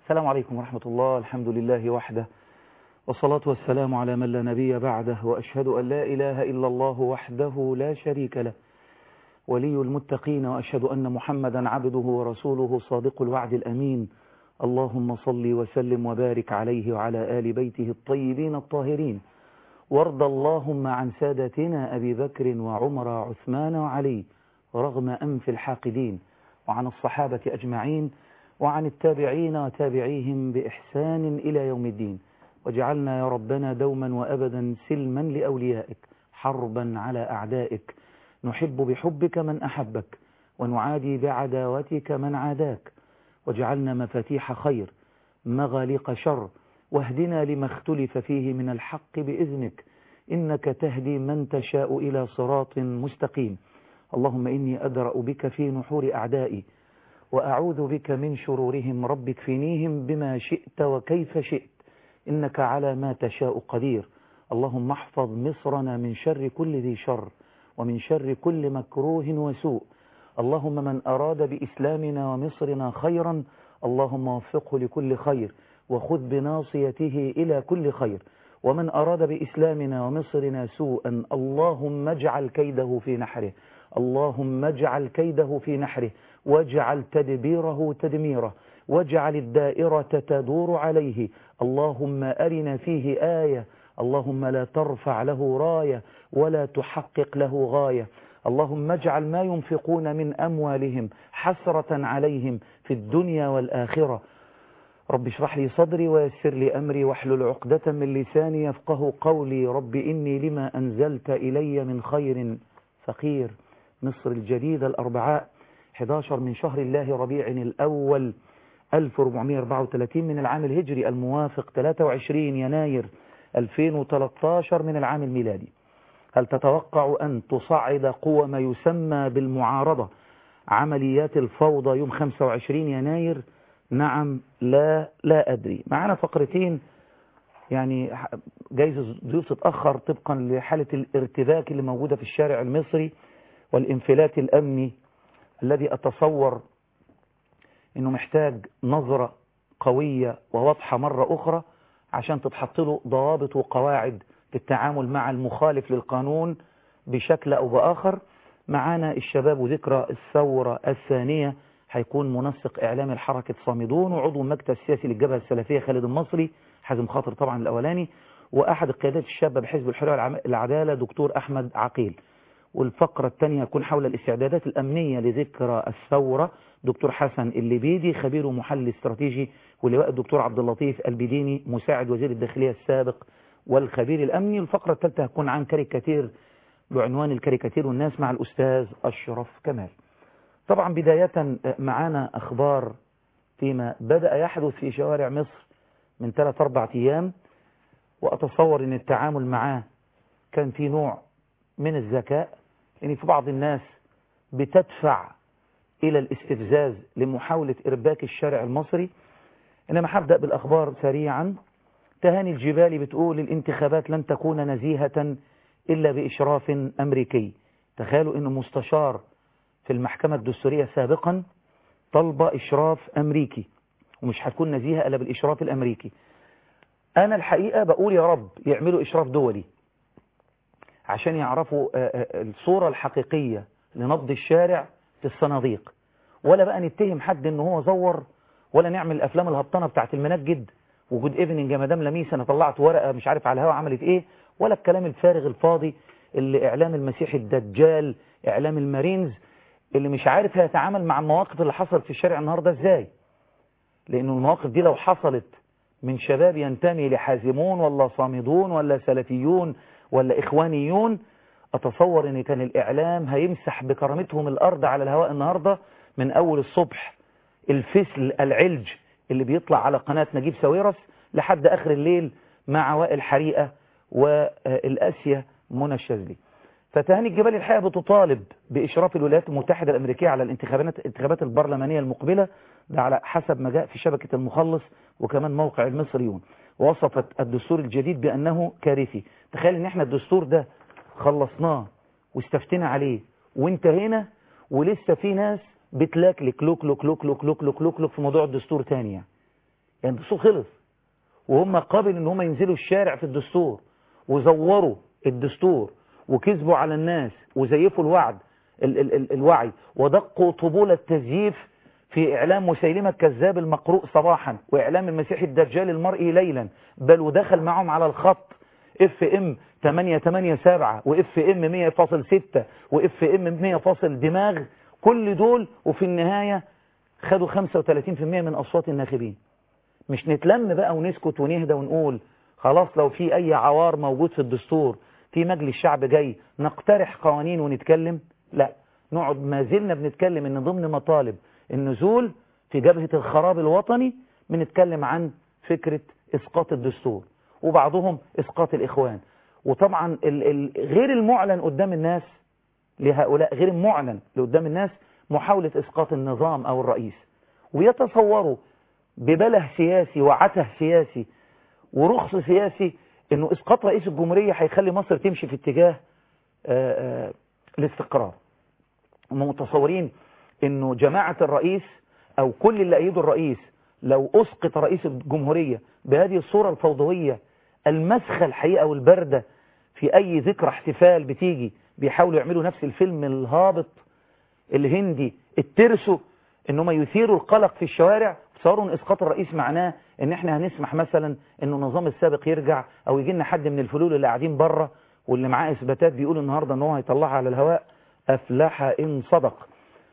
السلام عليكم ورحمة الله الحمد لله وحده والصلاة والسلام على من لا نبي بعده وأشهد أن لا إله إلا الله وحده لا شريك له ولي المتقين وأشهد أن محمدا عبده ورسوله صادق الوعد الأمين اللهم صل وسلم وبارك عليه وعلى آل بيته الطيبين الطاهرين وارض اللهم عن سادتنا أبي بكر وعمر وعثمان وعلي رغم أنف الحاقدين وعن الصحابة أجمعين وعن التابعين وتابعيهم بإحسان إلى يوم الدين واجعلنا يا ربنا دوما وأبدا سلما لأوليائك حربا على أعدائك نحب بحبك من أحبك ونعادي بعداوتك من عاداك واجعلنا مفاتيح خير مغاليق شر واهدنا لما اختلف فيه من الحق بإذنك إنك تهدي من تشاء إلى صراط مستقيم اللهم إني أدرأ بك في نحور أعدائي وأعوذ بك من شرورهم رب اكفنيهم بما شئت وكيف شئت إنك على ما تشاء قدير اللهم احفظ مصرنا من شر كل ذي شر ومن شر كل مكروه وسوء اللهم من أراد بإسلامنا ومصرنا خيرا اللهم وفقه لكل خير وخذ بناصيته إلى كل خير ومن أراد بإسلامنا ومصرنا سوءا اللهم اجعل كيده في نحره اللهم اجعل كيده في نحره واجعل تدبيره تدميره واجعل الدائرة تدور عليه اللهم أرنا فيه آية اللهم لا ترفع له راية ولا تحقق له غاية اللهم اجعل ما ينفقون من أموالهم حسرة عليهم في الدنيا والآخرة رب اشرح لي صدري ويسر لي أمري واحلل عقدة من لساني يفقه قولي رب إني لما أنزلت إلي من خير فقير مصر الجديدة الأربعاء 11 من شهر الله ربيع الأول 1434 من العام الهجري الموافق 23 يناير 2013 من العام الميلادي هل تتوقع أن تصعد قوى ما يسمى بالمعارضة عمليات الفوضى يوم 25 يناير نعم لا لا أدري معنا فقرتين يعني جايز الضيوف تتأخر طبقا لحالة الارتباك اللي موجودة في الشارع المصري والانفلات الأمني الذي أتصور أنه محتاج نظرة قوية وواضحة مرة أخرى عشان تتحط له ضوابط وقواعد للتعامل مع المخالف للقانون بشكل أو بآخر معانا الشباب وذكرى الثورة الثانية هيكون منسق إعلامي لحركة صامدون وعضو المكتب السياسي للجبهة السلفية خالد المصري حازم خاطر طبعا الأولاني وأحد القيادات الشابة بحزب الحرية والعدالة دكتور أحمد عقيل والفقرة الثانية هتكون حول الاستعدادات الأمنية لذكرى الثورة دكتور حسن الليبيدي خبير ومحلل استراتيجي ولواء الدكتور عبد اللطيف البديني مساعد وزير الداخلية السابق والخبير الأمني الفقرة الثالثة هتكون عن كاريكاتير بعنوان الكاريكاتير والناس مع الأستاذ أشرف كمال طبعا بداية معانا أخبار فيما بدأ يحدث في شوارع مصر من ثلاث أربع أيام وأتصور أن التعامل معاه كان في نوع من الذكاء يعني في بعض الناس بتدفع إلى الاستفزاز لمحاولة إرباك الشارع المصري إنما هبدأ بالأخبار سريعا تهاني الجبالي بتقول الانتخابات لن تكون نزيهة إلا بإشراف أمريكي تخيلوا أنه مستشار في المحكمة الدستورية سابقا طلب إشراف أمريكي ومش هتكون نزيهة إلا بالإشراف الأمريكي أنا الحقيقة بقول يا رب يعملوا إشراف دولي عشان يعرفوا الصورة الحقيقية لنبض الشارع في الصناديق ولا بقى نتهم حد ان هو زور ولا نعمل الافلام الهبطانه بتاعت المنجد وجود ايفنينج يا مدام لميس انا طلعت ورقه مش عارف على الهوا عملت ايه ولا الكلام الفارغ الفاضي اللي اعلام المسيح الدجال اعلام المارينز اللي مش عارف هيتعامل مع المواقف اللي حصلت في الشارع النهارده ازاي لانه المواقف دي لو حصلت من شباب ينتمي لحازمون ولا صامدون ولا سلفيون ولا إخوانيون أتصور أن كان الإعلام هيمسح بكرامتهم الأرض على الهواء النهاردة من أول الصبح الفسل العلج اللي بيطلع على قناة نجيب ساويرس لحد آخر الليل مع وائل حريقة والأسية منى الشاذلي فتهاني الجبال الحقيقة بتطالب بإشراف الولايات المتحدة الأمريكية على الانتخابات الانتخابات البرلمانية المقبلة ده على حسب ما جاء في شبكة المخلص وكمان موقع المصريون وصفت الدستور الجديد بأنه كارثي تخيل ان احنا الدستور ده خلصناه واستفتنا عليه وانتهينا ولسه في ناس بتلاكلك لوك لوك لوك لوك لوك لوك لوك لوك في موضوع الدستور تاني يعني. يعني الدستور خلص وهم قابل ان هم ينزلوا الشارع في الدستور وزوروا الدستور وكذبوا على الناس وزيفوا الوعد ال ال ال الوعي ودقوا طبول التزييف في إعلام مسيلمة الكذاب المقروء صباحا وإعلام المسيح الدجال المرئي ليلا بل ودخل معهم على الخط اف ام 887 واف ام 100.6 واف ام 100 فاصل دماغ كل دول وفي النهاية خدوا 35% من أصوات الناخبين مش نتلم بقى ونسكت ونهدى ونقول خلاص لو في أي عوار موجود في الدستور في مجلس شعب جاي نقترح قوانين ونتكلم لا نقعد ما زلنا بنتكلم ان ضمن مطالب النزول في جبهة الخراب الوطني بنتكلم عن فكرة اسقاط الدستور وبعضهم اسقاط الاخوان وطبعا ال ال غير المعلن قدام الناس لهؤلاء غير المعلن لقدام الناس محاولة اسقاط النظام او الرئيس ويتصوروا ببله سياسي وعته سياسي ورخص سياسي انه اسقاط رئيس الجمهورية هيخلي مصر تمشي في اتجاه آآ آآ الاستقرار هم متصورين انه جماعة الرئيس او كل اللي ايدوا الرئيس لو اسقط رئيس الجمهورية بهذه الصورة الفوضوية المسخة الحقيقة والبردة في اي ذكرى احتفال بتيجي بيحاولوا يعملوا نفس الفيلم الهابط الهندي الترسو انهم يثيروا القلق في الشوارع تصوروا ان اسقاط الرئيس معناه ان احنا هنسمح مثلا انه النظام السابق يرجع او يجي لنا حد من الفلول اللي قاعدين بره واللي معاه اثباتات بيقول النهارده ان هو هيطلعها على الهواء افلح ان صدق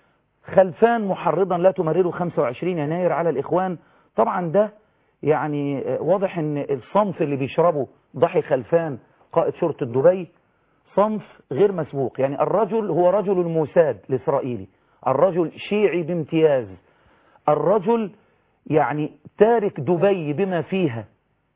خلفان محرضا لا تمرروا 25 يناير على الاخوان طبعا ده يعني واضح ان الصنف اللي بيشربه ضحي خلفان قائد شرطة دبي صنف غير مسبوق يعني الرجل هو رجل الموساد الاسرائيلي الرجل شيعي بامتياز الرجل يعني تارك دبي بما فيها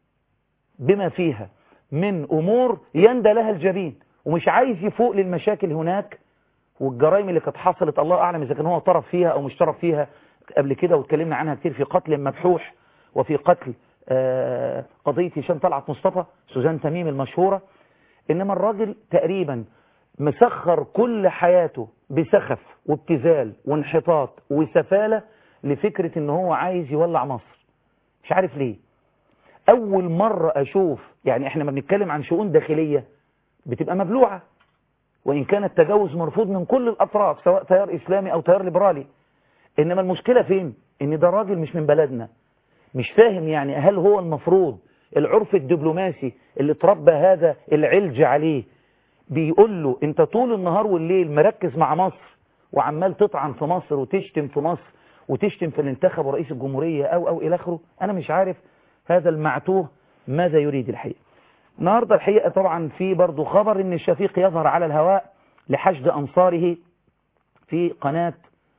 بما فيها من أمور يندى لها الجبين ومش عايز يفوق للمشاكل هناك والجرائم اللي كانت حصلت الله أعلم إذا كان هو طرف فيها أو مش طرف فيها قبل كده واتكلمنا عنها كتير في قتل مبحوح وفي قتل قضية هشام طلعت مصطفى سوزان تميم المشهورة إنما الراجل تقريبا مسخر كل حياته بسخف وابتذال وانحطاط وسفالة لفكرة ان هو عايز يولع مصر مش عارف ليه اول مرة اشوف يعني احنا ما بنتكلم عن شؤون داخلية بتبقى مبلوعة وان كان التجاوز مرفوض من كل الاطراف سواء تيار اسلامي او تيار ليبرالي انما المشكلة فين ان ده راجل مش من بلدنا مش فاهم يعني هل هو المفروض العرف الدبلوماسي اللي تربى هذا العلج عليه بيقول له انت طول النهار والليل مركز مع مصر وعمال تطعن في مصر وتشتم في مصر وتشتم في اللي انتخبوا رئيس الجمهورية أو أو إلى آخره أنا مش عارف هذا المعتوه ماذا يريد الحقيقة النهاردة الحقيقة طبعا في برضو خبر ان الشفيق يظهر على الهواء لحشد أنصاره في قناة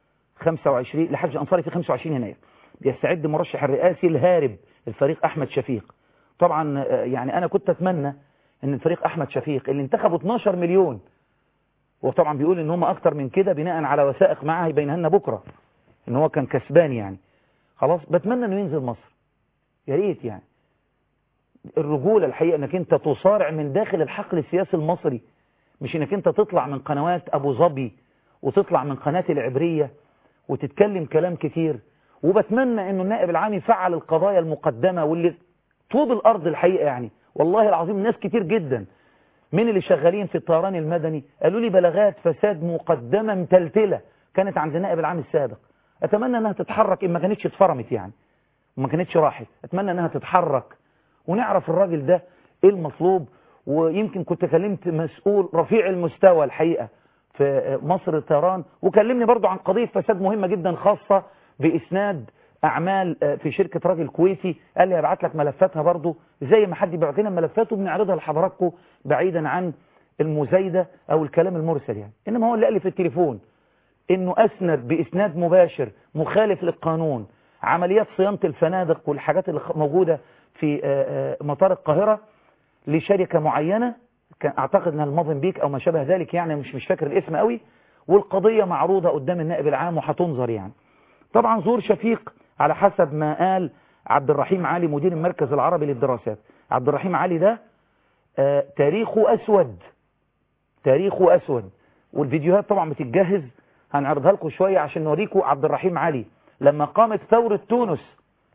25 لحشد أنصاره في 25 يناير بيستعد مرشح الرئاسي الهارب الفريق أحمد شفيق طبعا يعني أنا كنت أتمنى ان الفريق أحمد شفيق اللي انتخبوا 12 مليون وطبعا بيقول ان هم أكتر من كده بناء على وثائق معاه يبينها لنا بكرة ان هو كان كسبان يعني خلاص بتمنى انه ينزل مصر يا ريت يعني الرجولة الحقيقة انك انت تصارع من داخل الحقل السياسي المصري مش انك انت تطلع من قنوات ابو ظبي وتطلع من قناة العبرية وتتكلم كلام كتير وبتمنى انه النائب العام يفعل القضايا المقدمة واللي طوب الارض الحقيقة يعني والله العظيم ناس كتير جدا من اللي شغالين في الطيران المدني قالوا لي بلاغات فساد مقدمة متلتلة كانت عند النائب العام السابق اتمنى انها تتحرك ان ما كانتش اتفرمت يعني وما كانتش راحت اتمنى انها تتحرك ونعرف الراجل ده ايه المطلوب ويمكن كنت كلمت مسؤول رفيع المستوى الحقيقة في مصر الطيران وكلمني برضو عن قضية فساد مهمة جدا خاصة بإسناد أعمال في شركة راجل كويتي قال لي هبعت لك ملفاتها برضو زي ما حد بيبعت لنا ملفاته بنعرضها لحضراتكم بعيدا عن المزايدة أو الكلام المرسل يعني إنما هو اللي قال لي في التليفون إنه أسند بإسناد مباشر مخالف للقانون عمليات صيانة الفنادق والحاجات اللي موجودة في مطار القاهرة لشركة معينة كان أعتقد أنها الموزمبيك أو ما شابه ذلك يعني مش مش فاكر الاسم قوي والقضية معروضة قدام النائب العام وهتنظر يعني طبعا زور شفيق على حسب ما قال عبد الرحيم علي مدير المركز العربي للدراسات عبد الرحيم علي ده آه تاريخه أسود تاريخه أسود والفيديوهات طبعا بتتجهز هنعرضها لكم شوية عشان نوريكم عبد الرحيم علي لما قامت ثورة تونس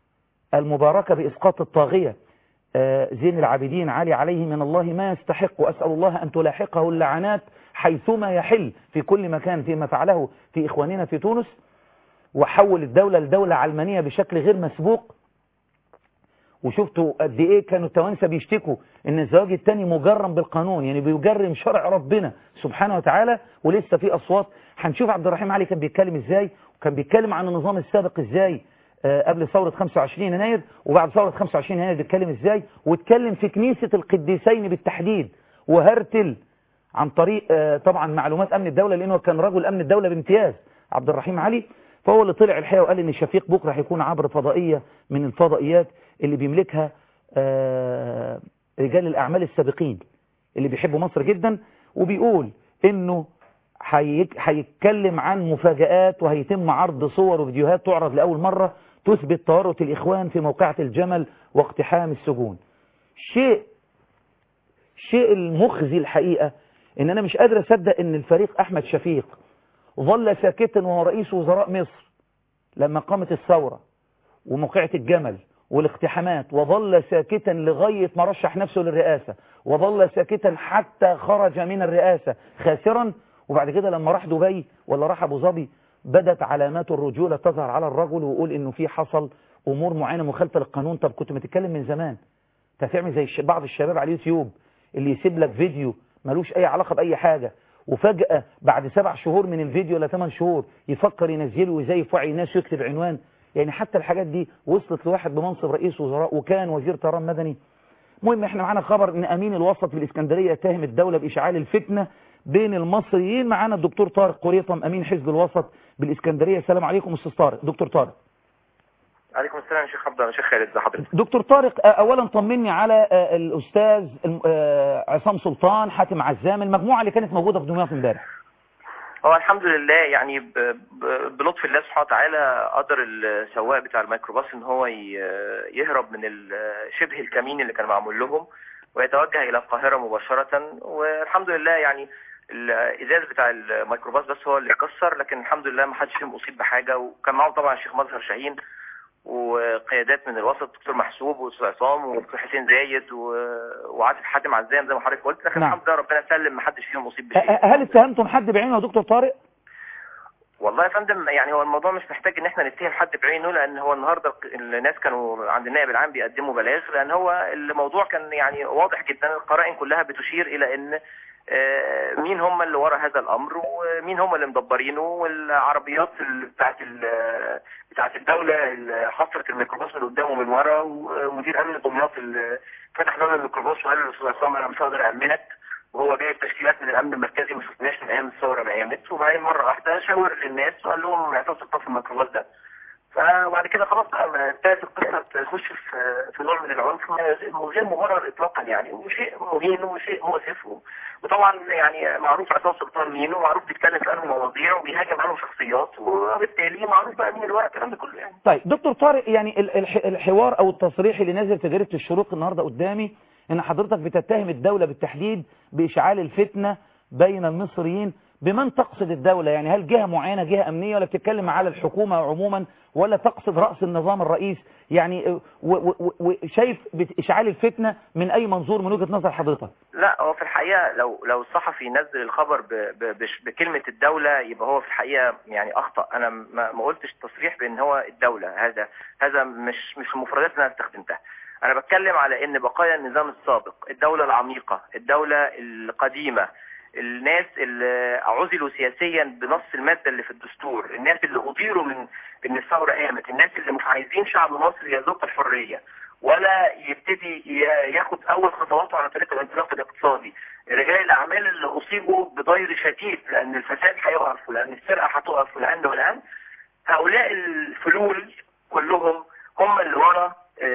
المباركة بإسقاط الطاغية زين العابدين علي عليه من الله ما يستحق وأسأل الله أن تلاحقه اللعنات حيثما يحل في كل مكان فيما فعله في إخواننا في تونس وحول الدولة لدولة علمانية بشكل غير مسبوق وشفتوا قد ايه كانوا التوانسة بيشتكوا ان الزواج التاني مجرم بالقانون يعني بيجرم شرع ربنا سبحانه وتعالى ولسه في اصوات هنشوف عبد الرحيم علي كان بيتكلم ازاي وكان بيتكلم عن النظام السابق ازاي قبل ثورة 25 يناير وبعد ثورة 25 يناير بيتكلم ازاي واتكلم في كنيسة القديسين بالتحديد وهرتل عن طريق طبعا معلومات امن الدولة لانه كان رجل امن الدولة بامتياز عبد الرحيم علي فهو اللي طلع الحقيقة وقال ان شفيق بكرة هيكون عبر فضائية من الفضائيات اللي بيملكها رجال الاعمال السابقين اللي بيحبوا مصر جدا وبيقول انه هيتكلم عن مفاجآت وهيتم عرض صور وفيديوهات تعرض لأول مرة تثبت تورط الإخوان في موقعة الجمل واقتحام السجون شيء شيء المخزي الحقيقة ان انا مش قادر اصدق ان الفريق احمد شفيق ظل ساكتا وهو رئيس وزراء مصر لما قامت الثورة وموقعة الجمل والاقتحامات وظل ساكتا لغاية ما رشح نفسه للرئاسة وظل ساكتا حتى خرج من الرئاسة خاسرا وبعد كده لما راح دبي ولا راح ابو ظبي بدت علامات الرجولة تظهر على الرجل ويقول انه في حصل امور معينة مخالفة للقانون طب كنت ما تتكلم من زمان تعمل زي بعض الشباب على اليوتيوب اللي يسيب لك فيديو ملوش اي علاقة باي حاجة وفجأة بعد سبع شهور من الفيديو ولا ثمان شهور يفكر ينزله ويزيف وعي الناس ويكتب عنوان يعني حتى الحاجات دي وصلت لواحد بمنصب رئيس وزراء وكان وزير طيران مدني المهم احنا معانا خبر ان امين الوسط في الاسكندرية اتهم الدولة باشعال الفتنة بين المصريين معانا الدكتور طارق قريطم امين حزب الوسط بالاسكندريه السلام عليكم استاذ طارق دكتور طارق عليكم السلام يا شيخ عبد الله شيخ خالد ازي حضرتك دكتور طارق اولا طمني على الاستاذ عصام سلطان حاتم عزام المجموعه اللي كانت موجوده في دمياط امبارح هو الحمد لله يعني بلطف الله سبحانه وتعالى قدر السواق بتاع الميكروباص ان هو يهرب من شبه الكمين اللي كان معمول لهم ويتوجه الى القاهره مباشره والحمد لله يعني الازاز بتاع الميكروباص بس هو اللي اتكسر لكن الحمد لله ما حدش فيهم اصيب بحاجه وكان معاهم طبعا الشيخ مظهر شاهين وقيادات من الوسط دكتور محسوب واستاذ عصام ودكتور حسين زايد وعاطف حاتم عزام زي ما حضرتك قلت لكن نعم. الحمد لله ربنا سلم ما حدش فيهم اصيب بشيء هل اتهمتم حد بعينه يا دكتور طارق والله يا فندم يعني هو الموضوع مش محتاج ان احنا نتهم حد بعينه لان هو النهارده الناس كانوا عند النائب العام بيقدموا بلاغ لان هو الموضوع كان يعني واضح جدا القرائن كلها بتشير الى ان مين هم اللي ورا هذا الامر ومين هم اللي مدبرينه والعربيات بتاعت بتاعت الدوله اللي حصرت الميكروباص من قدام ومن ورا ومدير امن دمياط اللي فتح باب الميكروباص وقال للاستاذ عصام انا مش هقدر امنك وهو جايب تشكيلات من الامن المركزي ما شفناش من ايام الثوره ما قامت وبعدين مره واحده شاور للناس وقال لهم اعتصموا في الميكروباص ده فبعد كده خلاص بقى ابتدت القصه تخش في في نوع من العنف غير مبرر اطلاقا يعني وشيء مهين وشيء مؤسف وطبعا يعني معروف عصام سلطان مين ومعروف بيتكلم في انه مواضيع وبيهاجم عنه شخصيات وبالتالي معروف بقى مين الورق الكلام ده كله يعني طيب دكتور طارق يعني الحوار او التصريح اللي نازل في جريده الشروق النهارده قدامي ان حضرتك بتتهم الدوله بالتحديد باشعال الفتنه بين المصريين بمن تقصد الدولة يعني هل جهة معينة جهة أمنية ولا بتتكلم على الحكومة عموما ولا تقصد رأس النظام الرئيس يعني وشايف إشعال الفتنة من أي منظور من وجهة نظر حضرتك لا هو في الحقيقة لو لو الصحفي نزل الخبر ب ب بكلمة الدولة يبقى هو في الحقيقة يعني أخطأ أنا ما, ما قلتش تصريح بأن هو الدولة هذا هذا مش مش المفردات اللي أنا استخدمتها أنا بتكلم على أن بقايا النظام السابق الدولة العميقة الدولة القديمة الناس اللي عزلوا سياسيا بنص المادة اللي في الدستور الناس اللي أطيروا من ان الثورة قامت الناس اللي مش عايزين شعب مصر يذوق الحرية ولا يبتدي ياخد أول خطواته على طريق الانطلاق الاقتصادي رجال الأعمال اللي أصيبوا بضير شديد لأن الفساد هيقف ولأن السرقة هتقف والآن والآن هؤلاء الفلول كلهم هم اللي ورا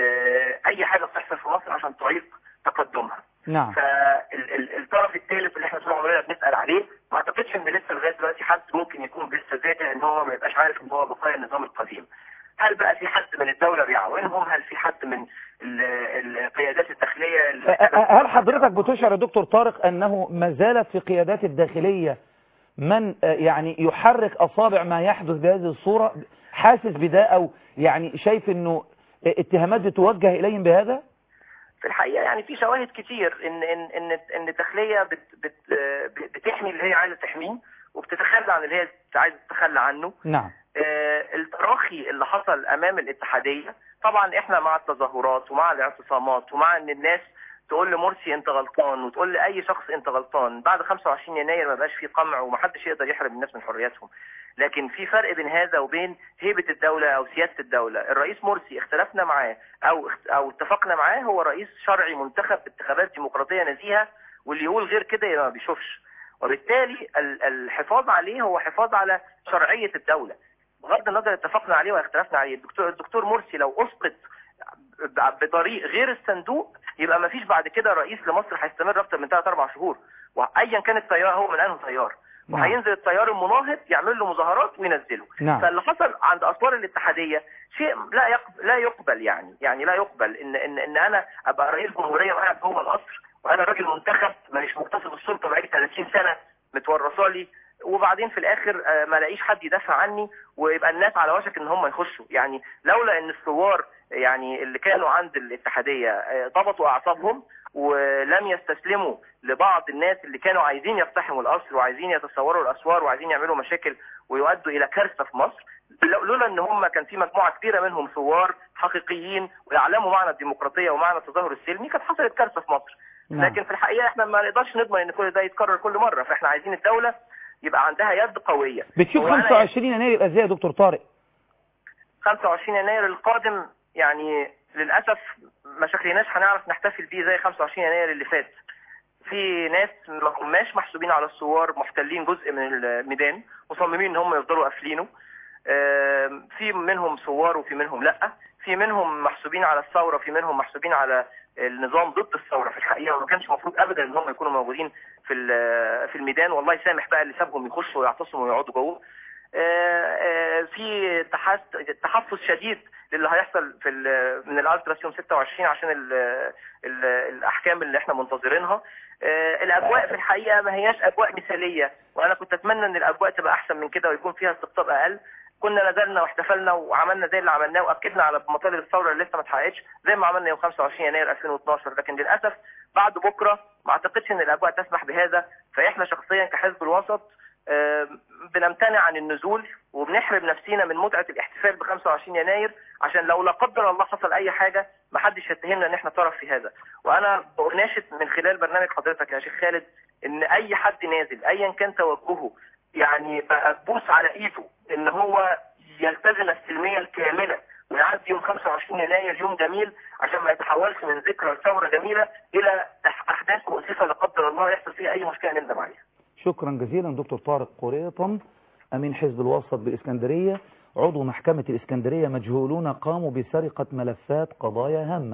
أي حاجة بتحصل في مصر عشان تعيق تقدمها نعم فالطرف الثالث اللي احنا طول عمرنا بنسال عليه ما اعتقدش ان لسه لغايه دلوقتي حد ممكن يكون لسه ذاتي ان هو ما يبقاش عارف ان هو بقايا النظام القديم هل بقى في حد من الدوله بيعاونهم هل في حد من القيادات الداخليه هل حضرتك بتشعر يا دكتور طارق انه ما زالت في قيادات الداخليه من يعني يحرك اصابع ما يحدث بهذه الصوره حاسس بده او يعني شايف انه اتهامات بتوجه إليهم بهذا في الحقيقة يعني في شواهد كتير ان ان ان ان الداخلية بت بت بتحمي اللي هي عايزة تحميه وبتتخلى عن اللي هي عايزة تتخلى عنه نعم آه، التراخي اللي حصل امام الاتحادية طبعا احنا مع التظاهرات ومع الاعتصامات ومع ان الناس تقول لمرسي انت غلطان وتقول لاي شخص انت غلطان بعد 25 يناير ما بقاش في قمع ومحدش يقدر يحرم الناس من حرياتهم لكن في فرق بين هذا وبين هيبة الدولة او سياسة الدولة الرئيس مرسي اختلفنا معاه او او اتفقنا معاه هو رئيس شرعي منتخب بانتخابات ديمقراطية نزيهة واللي يقول غير كده يبقى ما بيشوفش وبالتالي ال- الحفاظ عليه هو حفاظ على شرعية الدولة بغض النظر اتفقنا عليه واختلفنا عليه الدكتور الدكتور مرسي لو اسقط ب- بطريق غير الصندوق يبقى ما فيش بعد كده رئيس لمصر هيستمر اكتر من 3 4 شهور وايا كان التيار هو من انه تيار نعم. وهينزل التيار المناهض يعمل له مظاهرات وينزله نعم. فاللي حصل عند اسوار الاتحاديه شيء لا يقبل لا يقبل يعني يعني لا يقبل ان ان ان انا ابقى رئيس جمهوريه وقاعد جوه القصر وانا راجل منتخب مش مغتصب السلطه بقالي 30 سنه متورثه لي وبعدين في الاخر آه، ما الاقيش حد يدافع عني ويبقى الناس على وشك ان هم يخشوا يعني لولا ان الثوار يعني اللي كانوا عند الاتحاديه آه، ضبطوا اعصابهم ولم يستسلموا لبعض الناس اللي كانوا عايزين يقتحموا القصر وعايزين يتصوروا الاسوار وعايزين يعملوا مشاكل ويؤدوا الى كارثه في مصر لو- لولا ان هم كان في مجموعه كبيره منهم ثوار حقيقيين ويعلموا معنى الديمقراطيه ومعنى التظاهر السلمي كانت حصلت كارثه في مصر نعم. لكن في الحقيقه احنا ما نقدرش نضمن ان كل ده يتكرر كل مره فاحنا عايزين الدوله يبقى عندها يد قويه بتشوف هو أنا 25 يناير يبقى ازاي يا دكتور طارق 25 يناير القادم يعني للأسف ما شكلناش هنعرف نحتفل بيه زي 25 يناير اللي فات في ناس ما هماش محسوبين على الثوار محتلين جزء من الميدان مصممين ان هم يفضلوا قافلينه آم، في منهم ثوار وفي منهم لا في منهم محسوبين على الثوره في منهم محسوبين على النظام ضد الثوره في الحقيقه وما كانش المفروض ابدا ان هم يكونوا موجودين في ال- في الميدان والله يسامح بقى اللي سابهم يخشوا ويعتصموا ويقعدوا جوه آه، آه، في تحس- تحفظ شديد للي هيحصل في ال- من الالتراس يوم 26 عشان ال ال الاحكام اللي احنا منتظرينها آه، الاجواء في الحقيقه ما هياش اجواء مثاليه وانا كنت اتمنى ان الاجواء تبقى احسن من كده ويكون فيها استقطاب اقل كنا نزلنا واحتفلنا وعملنا زي اللي عملناه واكدنا على مطالب الثوره اللي لسه ما اتحققتش زي ما عملنا يوم 25 يناير 2012 لكن للاسف بعد بكره ما اعتقدش ان الاجواء تسمح بهذا فاحنا شخصيا كحزب الوسط آه، بنمتنع عن النزول وبنحرم نفسينا من متعه الاحتفال ب 25 يناير عشان لو لا قدر الله حصل اي حاجه ما حدش يتهمنا ان احنا طرف في هذا وانا بناشد من خلال برنامج حضرتك يا شيخ خالد ان اي حد نازل ايا كان توجهه يعني بقى تبوس على ايده ان هو يلتزم السلميه الكامله ويعدي يوم 25 يناير يوم جميل عشان ما يتحولش من ذكرى ثوره جميله الى أح- احداث مؤسفه لا قدر الله يحصل فيها اي مشكله نندم عليها. شكرا جزيلا دكتور طارق قريطا أمين حزب الوسط بالإسكندرية عضو محكمة الإسكندرية مجهولون قاموا بسرقة ملفات قضايا هامة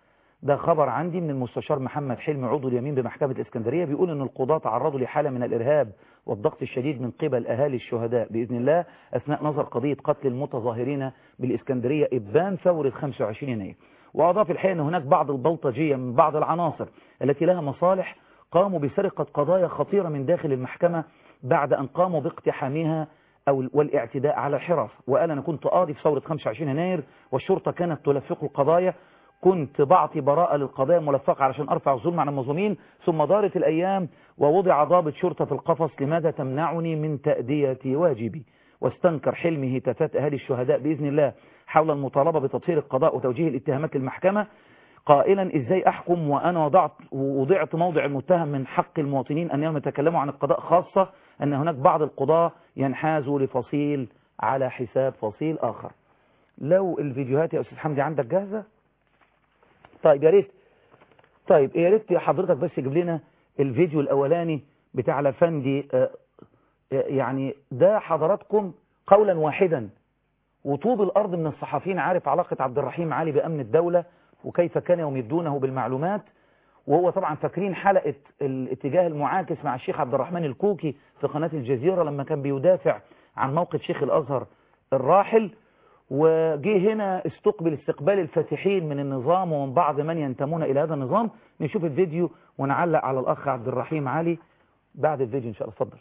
ده خبر عندي من المستشار محمد حلمي عضو اليمين بمحكمة الإسكندرية بيقول أن القضاة تعرضوا لحالة من الإرهاب والضغط الشديد من قبل أهالي الشهداء بإذن الله أثناء نظر قضية قتل المتظاهرين بالإسكندرية إبان ثورة 25 يناير وأضاف الحقيقة أن هناك بعض البلطجية من بعض العناصر التي لها مصالح قاموا بسرقة قضايا خطيرة من داخل المحكمة بعد أن قاموا باقتحامها أو والاعتداء على الحرف وقال أنا كنت قاضي في ثورة 25 يناير والشرطة كانت تلفق القضايا كنت بعطي براءة للقضايا الملفقة علشان أرفع الظلم عن المظلومين ثم دارت الأيام ووضع ضابط شرطة في القفص لماذا تمنعني من تأدية واجبي واستنكر حلمي هتافات أهالي الشهداء بإذن الله حول المطالبة بتطهير القضاء وتوجيه الاتهامات للمحكمة قائلا ازاي احكم وانا وضعت وضعت موضع المتهم من حق المواطنين ان يتكلموا عن القضاء خاصة ان هناك بعض القضاة ينحازوا لفصيل على حساب فصيل اخر لو الفيديوهات يا استاذ حمدي عندك جاهزة طيب يا ريت طيب يا ريت حضرتك بس تجيب لنا الفيديو الاولاني بتاع لفندي آه، آه، يعني ده حضراتكم قولا واحدا وطوب الارض من الصحفيين عارف علاقة عبد الرحيم علي بامن الدولة وكيف كانوا يمدونه بالمعلومات وهو طبعا فاكرين حلقة الاتجاه المعاكس مع الشيخ عبد الرحمن الكوكي في قناة الجزيرة لما كان بيدافع عن موقف شيخ الأزهر الراحل وجه هنا استقبل استقبال الفاتحين من النظام ومن بعض من ينتمون إلى هذا النظام نشوف الفيديو ونعلق على الأخ عبد الرحيم علي بعد الفيديو إن شاء الله اتفضل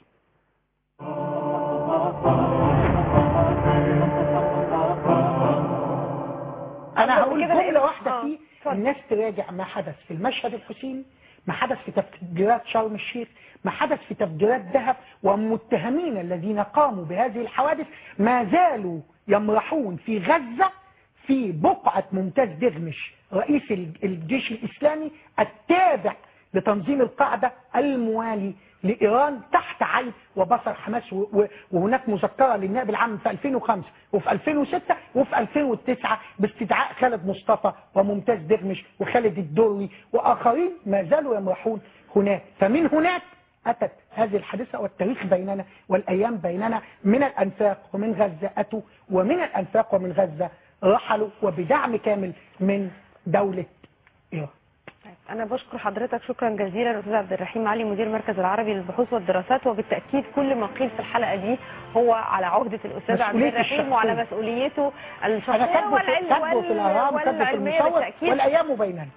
انا بالظبط هقول كده جمله لأن- واحده آه، فيه اتفضل. الناس تراجع ما حدث في المشهد الحسيني ما حدث في تفجيرات شرم الشيخ ما حدث في تفجيرات دهب والمتهمين الذين قاموا بهذه الحوادث ما زالوا يمرحون في غزة في بقعة ممتاز دغمش رئيس ال- الجيش الإسلامي التابع لتنظيم القاعدة الموالي لإيران تحت عين وبصر حماس و- و- وهناك مذكرة للنائب العام في 2005 وفي 2006 وفي 2009 باستدعاء خالد مصطفى وممتاز دغمش وخالد الدوري وآخرين ما زالوا يمرحون هناك فمن هناك أتت هذه الحادثة والتاريخ بيننا والأيام بيننا من الأنفاق ومن غزة أتوا ومن الأنفاق ومن غزة رحلوا وبدعم كامل من دولة إيران أنا بشكر حضرتك شكرا جزيلا أستاذ عبد الرحيم علي مدير مركز العربي للبحوث والدراسات وبالتأكيد كل ما قيل في الحلقة دي هو على عهدة الأستاذ عبد مسؤولية الرحيم وعلى الشخصية. مسؤوليته أنا الشخصية كاتبه في, والعلم كاتبه في الأهرام كاتبه في والعلمية المصور بالتأكيد والأيام بيننا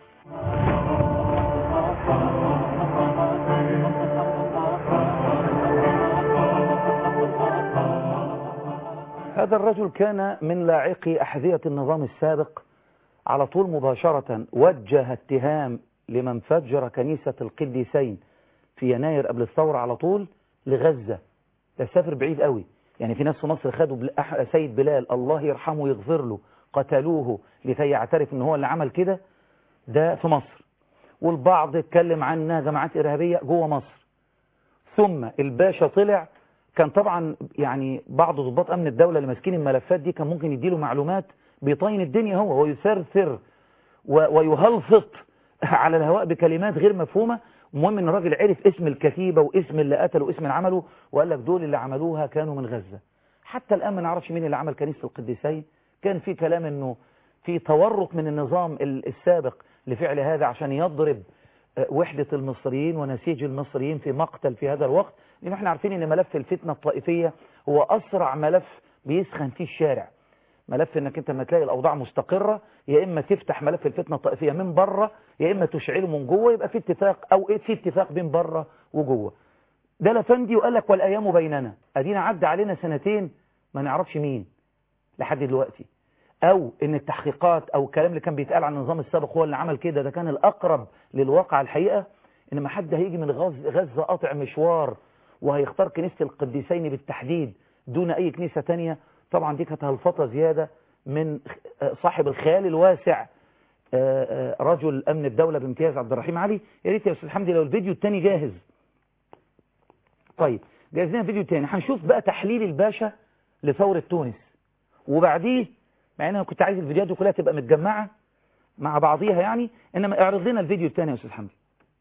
هذا الرجل كان من لاعقي أحذية النظام السابق على طول مباشرة وجه اتهام لمن فجر كنيسة القديسين في يناير قبل الثورة على طول لغزة ده سافر بعيد قوي يعني في ناس في مصر خدوا بل- أح- سيد بلال الله يرحمه ويغفر له قتلوه لكي يعترف ان هو اللي عمل كده ده في مصر والبعض اتكلم عنها جماعات إرهابية جوه مصر ثم الباشا طلع كان طبعا يعني بعض ضباط امن الدوله اللي ماسكين الملفات دي كان ممكن يديله معلومات بيطين الدنيا هو ويثرثر و- ويهلفط على الهواء بكلمات غير مفهومه المهم ان الراجل عرف اسم الكتيبه واسم اللي قتله واسم اللي عمله وقال لك دول اللي عملوها كانوا من غزه حتى الان ما نعرفش مين اللي عمل كنيسه القديسين كان في كلام انه في تورط من النظام ال- السابق لفعل هذا عشان يضرب آه، وحدة المصريين ونسيج المصريين في مقتل في هذا الوقت لأن احنا عارفين ان ملف الفتنة الطائفية هو أسرع ملف بيسخن فيه الشارع ملف انك انت لما تلاقي الاوضاع مستقرة يا اما تفتح ملف الفتنة الطائفية من بره يا اما تشعله من جوه يبقى في اتفاق او إيه في اتفاق بين بره وجوه ده لفندي وقال لك والايام بيننا ادينا عدى علينا سنتين ما نعرفش مين لحد دلوقتي او ان التحقيقات او الكلام اللي كان بيتقال عن النظام السابق هو اللي عمل كده ده كان الاقرب للواقع الحقيقة ان ما حد هيجي من غز غزة قاطع مشوار وهيختار كنيسة القديسين بالتحديد دون اي كنيسة تانية طبعا دي كانت هلفطة زيادة من آه، صاحب الخيال الواسع آه، آه، رجل امن الدولة بامتياز عبد الرحيم علي يا ريت يا استاذ حمدي لو الفيديو التاني جاهز طيب جاهز لنا فيديو تاني هنشوف بقى تحليل الباشا لثورة تونس وبعديه مع ان انا كنت عايز الفيديوهات دي كلها تبقى متجمعة مع بعضيها يعني انما اعرض لنا الفيديو الثاني يا استاذ حمدي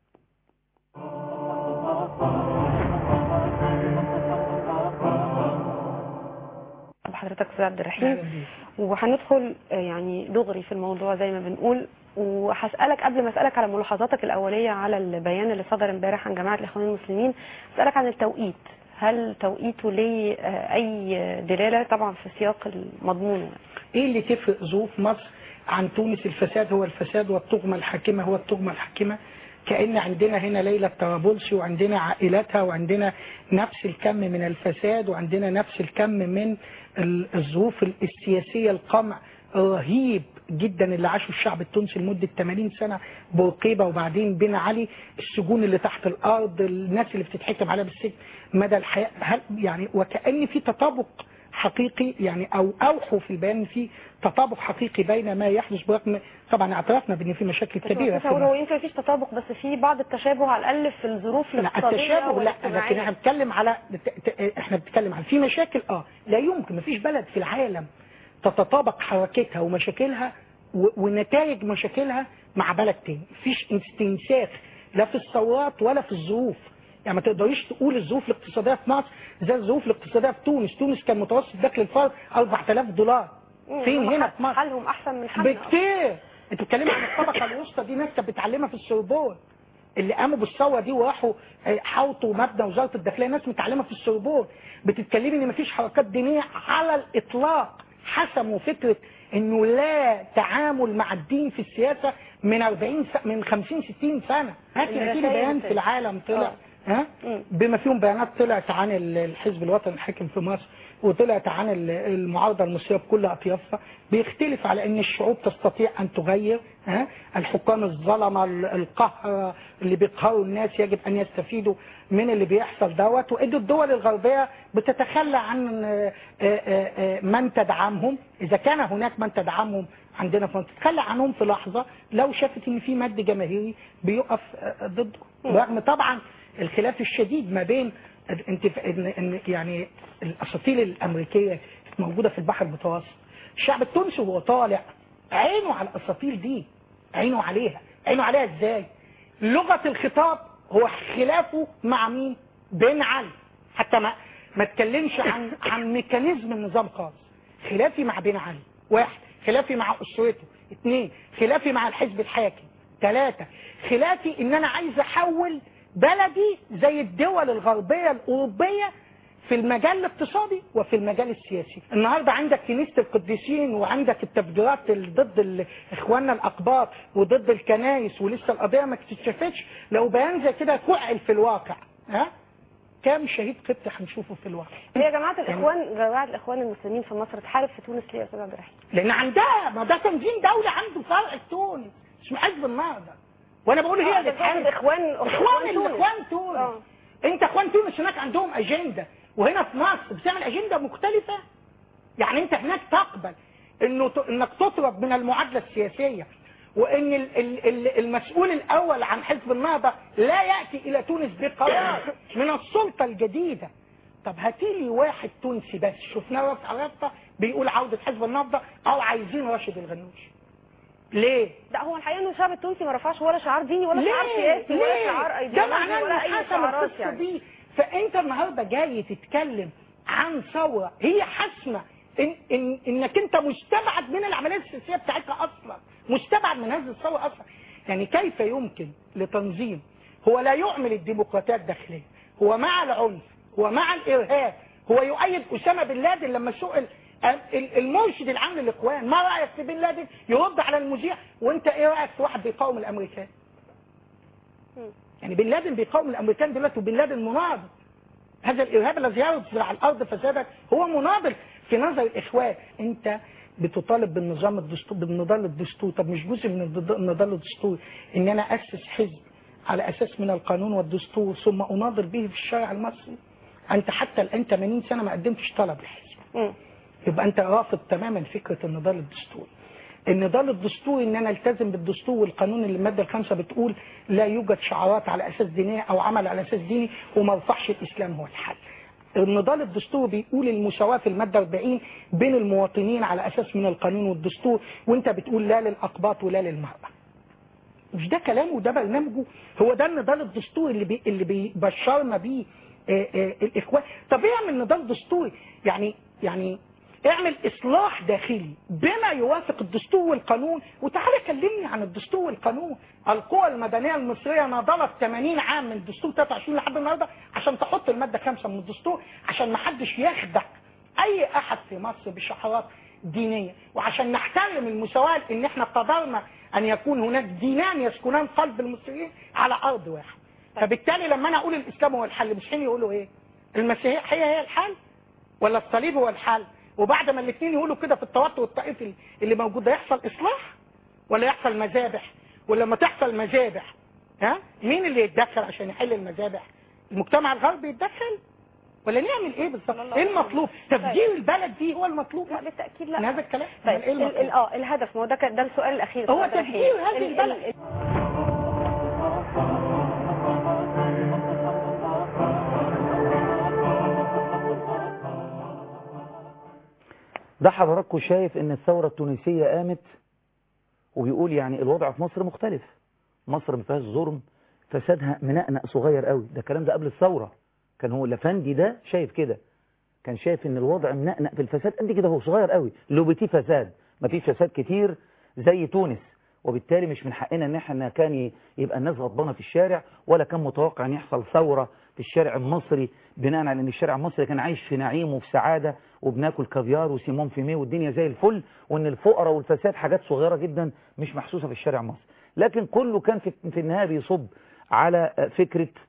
بحضرتك استاذ عبد الرحيم وهندخل آه، يعني دغري في الموضوع زي ما بنقول وهسألك قبل ما أسألك على ملاحظاتك الأولية على البيان اللي صدر امبارح عن جماعة الإخوان المسلمين أسألك عن التوقيت هل توقيته ليه آه، أي دلالة طبعا في سياق المضمون ايه اللي تفرق ظروف مصر عن تونس الفساد هو الفساد والطغمة الحاكمة هو الطغمة الحاكمة كأن عندنا هنا ليلى طرابلسي وعندنا عائلاتها وعندنا نفس الكم من الفساد وعندنا نفس الكم من ال- الظروف السياسية القمع رهيب جدا اللي عاشه الشعب التونسي لمدة 80 سنة بورقيبة وبعدين بن علي السجون اللي تحت الأرض الناس اللي بتتحكم عليها بالسجن مدى الحياة هل يعني وكأن في تطابق حقيقي يعني او اوحوا في البيان إن في تطابق حقيقي بين ما يحدث برغم طبعا اعترفنا بان في مشاكل كبيره بس في هو مصر. هو يمكن مفيش تطابق بس في بعض التشابه على الأقل في الظروف لا الاقتصادية التشابه لا لكن والاجتماعية. احنا بنتكلم على ت- ت- احنا بنتكلم على في مشاكل اه لا يمكن مفيش بلد في العالم تتطابق حركتها ومشاكلها و- ونتائج مشاكلها مع بلد تاني مفيش استنساخ لا في الثورات ولا في الظروف يعني ما تقدريش تقول الظروف الاقتصاديه في مصر زي الظروف الاقتصاديه في تونس تونس كان متوسط دخل الفرد 4000 دولار مم، فين هم هنا حال- في مصر حالهم أحسن من حالنا بكتير انت بتتكلمي عن الطبقه الوسطى دي ناس كانت بتعلمها في السوربون اللي قاموا بالثوره دي وراحوا آه، حوطوا مبنى وزاره الداخليه ناس متعلمه في السوربون بتتكلمي ان مفيش حركات دينيه على الاطلاق حسموا فكره انه لا تعامل مع الدين في السياسه من 40 س... من 50 60 سنه هاتي هاتي لي الرسائل بيان بتاعت- في العالم طلع ها مم. بما فيهم بيانات طلعت عن ال- الحزب الوطني الحاكم في مصر وطلعت عن ال- المعارضه المصريه بكل اطيافها بيختلف على ان الشعوب تستطيع ان تغير ها الحكام الظلمه ال- القهر اللي بيقهروا الناس يجب ان يستفيدوا من اللي بيحصل دوت وان الدول الغربيه بتتخلى عن آه، آه، آه، من تدعمهم اذا كان هناك من تدعمهم عندنا في مصر تتخلى عنهم في لحظه لو شافت ان في مد جماهيري بيقف آه، ضده رغم طبعا الخلاف الشديد ما بين انت ان إن يعني الاساطيل الامريكيه موجوده في البحر المتوسط الشعب التونسي وهو طالع عينه على الاساطيل دي عينه عليها عينه عليها ازاي لغه الخطاب هو خلافه مع مين بن علي حتى ما ما اتكلمش عن عن ميكانيزم النظام خالص خلافي مع بن علي واحد خلافي مع اسرته اثنين خلافي مع الحزب الحاكم ثلاثة خلافي ان انا عايز احول بلدي زي الدول الغربية الاوروبية في المجال الاقتصادي وفي المجال السياسي النهاردة عندك كنيسة القديسين وعندك التفجيرات ال- ضد ال- اخواننا الاقباط وضد الكنايس ولسه القضية ما اكتشفتش لو بيان زي كده فعل في الواقع ها كام شهيد قبطي هنشوفه في الواقع هي يا جماعه الاخوان جماعه الاخوان المسلمين في مصر تحارب في تونس ليه يا استاذ عبد الرحيم؟ لان عندها ما ده تنظيم دولة عنده فرع في تونس اسمه حزب النهضة وانا بقول هي اللي تحارب الاخوان اخوان الاخوان تونس آه. انت اخوان تونس هناك عندهم اجنده وهنا في مصر بتعمل اجنده مختلفه يعني انت هناك تقبل انه ت- انك تطرد من المعادله السياسيه وان ال- ال- ال- المسؤول الاول عن حزب النهضه لا ياتي الى تونس بقرار من السلطه الجديده طب هاتي لي واحد تونسي بس شفناه في عرفه بيقول عوده حزب النهضه او عايزين راشد الغنوش ليه؟ لا هو الحقيقه انه الشعب التونسي ما رفعش ولا شعار ديني ولا ليه؟ شعار سياسي ولا ليه؟ شعار ده ايديولوجي معناه ولا انه اي حسم شعارات القصه يعني دي فانت النهارده جاي تتكلم عن ثوره هي حاسمه إن إن انك انت مستبعد من العمليه السياسيه بتاعتها اصلا مستبعد من هذه الثوره اصلا يعني كيف يمكن لتنظيم هو لا يعمل الديمقراطيه الداخليه هو مع العنف هو مع الارهاب هو يؤيد اسامه بن لادن لما سئل ال- المرشد العام للاخوان ما رايك في بن لادن يرد على المذيع وانت ايه رايك في واحد بيقاوم الامريكان يعني بن لادن بيقاوم الامريكان دلوقتي وبن لادن مناضل هذا الارهاب الذي يرد على الارض فسادا هو مناضل في نظر الاخوان انت بتطالب بالنظام الدستور بالنضال الدستوري طب مش جزء من الضد- النضال الدستوري ان انا اسس حزب على اساس من القانون والدستور ثم اناضل به في الشارع المصري انت حتى الان 80 سنه ما قدمتش طلب لحزب مم. يبقى انت رافض تماما فكره النضال الدستوري النضال الدستوري ان انا التزم بالدستور والقانون اللي الماده الخامسه بتقول لا يوجد شعارات على اساس دينيه او عمل على اساس ديني وما رفعش الاسلام هو الحل النضال الدستوري بيقول المساواة في المادة 40 بين المواطنين على أساس من القانون والدستور وانت بتقول لا للأقباط ولا للمرأة مش ده كلامه وده برنامجه هو ده النضال الدستوري اللي بي اللي بيبشرنا بيه آه، آه، الاخوان طب ايه اعمل نضال دستوري يعني يعني اعمل اصلاح داخلي بما يوافق الدستور والقانون وتعالى كلمني عن الدستور والقانون القوى المدنيه المصريه نضلت 80 عام من الدستور 23 لحد النهارده عشان تحط الماده 5 من الدستور عشان ما حدش يخدع اي احد في مصر بشعارات دينيه وعشان نحترم المساواه ان احنا قدرنا ان يكون هناك دينان يسكنان قلب المصريين على ارض واحد فبالتالي لما انا اقول الاسلام هو الحل مش حين يقولوا ايه المسيحيه هي الحل ولا الصليب هو الحل وبعد ما الاثنين يقولوا كده في التوتر الطائفي اللي موجود ده يحصل اصلاح ولا يحصل مذابح ولما تحصل مذابح ها مين اللي يتدخل عشان يحل المذابح المجتمع الغربي يتدخل ولا نعمل ايه بالظبط ايه المطلوب تفجير البلد دي هو المطلوب لا بالتاكيد من لا هذا الكلام طيب أمال ايه ال- ال- المطلوب اه الهدف ما هو ده كان- ده السؤال الاخير هو أستاذ تفجير رحيم. هذه ال- ال- البلد. ده حضراتكم شايف ان الثورة التونسية قامت وبيقول يعني الوضع في مصر مختلف مصر ما فيهاش ظلم فسادها منقنق صغير قوي ده الكلام ده قبل الثورة كان هو الافندي ده شايف كده كان شايف ان الوضع منقنق في الفساد قد كده هو صغير قوي لوبتي فساد ما فيش فساد كتير زي تونس وبالتالي مش من حقنا ان احنا كان ي- يبقى الناس غضبانه في الشارع ولا كان متوقع ان يحصل ثوره في الشارع المصري بناء على ان الشارع المصري كان عايش في نعيم وفي سعاده وبناكل كافيار وسيمون فيمي والدنيا زي الفل وان الفقراء والفساد حاجات صغيره جدا مش محسوسه في الشارع المصري لكن كله كان في, في النهايه بيصب على فكره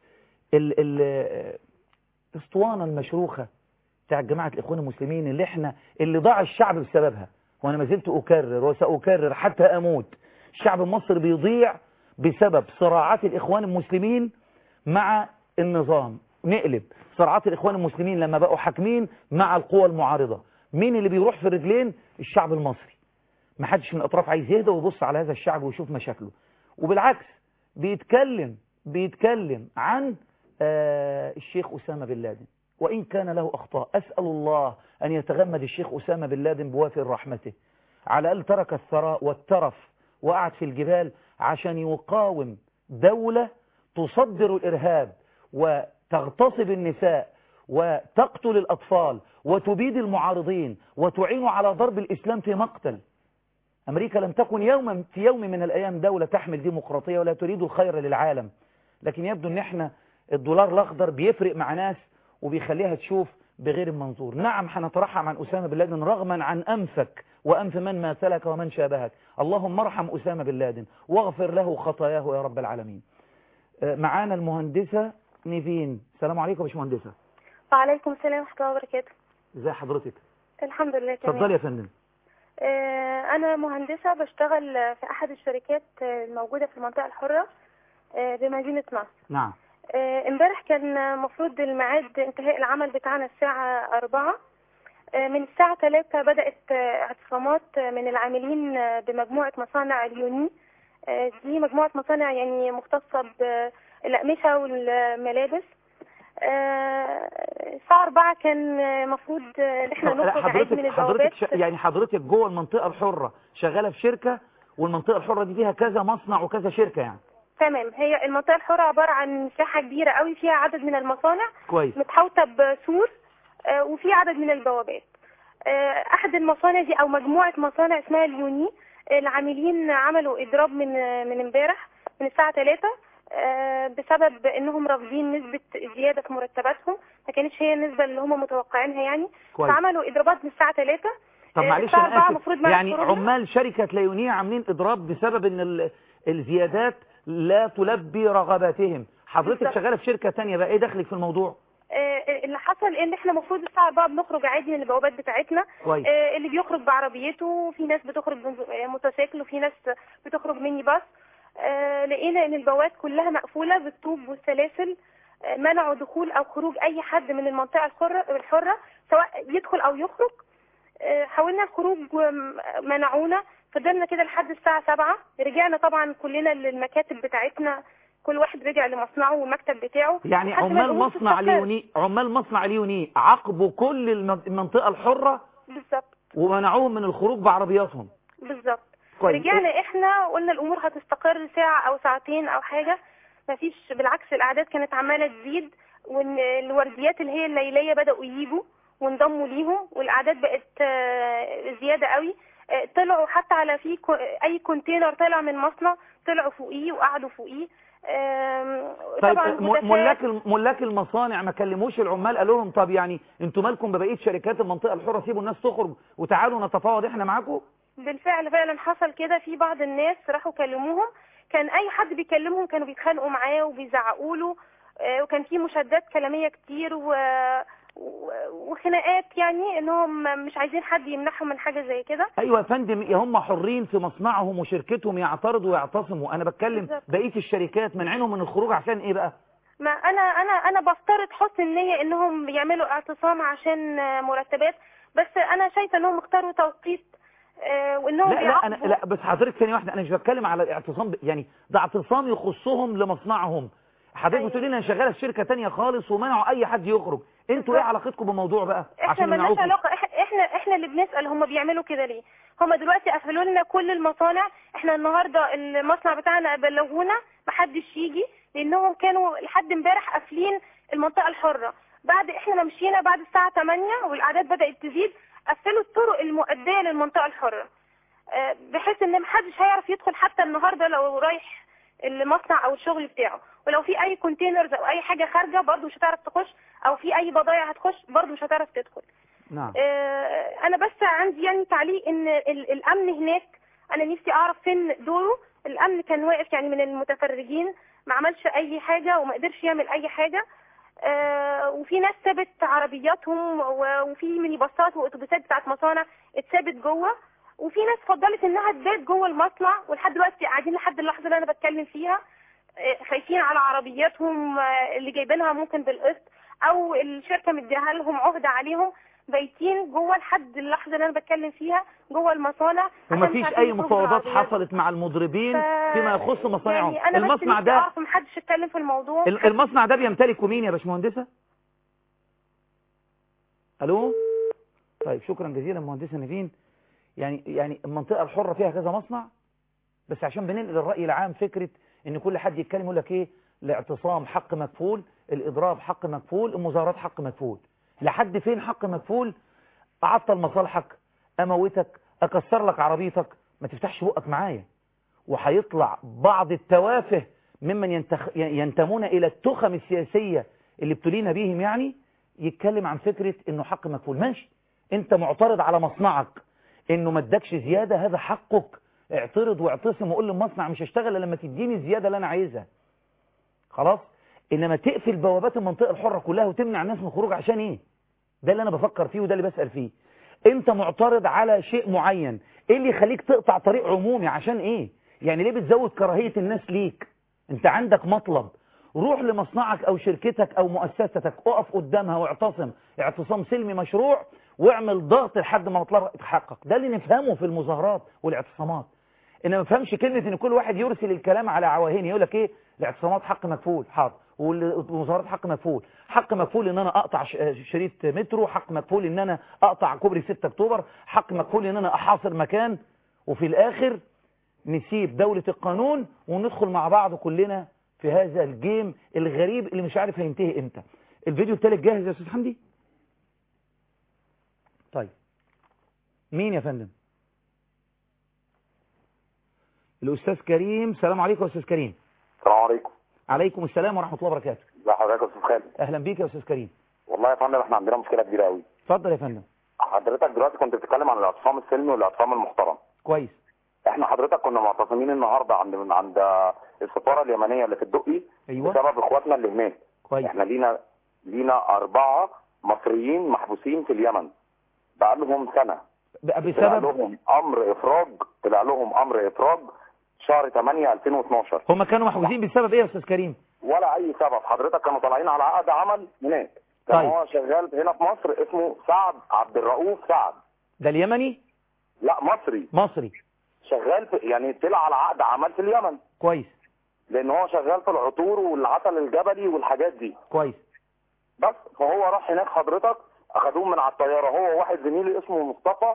ال ال اسطوانة المشروخة بتاع جماعة الإخوان المسلمين اللي احنا اللي ضاع الشعب بسببها وأنا ما زلت أكرر وسأكرر حتى أموت الشعب المصري بيضيع بسبب صراعات الإخوان المسلمين مع النظام نقلب صراعات الإخوان المسلمين لما بقوا حاكمين مع القوى المعارضة مين اللي بيروح في الرجلين الشعب المصري ما حدش من الأطراف عايز يهدى ويبص على هذا الشعب ويشوف مشاكله وبالعكس بيتكلم بيتكلم عن آه الشيخ أسامة بن لادن وإن كان له أخطاء أسأل الله أن يتغمد الشيخ أسامة بن لادن بوافر رحمته على الأقل ترك الثراء والترف وقعد في الجبال عشان يقاوم دولة تصدر الإرهاب وتغتصب النساء وتقتل الأطفال وتبيد المعارضين وتعين على ضرب الإسلام في مقتل أمريكا لم تكن يوما في يوم من الأيام دولة تحمل ديمقراطية ولا تريد الخير للعالم لكن يبدو أن احنا الدولار الأخضر بيفرق مع ناس وبيخليها تشوف بغير المنظور نعم هنترحم عن أسامة بن لادن رغما عن أنفك وأنف من ماثلك ومن شابهك اللهم ارحم أسامة بن لادن واغفر له خطاياه يا رب العالمين معانا المهندسة نيفين السلام عليكم يا باشمهندسة وعليكم السلام ورحمة الله وبركاته ازي حضرتك الحمد لله تمام اتفضلي يا فندم آه، أنا مهندسة بشتغل في أحد الشركات الموجودة في المنطقة الحرة آه، بمدينة نصر نعم آه، امبارح كان المفروض الميعاد انتهاء العمل بتاعنا الساعة أربعة آه، من الساعة ثلاثة بدأت آه، اعتصامات آه، من العاملين آه، بمجموعة مصانع اليوني آه، دي مجموعة مصانع يعني مختصة بالأقمشة والملابس آه، الساعة أربعة كان المفروض إن احنا نخرج عادي من حضرتك حضرتك البوابات ش... يعني حضرتك جوه المنطقة الحرة شغالة في شركة والمنطقة الحرة دي فيها كذا مصنع وكذا شركة يعني تمام هي المنطقة الحرة عبارة عن مساحة كبيرة قوي فيها عدد من المصانع كويس متحوطة بسور آه، وفي عدد من البوابات آه، أحد المصانع دي أو مجموعة مصانع اسمها اليوني العاملين عملوا إضراب من من امبارح من الساعة 3 بسبب إنهم رافضين نسبة زيادة في مرتباتهم ما كانتش هي النسبة اللي هم متوقعينها يعني كويس فعملوا إضرابات من الساعة 3 طب آه، معلش الساعة انا 4 اسف المفروض مع يعني الكورونا. عمال شركة ليونية عاملين اضراب بسبب ان ال... الزيادات لا تلبي رغباتهم حضرتك بالظبط. شغالة في شركة تانية بقى ايه دخلك في الموضوع آه، اللي حصل ان احنا المفروض الساعه 4 بنخرج عادي من البوابات بتاعتنا كويس آه، اللي بيخرج بعربيته وفي ناس بتخرج بموتوسيكل وفي ناس بتخرج ميني باص آه، لقينا ان البوابات كلها مقفوله بالطوب والسلاسل آه، منعوا دخول او خروج اي حد من المنطقه الحره الحره سواء يدخل او يخرج آه، حاولنا الخروج ومنعونا فضلنا كده لحد الساعه 7 رجعنا طبعا كلنا للمكاتب بتاعتنا كل واحد رجع لمصنعه والمكتب بتاعه يعني لحد ما عمال الأمور مصنع تستقر. ليوني عمال مصنع ليوني عاقبوا كل الم- المنطقة الحرة بالظبط ومنعوهم من الخروج بعربياتهم بالظبط كويس رجعنا احنا وقلنا الامور هتستقر ساعة او ساعتين او حاجة مفيش بالعكس الاعداد كانت عمالة تزيد وان الورديات اللي هي الليلية بدأوا يجوا وانضموا ليهم والاعداد بقت آه، زيادة قوي آه، طلعوا حتى على في كو- اي كونتينر طلع من مصنع طلعوا فوقيه وقعدوا فوقيه آم، طيب طبعا م- هتافات. ملاك الم- ملاك المصانع ما كلموش العمال قالوا لهم طب يعني انتوا مالكم ببقيه شركات المنطقه الحره سيبوا الناس تخرج وتعالوا نتفاوض احنا معاكم بالفعل فعلا حصل كده في بعض الناس راحوا كلموهم كان اي حد بيكلمهم كانوا بيتخانقوا معاه وبيزعقوا له آه، وكان في مشادات كلاميه كتير و... و- وخناقات يعني انهم مش عايزين حد يمنعهم من حاجه زي كده ايوه يا فندم يا هم حرين في مصنعهم وشركتهم يعترضوا ويعتصموا انا بتكلم بالظبط. بقيه الشركات منعينهم من الخروج عشان ايه بقى ما انا انا انا بفترض حسن النيه انهم يعملوا اعتصام عشان آه، مرتبات بس انا شايفه انهم اختاروا توقيت آه، وانهم لا لا انا بيعاقبوا. لا بس حضرتك ثانيه واحده انا مش بتكلم على الاعتصام ب- يعني ده اعتصام يخصهم لمصنعهم حضرتك أيوة. بتقولي لي انا شغاله في شركه تانية خالص ومنعوا اي حد يخرج انتوا ايه بالظبط. علاقتكم بالموضوع بقى احنا عشان مالناش يمنعوكم علاقه إح- احنا احنا اللي بنسال هم بيعملوا كده ليه هم دلوقتي قفلوا لنا كل المصانع احنا النهارده المصنع بتاعنا بلغونا محدش يجي لانهم كانوا لحد امبارح قافلين المنطقه الحره بعد احنا ما مشينا بعد الساعه 8 والاعداد بدات تزيد قفلوا الطرق المؤديه للمنطقه الحره آه، بحيث ان محدش هيعرف يدخل حتى النهارده لو رايح المصنع او الشغل بتاعه ولو في اي كونتينرز او اي حاجه خارجه برضه مش هتعرف تخش او في اي بضايع هتخش برضه مش هتعرف تدخل نعم آه، انا بس عندي يعني تعليق ان ال- الامن هناك انا نفسي اعرف فين دوره الامن كان واقف يعني من المتفرجين ما عملش اي حاجه وما قدرش يعمل اي حاجه آه، وفي ناس سابت عربياتهم و- وفي ميني باصات واتوبيسات بتاعت مصانع اتسابت جوه وفي ناس فضلت انها تبات جوه المصنع ولحد دلوقتي قاعدين لحد اللحظه اللي انا بتكلم فيها آه، خايفين على عربياتهم آه، اللي جايبينها ممكن بالقسط او الشركه مديها لهم عهده عليهم بايتين جوه لحد اللحظه اللي انا بتكلم فيها جوه المصانع عشان مش ومفيش عارفين اي يخرجوا مفاوضات بالعربيات. حصلت مع المضربين ف- فيما يخص مصانعهم يعني انا بس المصنع نفسي ده اعرف محدش اتكلم في الموضوع ال- المصنع ده بيمتلكه مين يا باشمهندسه الو طيب شكرا جزيلا مهندسه نيفين يعني يعني المنطقه الحره فيها كذا مصنع بس عشان بننقل الراي العام فكره ان كل حد يتكلم يقول لك ايه الاعتصام حق مكفول الاضراب حق مكفول المظاهرات حق مكفول لحد فين حق مكفول اعطل مصالحك اموتك اكسر لك عربيتك ما تفتحش بقك معايا وهيطلع بعض التوافه ممن ينتخ... ينتمون إلى التخم السياسية اللي ابتلينا بيهم يعني يتكلم عن فكرة انه حق مكفول ماشي انت معترض على مصنعك انه ما ادكش زيادة هذا حقك اعترض واعتصم وقول للمصنع مش هشتغل الا لما تديني الزيادة اللي انا عايزها خلاص انما تقفل بوابات المنطقة الحرة كلها وتمنع الناس من الخروج عشان ايه ده اللي انا بفكر فيه وده اللي بسأل فيه انت معترض على شيء معين ايه اللي يخليك تقطع طريق عمومي عشان ايه يعني ليه بتزود كراهية الناس ليك انت عندك مطلب روح لمصنعك او شركتك او مؤسستك اقف قدامها واعتصم اعتصام سلمي مشروع واعمل ضغط لحد ما مطلبك يتحقق ده اللي نفهمه في المظاهرات والاعتصامات ان ما نفهمش كلمة ان كل واحد يرسل الكلام على عواهين يقول لك ايه الاعتصامات حق مكفول حاضر والمظاهرات حق مكفول حق مكفول ان انا اقطع ش- شريط مترو حق مكفول ان انا اقطع كوبري 6 اكتوبر حق مكفول ان انا احاصر مكان وفي الاخر نسيب دولة القانون وندخل مع بعض كلنا في هذا الجيم الغريب اللي مش عارف هينتهي امتى الفيديو التالت جاهز يا استاذ حمدي طيب مين يا فندم الاستاذ كريم سلام عليكم يا استاذ كريم السلام عليكم عليكم السلام ورحمة الله وبركاته ازي حضرتك يا استاذ خالد اهلا بيك يا استاذ كريم والله يا فندم احنا عندنا مشكله كبيره قوي اتفضل يا فندم حضرتك دلوقتي كنت بتتكلم عن الاعتصام السلمي والاعتصام المحترم كويس احنا حضرتك كنا معتصمين النهارده عند من عند السفاره اليمنيه اللي في الدقي ايوه بسبب اخواتنا اللي هناك كويس احنا لينا لينا اربعه مصريين محبوسين في اليمن بقى لهم سنه بقى طلع بسبب لهم امر افراج طلع لهم امر افراج شهر 8 2012 هم كانوا محجوزين بسبب ايه يا استاذ كريم ولا اي سبب حضرتك كانوا طالعين على عقد عمل هناك كان طيب. هو شغال هنا في مصر اسمه سعد عبد الرؤوف سعد ده اليمني لا مصري مصري شغال في يعني طلع على عقد عمل في اليمن كويس لان هو شغال في العطور والعسل الجبلي والحاجات دي كويس بس فهو راح هناك حضرتك اخدوه من على الطياره هو واحد زميلي اسمه مصطفى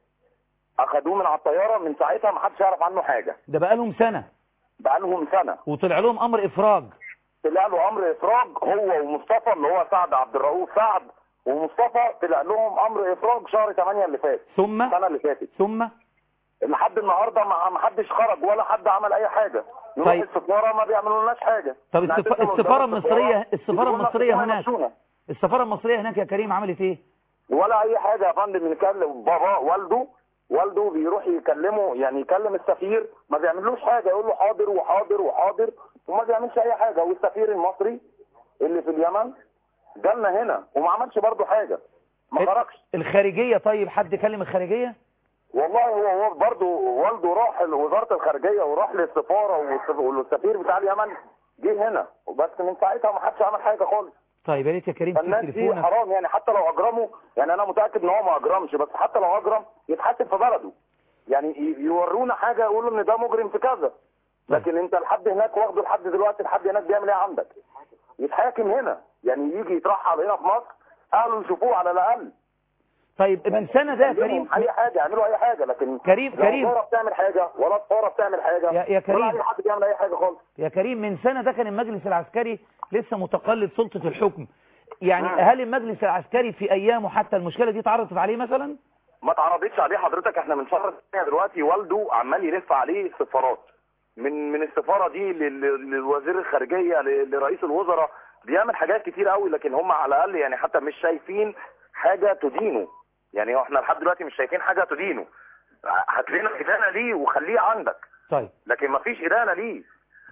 اخدوه من على الطياره من ساعتها ما حدش يعرف عنه حاجه ده بقى لهم سنة بقى لهم سنه وطلع لهم امر افراج طلع له امر افراج هو ومصطفى اللي هو سعد عبد الرؤوف سعد ومصطفى طلع لهم امر افراج شهر 8 اللي فات ثم السنه اللي فاتت ثم لحد النهارده ما ما حدش خرج ولا حد عمل اي حاجه نروح طيب. السفاره ما بيعملولناش حاجه طب نعتذر السف- قدام السفارة المصرية السفارة يقولوا لنا المصرية السفارة هناك يمشونا. السفارة المصرية هناك يا كريم عملت ايه ولا اي حاجه يا فندم يكلم بابا والده والده بيروح يكلمه يعني يكلم السفير ما بيعملوش حاجه يقول له حاضر وحاضر وحاضر وما بيعملش اي حاجه والسفير المصري اللي في اليمن جالنا هنا وما عملش برضه حاجه ما خرجش الخارجية طيب حد كلم الخارجية والله هو هو برضه والده راح لوزاره الخارجيه وراح للسفاره والسف- والسفير بتاع اليمن جه هنا وبس من ساعتها ما حدش عمل حاجه خالص طيب يا ريت يا كريم فالناس تسيب دي تليفونك حرام يعني حتى لو اجرموا يعني انا متاكد ان هو ما اجرمش بس حتى لو اجرم يتحاسب في بلده يعني ي- يورونا حاجه يقولوا ان ده مجرم في كذا لكن انت لحد هناك واخده لحد دلوقتي لحد هناك بيعمل ايه عندك يتحاكم هنا يعني يجي يترحل هنا في مصر اهله يشوفوه على الاقل طيب من سنة ده يا كريم اي حاجه يعملوا اي حاجه لكن كريم- لا كريم. الثوره بتعمل حاجه ولا الثوره بتعمل حاجه يا- يا كريم. ولا اي حد بيعمل اي حاجه خالص يا كريم من سنة ده كان المجلس العسكري لسه متقلد سلطة الحكم يعني مم. هل المجلس العسكري في ايامه حتى المشكلة دي اتعرضت عليه مثلا ما اتعرضتش عليه حضرتك احنا من شهر 8 دلوقتي والده عمال يلف عليه السفارات من من السفاره دي لل- للوزير الخارجيه ل- لرئيس الوزراء بيعمل حاجات كتير قوي لكن هم على الاقل يعني حتى مش شايفين حاجه تدينه يعني احنا لحد دلوقتي مش شايفين حاجه تدينه هات لنا ادانه ليه وخليه عندك طيب لكن ما فيش ادانه ليه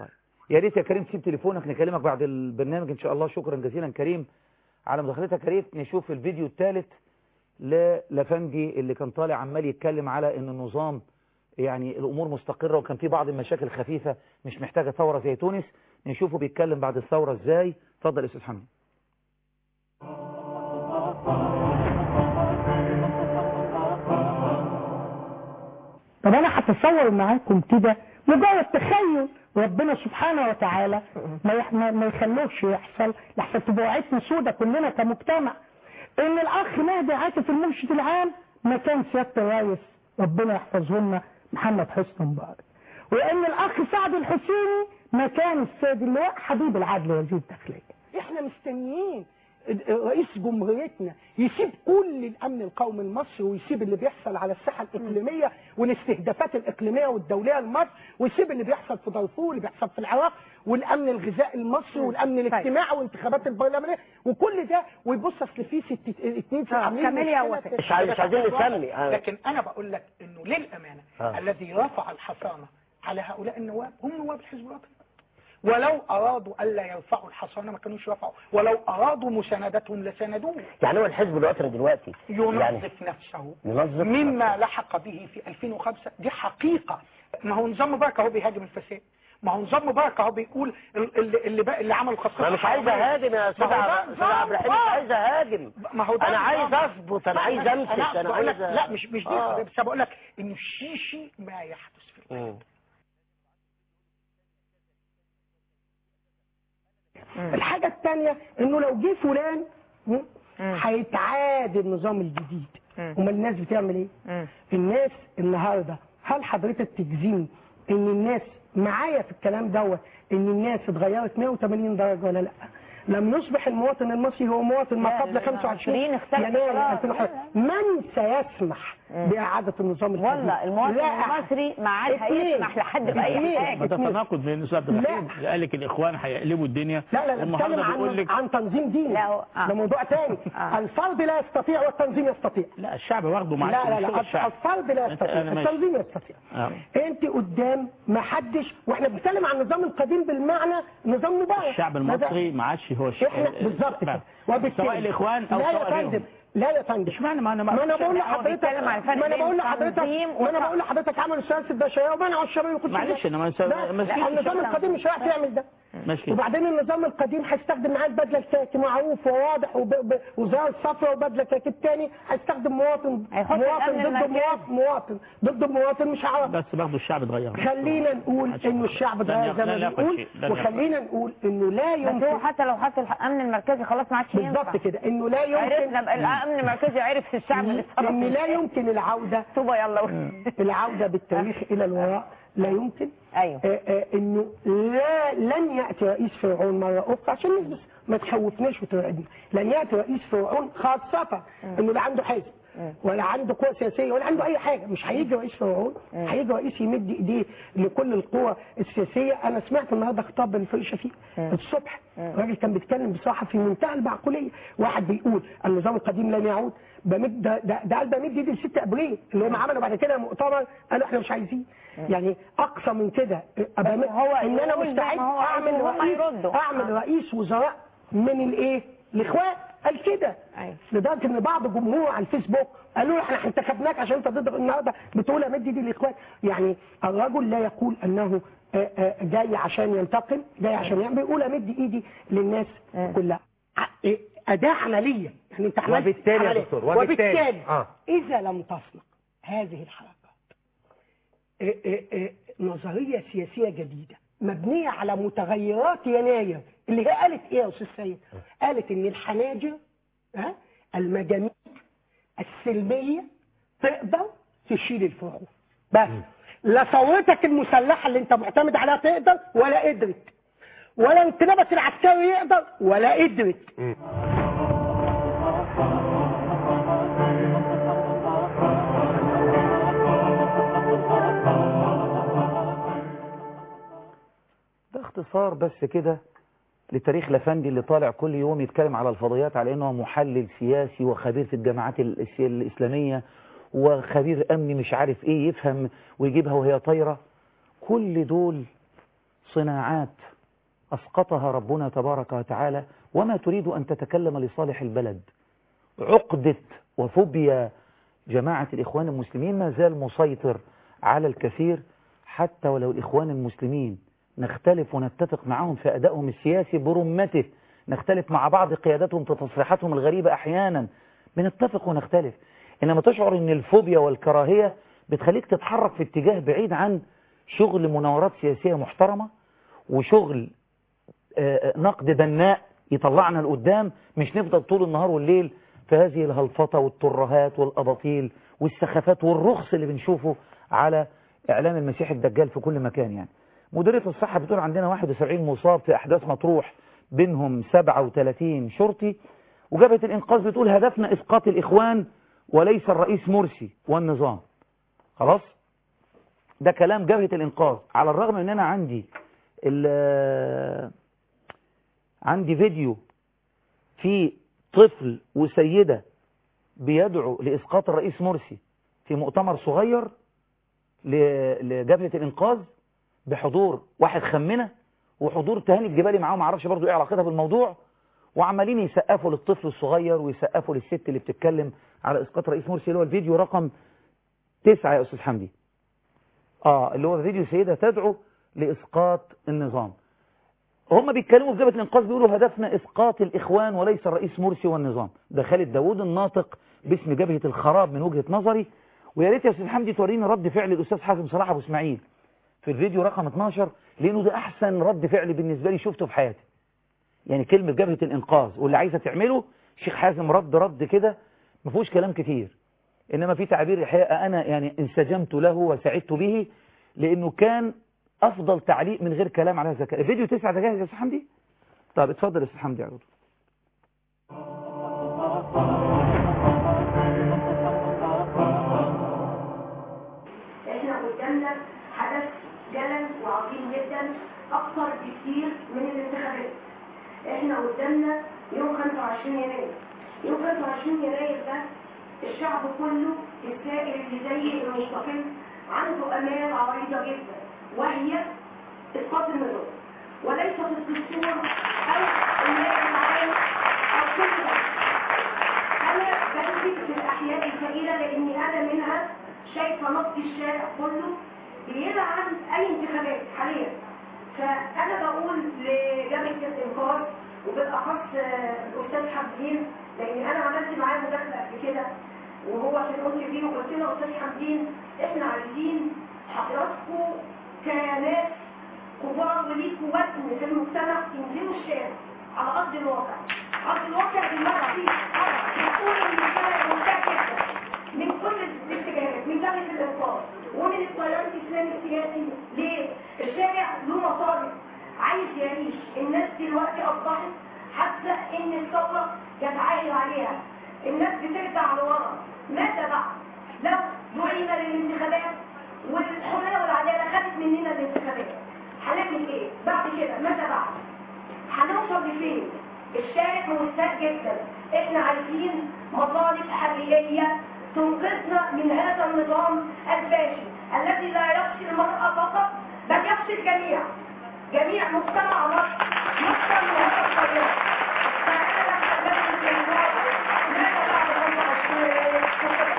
يا ريت يا كريم تسيب تليفونك نكلمك بعد البرنامج ان شاء الله شكرا جزيلا كريم على مداخلتك يا ريت نشوف الفيديو الثالث للافندي اللي كان طالع عمال يتكلم على ان النظام يعني الامور مستقره وكان في بعض المشاكل خفيفه مش محتاجه ثوره زي تونس نشوفه بيتكلم بعد الثوره ازاي اتفضل يا استاذ حمد طب انا هتصور معاكم كده مجرد تخيل ربنا سبحانه وتعالى ما يح- ما ما يخلوش يحصل لحسن تبقى عيشنا سودة كلنا كمجتمع ان الاخ مهدي عاطف المرشد العام مكان سياده الرئيس ربنا يحفظه لنا محمد حسني مبارك وان الاخ سعد الحسيني مكان السيد اللواء حبيب العدل وزير الداخليه احنا مستنيين رئيس جمهوريتنا يسيب كل الامن القومي المصري ويسيب اللي بيحصل على الساحه الاقليميه والاستهدافات الاقليميه والدوليه لمصر ويسيب اللي بيحصل في دارفور واللي بيحصل في العراق والامن الغذائي المصري والامن الاجتماعي والانتخابات البرلمانيه وكل ده ويبص اصل في ست اتنين في عاملين كاميليا مشكلة وفاء. في- مش عايز- مش عايزين نسمي. آه. لكن انا بقول لك انه للامانه آه. الذي رفع الحصانه على هؤلاء النواب هم نواب الحزب الوطني ولو ارادوا الا يرفعوا الحصانه ما كانوش رفعوا ولو ارادوا مساندتهم لساندوه يعني هو الحزب الوطني دلوقتي يعني ينظف نفسه ينظف مما لحق به في 2005 دي حقيقة ما هو نظام مبارك اهو بيهاجم الفساد ما هو نظام مبارك اهو بيقول ال- اللي اللي, بقى اللي عملوا خاصة انا مش عايز اهاجم يا استاذ ما هو ده عبد استاذ عبد الرحيم مش نظام. عايز اهاجم ما هو ده انا عايز نظام. اثبت انا لا، عايز لا، امسك انا بقول لك عايز لا مش مش دي آه. القضية، بس بقول لك انه الشيشي ما يحدث في البلد مم. الحاجة الثانية انه لو جه فلان م، هيتعاد النظام الجديد امال الناس بتعمل ايه الناس النهاردة هل حضرتك تجزيني ان الناس معايا في الكلام دوت ان الناس اتغيرت 180 درجة ولا لا لم يصبح المواطن المصري هو مواطن ما لا، قبل لا، 25 20 اختلف يناير خلاص. 2011 من سيسمح بإعادة النظام الجديد والله المواطن لا أحد. المصري ما عاد اتنين. هيسمح لحد بأي اتنين. حاجة ما ده تناقض بين الاستاذ عبد الرحيم لا. قال لك الاخوان هيقلبوا الدنيا لا لا لا والنهارده بتكلم بيقول عن لك عن تنظيم ديني لا، هو- آه. ده موضوع تاني آه. الفرد لا يستطيع والتنظيم يستطيع لا الشعب واخده معاه لا لا شغل لا الشعب الفرد لا أنت- يستطيع أنا ماشي. التنظيم يستطيع آه. انت قدام ما حدش واحنا بنتكلم عن النظام القديم بالمعنى نظام مبارك الشعب المصري ما عادش هو الش- احنا ال- بالظبط كده الشعب. وبالتالي سواء الاخوان او لا سواء يا فندم غيرهم لا يا فندم اشمعنى ما انا ما انا بقول هو لحضرتك بيتكلم عن الفرق ما انا بين بقول لحضرتك تنظيم ما انا وتع- بقول لحضرتك عملوا سياسه البشريه ومنعوا الشباب يخشوا معلش انا ما لا ما لا، سكتش. النظام القديم مش هيعرف يعمل ده ماشي وبعدين النظام القديم هيستخدم معاه البدله الكاكي معروف وواضح وب- ب- وزي الصفراء وبدله كاكي الثاني هيستخدم مواطن هيحط مواطن الأمن ضد المركزي. مواطن مواطن ضد مواطن مش هعرف بس برضه الشعب اتغير خلينا نقول انه الشعب لن اتغير ياخد- زي ما لن ياخد بنقول شيء. لن ياخد. وخلينا نقول انه لا بس هو يمكن حتى لو حط الامن المركزي خلاص ما عادش ينفع بالظبط كده انه لا عرفنا يمكن بقى الامن المركزي عرف الشعب اللي اتصرف ان لا إزاي. يمكن العوده طوبى يلا العوده بالتاريخ الى الوراء لا يمكن ايوه آه، آه، انه لا لن ياتي رئيس فرعون مره اخرى عشان الناس بس ما تخوفناش وترعبنا لن ياتي رئيس فرعون خاصه انه لا عنده حزب ولا عنده قوة سياسية ولا عنده أي حاجة مش هيجي رئيس فرعون هيجي رئيس يمد إيديه لكل القوى السياسية أنا سمعت النهاردة خطاب من فريق شفيق الصبح الراجل كان بيتكلم بصراحة في منتهى المعقولية واحد بيقول النظام القديم لن يعود بمد ده, ده, ده قال بمد ايدي ل 6 ابريل اللي هم عملوا بعد كده مؤتمر قالوا احنا مش عايزين يعني اقصى من كده أبقى بس هو ان انا يقول زي مستعد ما هو عايز اعمل وهم رئيس يردوا. اعمل آه. رئيس وزراء من الايه الاخوان قال كده أيوة. لدرجه ان بعض جمهور على الفيسبوك قالوا له احنا انتخبناك عشان انت ضد النهارده بتقول امد ايدي للاخوان يعني الرجل لا يقول انه آه، آه، جاي عشان ينتقم جاي عشان يعمل بيقول امد ايدي للناس كلها ع- إيه، اداه عمليه يعني انت عملت وبالتالي يا عملية. دكتور، وبالتالي. وبالتالي آه. اذا لم تصنع هذه الحركات إيه إيه إيه نظريه سياسيه جديده مبنيه على متغيرات يناير اللي هي قالت ايه يا استاذ سيد؟ قالت ان الحناجر ها المجاميع السلميه تقدر تشيل الفروع بس لا ثورتك المسلحه اللي انت معتمد عليها تقدر ولا قدرت ولا انقلابك العسكري يقدر ولا قدرت ده اختصار بس كده لتاريخ لفندي اللي طالع كل يوم يتكلم على الفضائيات على انه محلل سياسي وخبير في الجامعات الإس- الاسلاميه وخبير امني مش عارف ايه يفهم ويجيبها وهي طايره كل دول صناعات أسقطها ربنا تبارك وتعالى وما تريد أن تتكلم لصالح البلد عقدة وفوبيا جماعة الإخوان المسلمين ما زال مسيطر على الكثير حتى ولو الإخوان المسلمين نختلف ونتفق معهم في أدائهم السياسي برمته نختلف مع بعض قيادتهم في تصريحاتهم الغريبة أحيانا بنتفق ونختلف إنما تشعر أن الفوبيا والكراهية بتخليك تتحرك في اتجاه بعيد عن شغل مناورات سياسية محترمة وشغل آه، نقد بناء يطلعنا لقدام مش نفضل طول النهار والليل في هذه الهلفطة والترهات والأباطيل والسخافات والرخص اللي بنشوفه على إعلام المسيح الدجال في كل مكان يعني مديرية الصحة بتقول عندنا 71 مصاب في أحداث مطروح بينهم 37 شرطي وجبهة الإنقاذ بتقول هدفنا إسقاط الإخوان وليس الرئيس مرسي والنظام خلاص ده كلام جبهة الإنقاذ على الرغم ان انا عندي ال- عندي فيديو في طفل وسيدة بيدعو لإسقاط الرئيس مرسي في مؤتمر صغير ل- لجبهة الإنقاذ بحضور واحد خمنة وحضور تهاني الجبالي معاهم معرفش برضو ايه علاقتها بالموضوع وعمالين يسقفوا للطفل الصغير ويسقفوا للست اللي بتتكلم على اسقاط رئيس مرسي اللي هو الفيديو رقم تسعة يا استاذ حمدي اه اللي هو فيديو سيدة تدعو لاسقاط النظام هم بيتكلموا في جبهة الانقاذ بيقولوا هدفنا اسقاط الاخوان وليس الرئيس مرسي والنظام ده خالد داوود الناطق باسم جبهة الخراب من وجهة نظري ويا ريت يا استاذ حمدي توريني رد فعل الاستاذ حازم صلاح ابو اسماعيل في الفيديو رقم 12 لانه ده احسن رد فعل بالنسبه لي شفته في حياتي يعني كلمه جبهه الانقاذ واللي عايزه تعمله شيخ حازم رد رد كده ما فيهوش كلام كتير انما في تعبير الحقيقه انا يعني انسجمت له وسعدت به لانه كان افضل تعليق من غير كلام على هذا الكلام الفيديو تسعة ده جاهز يا استاذ حمدي طب اتفضل يا استاذ حمدي عرض احنا قدامنا حدث جلل وعظيم جدا اكثر بكتير من الانتخابات احنا قدامنا يوم 25 يناير يوم 25 يناير ده الشعب كله السائر اللي زي المستقل عنده امال عريضه جدا وهي اسقاط النظام وليس في الدستور او النائب العام او كل ده انا بمسك في الاحياء الفقيره لاني انا منها شايفه نبض الشارع كله بيدعم اي انتخابات حاليا فانا بقول لجامعه الانقاذ وبالاخص آه، الاستاذ حمدين لان انا عملت معاه مداخله قبل كده وهو في الاوتي فيه وقلت له استاذ حمدين احنا عايزين حضراتكم كناس كبار وليكوا وزن في المجتمع تنزلوا الشارع على ارض الواقع ارض الواقع دلوقتي بتقول ان الشارع مرتاح جدا من كل الاتجاهات من جبهه الانقاذ ومن التيار الاسلامي السياسي ليه؟ الشارع له مطالب عايز يعيش الناس دلوقتي اصبحت حاسه ان الثوره جت عايله عليها الناس بترجع لورا ماذا بعد؟ لو دعينا للانتخابات والحريه والعداله خدت مننا الانتخابات هنعمل ايه؟ بعد كده ماذا بعد؟ هنوصل لفين؟ الشارع مستاء جدا احنا عايزين مطالب حقيقيه تنقذنا من هذا النظام الفاشل الذي لا يخشى المرأة فقط بل يخشى الجميع جميع مجتمع مصر يخشى من هذا التيار فأنا بتكلم في النهاية ماذا بعد 25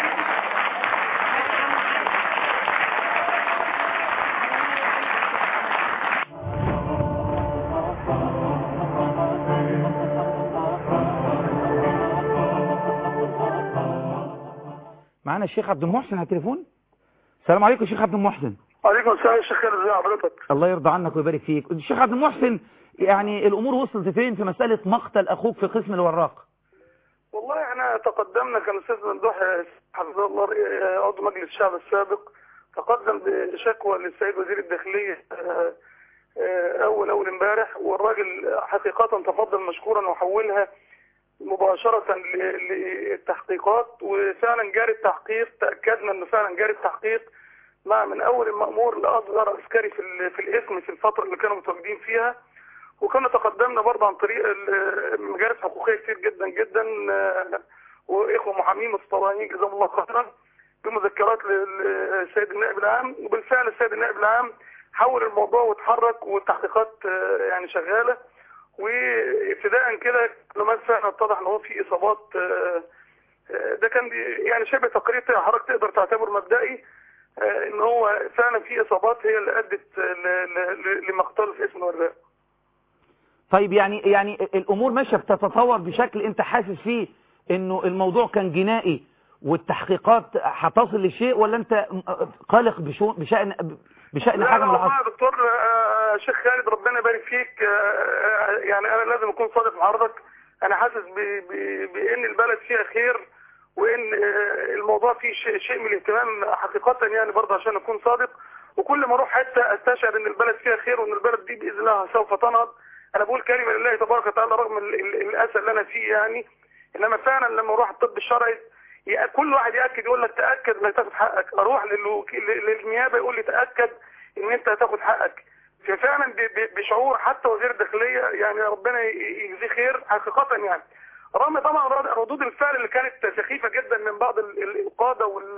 معانا الشيخ عبد المحسن على التليفون السلام عليكم شيخ عبد المحسن عليكم السلام يا شيخ خير ازي حضرتك الله يرضى عنك ويبارك فيك الشيخ عبد المحسن يعني الامور وصلت فين في مساله مقتل اخوك في قسم الوراق والله احنا تقدمنا كان الاستاذ ممدوح حفظه الله رئي- عضو مجلس الشعب السابق تقدم بشكوى للسيد وزير الداخليه آه، آه، اول اول امبارح والراجل حقيقه تفضل مشكورا وحولها مباشرة ل- للتحقيقات وفعلا جاري التحقيق تأكدنا انه فعلا جاري التحقيق مع من اول المأمور لاصغر عسكري في ال- في الاسم في الفترة اللي كانوا متواجدين فيها وكنا تقدمنا برضه عن طريق ال- مجالس حقوقية كتير جدا جدا آه، واخوة محامين مستطاعين جزاهم الله خيرا بمذكرات للسيد النائب العام وبالفعل السيد النائب العام حول الموضوع واتحرك والتحقيقات آه، يعني شغاله وابتداء كده لما فعلا اتضح ان هو في اصابات آه، آه، ده كان بي- يعني شبه تقرير حضرتك تقدر تعتبر مبدئي آه، ان هو فعلا في اصابات هي اللي ادت ل- ل- ل- لمقتله في اسم الوراق طيب يعني يعني الامور ماشيه بتتطور بشكل انت حاسس فيه انه الموضوع كان جنائي والتحقيقات هتصل لشيء ولا انت قلق بشو- بشأن بشأن لا حاجه لا من اللي والله حصل يا دكتور آه، شيخ خالد ربنا يبارك فيك آه، آه، يعني انا لازم اكون صادق مع حضرتك انا حاسس ب- ب- بان البلد فيها خير وان آه، الموضوع فيه شيء شيء من الاهتمام حقيقه يعني برضه عشان اكون صادق وكل ما اروح حته استشعر ان البلد فيها خير وان البلد دي باذن الله سوف تنهض انا بقول كلمه لله تبارك وتعالى رغم ال- ال- الاسى اللي انا فيه يعني انما فعلا لما اروح الطب الشرعي يا- كل واحد ياكد يقول لك تاكد انك تاخد حقك اروح للوكيل- للنيابه يقول لي تاكد ان انت هتاخد حقك ففعلا ب- ب- بشعور حتى وزير الداخليه يعني ربنا ي- يجزيه خير حقيقه يعني رغم طبعا رد- ردود الفعل اللي كانت سخيفه جدا من بعض ال- ال- القاده وال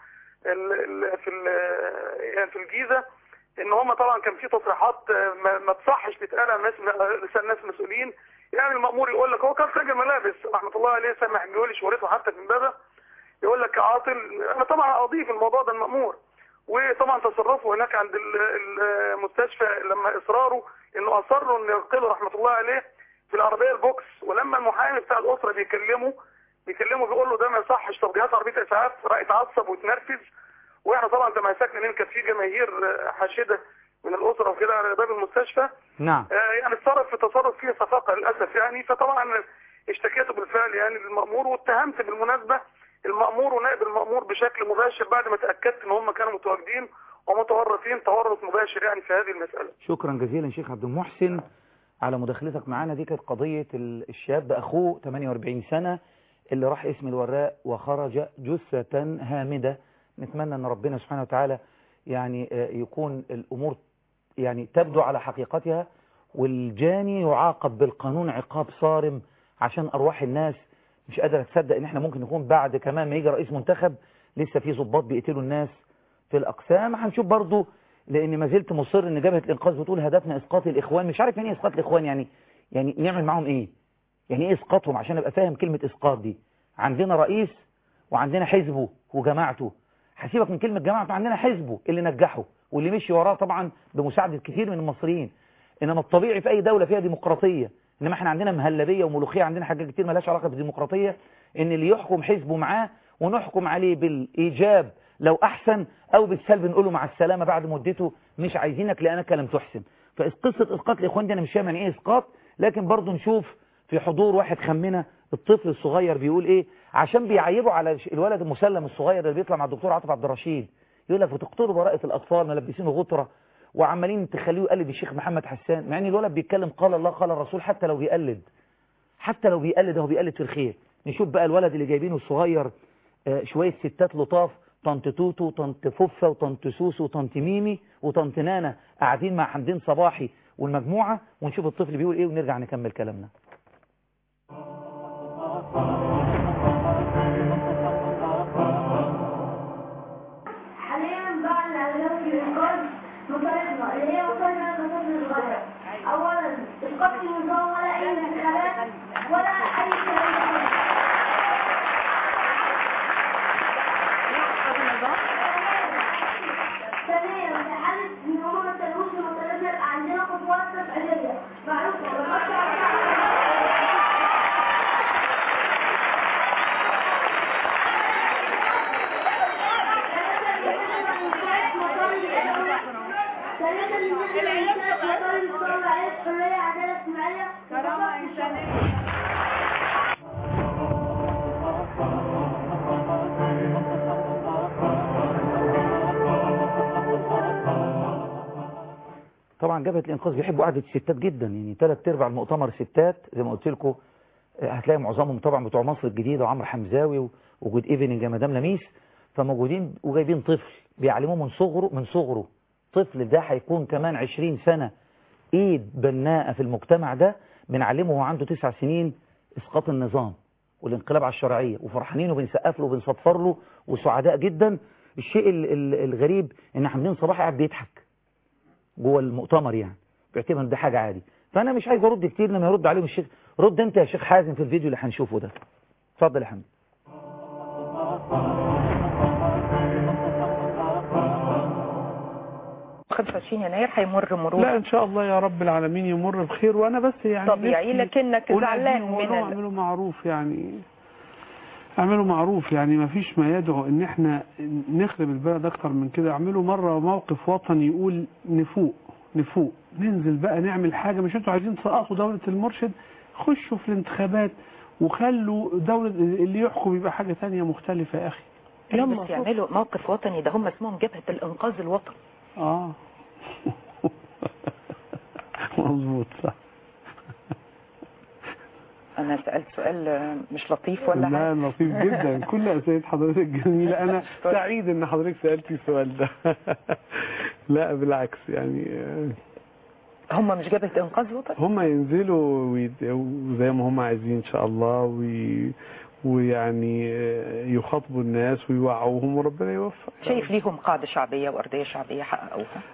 ال- ال- في ال- يعني في الجيزه ان هم طبعا كان في تصريحات ما, ما تصحش تتقال على ناس لسان ناس مسؤولين يعني المأمور يقول لك هو كان تاجر ملابس رحمه الله عليه سامح بيقول شهرته حتى في امبابه يقول لك عاطل انا طبعا اضيف الموضوع ده المأمور وطبعا تصرفه هناك عند ال- المستشفى لما اصراره انه اصروا انه ينقله رحمه الله عليه في العربيه البوكس ولما المحامي بتاع الاسره بيكلمه بيكلمه بيقول له ده ما يصحش طب جهاز عربيه اسعاف راح يتعصب ويتنرفز واحنا طبعا تماسكنا لان كانت في جماهير آه، حاشده من الاسره وكده على باب المستشفى نعم آه، يعني اتصرف في تصرف فيه صفاقه للاسف يعني فطبعا اشتكيته بالفعل يعني للمأمور واتهمت بالمناسبه المأمور ونائب المأمور بشكل مباشر بعد ما تاكدت ان هم كانوا متواجدين ومتورطين تورط مباشر يعني في هذه المساله. شكرا جزيلا شيخ عبد المحسن على مداخلتك معانا دي كانت قضية ال- الشاب أخوه 48 سنة اللي راح اسم الوراء وخرج جثة هامدة نتمنى أن ربنا سبحانه وتعالى يعني آه، يكون الأمور يعني تبدو على حقيقتها والجاني يعاقب بالقانون عقاب صارم عشان أرواح الناس مش قادرة تصدق إن احنا ممكن نكون بعد كمان ما يجي رئيس منتخب لسه في ضباط بيقتلوا الناس في الأقسام هنشوف برضو لان ما زلت مصر ان جبهه الانقاذ بتقول هدفنا اسقاط الاخوان مش عارف يعني ايه اسقاط الاخوان يعني يعني نعمل معاهم ايه يعني ايه اسقاطهم عشان ابقى فاهم كلمه اسقاط دي عندنا رئيس وعندنا حزبه وجماعته هسيبك من كلمه جماعته عندنا حزبه اللي نجحه واللي مشي وراه طبعا بمساعده كثير من المصريين انما الطبيعي في اي دوله فيها ديمقراطيه انما احنا عندنا مهلبيه وملوخيه عندنا حاجات كتير مالهاش علاقه بالديمقراطيه ان اللي يحكم حزبه معاه ونحكم عليه بالايجاب لو احسن او بالسلب نقول له مع السلامه بعد مدته مش عايزينك لانك لم تحسن فقصه اسقاط الاخوان دي انا مش فاهم يعني ايه اسقاط لكن برضه نشوف في حضور واحد خمنا الطفل الصغير بيقول ايه عشان بيعيبوا على الولد المسلم الصغير اللي بيطلع مع الدكتور عاطف عبد الرشيد يقول لك بتقتلوا براءه الاطفال ملبسينه غطره وعمالين تخليه يقلد الشيخ محمد حسان مع ان الولد بيتكلم قال الله قال الرسول حتى لو بيقلد حتى لو بيقلد هو بيقلد في الخير نشوف بقى الولد اللي جايبينه الصغير آه، شويه ستات لطاف طنط توتو وطنط ففة وطنط سوسو وطنط ميمي وطنط نانا قاعدين مع حمدين صباحي والمجموعة ونشوف الطفل بيقول ايه ونرجع نكمل كلامنا حاليا بقى الأهداف في الإنقاذ مطالبنا اللي هي وصلنا لطفل صغير أولا إسقاط النظام ولا أي انتخابات ولا أي كلام ثانيا في حالة إن هما ما سلموش لمطالبنا يبقى عندنا خطوات تفعيلية معروفة ثالثا نحن الإنسان مطالب الثورة عليه الحرية عدالة اجتماعية كرامة إنسانية طبعا جبهة الإنقاذ بيحبوا قعدة الستات جدا يعني ثلاث أرباع المؤتمر ستات زي ما قلت لكم آه، هتلاقي معظمهم طبعا بتوع مصر الجديدة وعمرو حمزاوي و- وجود ايفنينج يا مدام لميس فموجودين وجايبين طفل بيعلموه من صغره من صغره طفل ده هيكون كمان 20 سنة ايد بناءة في المجتمع ده بنعلمه وهو عنده تسع سنين اسقاط النظام والانقلاب على الشرعية وفرحانين وبنسقف له وبنصفر له وسعداء جدا الشيء ال- ال- الغريب ان حمدين صباحي قاعد بيضحك جوه المؤتمر يعني بيعتبر إن ده حاجه عادي فانا مش عايز ارد كتير لما يرد عليهم الشيخ رد انت يا شيخ حازم في الفيديو اللي هنشوفه ده اتفضل يا حمد 25 يناير هيمر مرور لا ان شاء الله يا رب العالمين يمر بخير وانا بس يعني طبيعي نفسي- لكنك ولا زعلان عايزين من والله ال- اعملوا معروف يعني اعملوا معروف يعني ما فيش ما يدعو ان احنا نخرب البلد اكتر من كده اعملوا مرة موقف وطني يقول نفوق نفوق ننزل بقى نعمل حاجة مش انتوا عايزين تسقطوا دولة المرشد خشوا في الانتخابات وخلوا دولة اللي يحكم يبقى حاجة تانية مختلفة يا اخي لما يعملوا موقف وطني ده هم اسمهم جبهة الإنقاذ الوطني اه مظبوط صح أنا سألت سؤال آه، مش لطيف ولا حاجة لا لطيف جدا كل اسئله حضرتك جميله انا سعيد ان حضرتك سالتي السؤال ده لا بالعكس يعني آه، هم مش جبهة إنقاذ وطني هم ينزلوا ويد- زي ما هم عايزين ان شاء الله وي ويعني آه، يخاطبوا الناس ويوعوهم وربنا يوفق شايف ليهم قاعدة شعبية وأرضية شعبية حققوها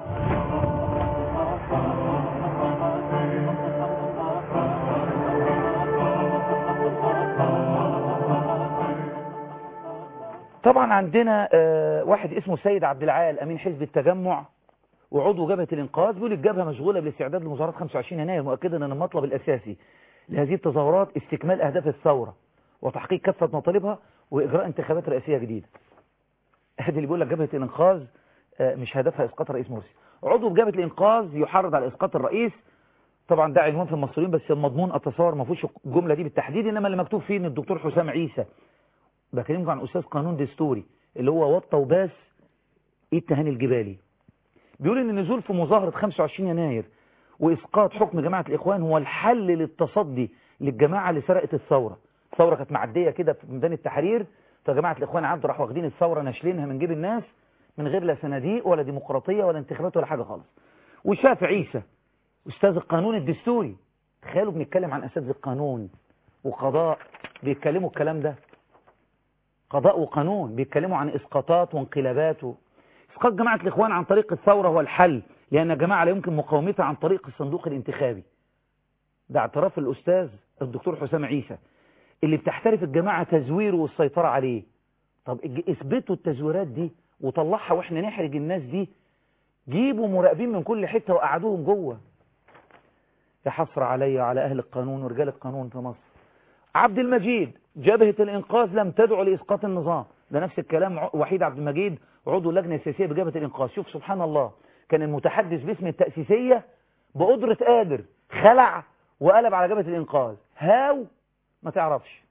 طبعا عندنا آه، واحد اسمه سيد عبد العال امين حزب التجمع وعضو جبهه الانقاذ بيقول الجبهه مشغوله بالاستعداد لمظاهرات 25 يناير مؤكدا ان المطلب الاساسي لهذه التظاهرات استكمال اهداف الثوره وتحقيق كافه مطالبها واجراء انتخابات رئاسيه جديده. ادي اللي بيقول لك جبهه الانقاذ آه، مش هدفها اسقاط الرئيس مرسي. عضو بجبهه الانقاذ يحرض على اسقاط الرئيس طبعا ده عنوان في المصريين بس المضمون اتصور ما فيهوش الجمله دي بالتحديد انما اللي مكتوب فيه ان الدكتور حسام عيسى بكلمكم عن استاذ قانون دستوري اللي هو وطى وباس ايد تهاني الجبالي بيقول ان النزول في مظاهره 25 يناير واسقاط حكم جماعه الاخوان هو الحل للتصدي للجماعه اللي سرقت الثوره الثوره كانت معديه كده في ميدان التحرير فجماعه الاخوان عدوا راحوا واخدين الثوره ناشلينها من جيب الناس من غير لا صناديق ولا ديمقراطيه ولا انتخابات ولا حاجه خالص وشاف عيسى استاذ القانون الدستوري تخيلوا بنتكلم عن اساتذه القانون وقضاء بيتكلموا الكلام ده قضاء وقانون بيتكلموا عن اسقاطات وانقلابات و... اسقاط جماعه الاخوان عن طريق الثوره هو الحل لان الجماعه لا يمكن مقاومتها عن طريق الصندوق الانتخابي ده اعتراف الاستاذ الدكتور حسام عيسى اللي بتحترف الجماعه تزويره والسيطره عليه طب اج- اثبتوا التزويرات دي وطلعها واحنا نحرج الناس دي جيبوا مراقبين من كل حته وقعدوهم جوه يا حسره عليا على اهل القانون ورجال القانون في مصر عبد المجيد جبهة الإنقاذ لم تدعو لإسقاط النظام ده نفس الكلام ع- وحيد عبد المجيد عضو اللجنة السياسية بجبهة الإنقاذ شوف سبحان الله كان المتحدث باسم التأسيسية بقدرة قادر خلع وقلب على جبهة الإنقاذ هاو ما تعرفش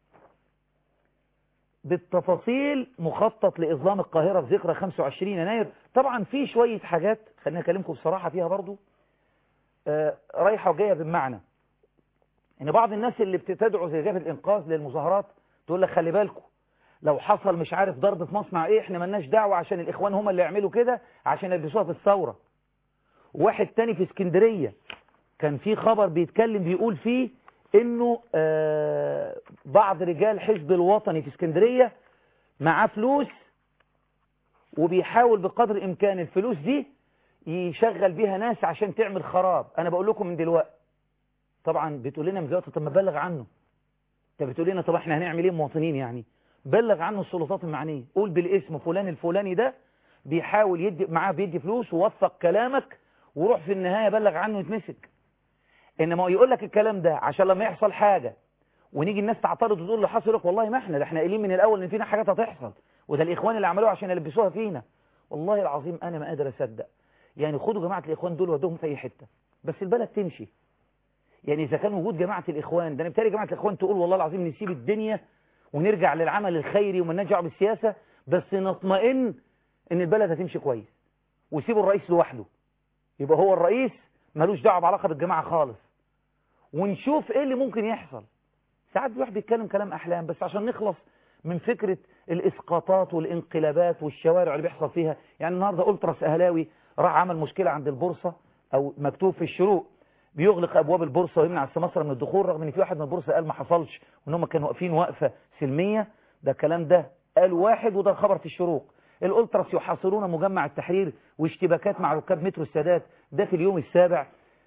بالتفاصيل مخطط لإظلام القاهرة في ذكرى 25 يناير طبعا في شوية حاجات خلينا أكلمكم بصراحة فيها برضو آه، رايحة وجاية بالمعنى ان بعض الناس اللي بتدعو زي جبهه الانقاذ للمظاهرات تقول لك خلي بالكم لو حصل مش عارف ضرب في مصنع ايه احنا ملناش دعوه عشان الاخوان هم اللي يعملوا كده عشان يلبسوها في الثوره واحد تاني في اسكندريه كان في خبر بيتكلم بيقول فيه انه آه بعض رجال حزب الوطني في اسكندريه معاه فلوس وبيحاول بقدر الامكان الفلوس دي يشغل بيها ناس عشان تعمل خراب انا بقول لكم من دلوقتي طبعا بتقول لنا من دلوقتي طب ما بلغ عنه انت بتقول لنا طب احنا هنعمل ايه مواطنين يعني بلغ عنه السلطات المعنيه قول بالاسم فلان الفلاني ده بيحاول يدي معاه بيدي فلوس ووثق كلامك وروح في النهايه بلغ عنه يتمسك انما يقول لك الكلام ده عشان لما يحصل حاجه ونيجي الناس تعترض وتقول له حصل يقول لك والله ما احنا ده احنا قايلين من الاول ان فينا حاجات هتحصل وده الاخوان اللي عملوها عشان يلبسوها فينا والله العظيم انا ما قادر اصدق يعني خدوا جماعه الاخوان دول ودوهم في اي حته بس البلد تمشي يعني إذا كان وجود جماعة الإخوان ده نبتدي جماعة الإخوان تقول والله العظيم نسيب الدنيا ونرجع للعمل الخيري وما نرجع بالسياسة بس نطمئن إن البلد هتمشي كويس ويسيبوا الرئيس لوحده يبقى هو الرئيس ملوش دعوة بعلاقة بالجماعة خالص ونشوف إيه اللي ممكن يحصل ساعات الواحد بيتكلم كلام أحلام بس عشان نخلص من فكرة الإسقاطات والانقلابات والشوارع اللي بيحصل فيها يعني النهاردة ألتراس أهلاوي راح عمل مشكلة عند البورصة أو مكتوب في الشروق بيغلق ابواب البورصه ويمنع السماسره من الدخول رغم ان في واحد من البورصه قال ما حصلش وان هم كانوا واقفين وقفه سلميه ده الكلام ده قال واحد وده الخبر في الشروق الألتراس يحاصرون مجمع التحرير واشتباكات مع ركاب مترو السادات ده في اليوم السابع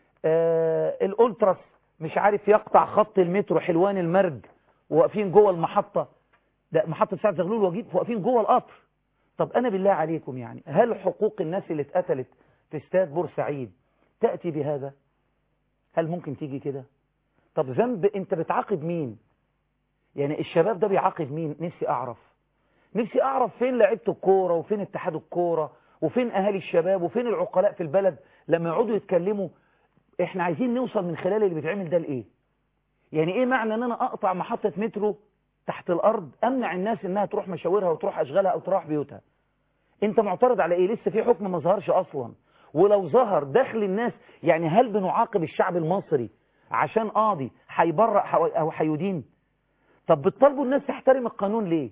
آه الألتراس مش عارف يقطع خط المترو حلوان المرج وواقفين جوه المحطة ده محطة سعد زغلول وجيب واقفين جوه القطر طب أنا بالله عليكم يعني هل حقوق الناس اللي اتقتلت في استاد بورسعيد تأتي بهذا هل ممكن تيجي كده طب ذنب انت بتعاقب مين يعني الشباب ده بيعاقب مين نفسي اعرف نفسي اعرف فين لعيبه الكوره وفين اتحاد الكوره وفين اهالي الشباب وفين العقلاء في البلد لما يقعدوا يتكلموا احنا عايزين نوصل من خلال اللي بيتعمل ده لايه يعني ايه معنى ان انا اقطع محطه مترو تحت الارض امنع الناس انها تروح مشاورها وتروح اشغالها او تروح بيوتها انت معترض على ايه لسه في حكم ما ظهرش اصلا ولو ظهر دخل الناس يعني هل بنعاقب الشعب المصري عشان قاضي هيبرأ او هيدين طب بتطالبوا الناس تحترم القانون ليه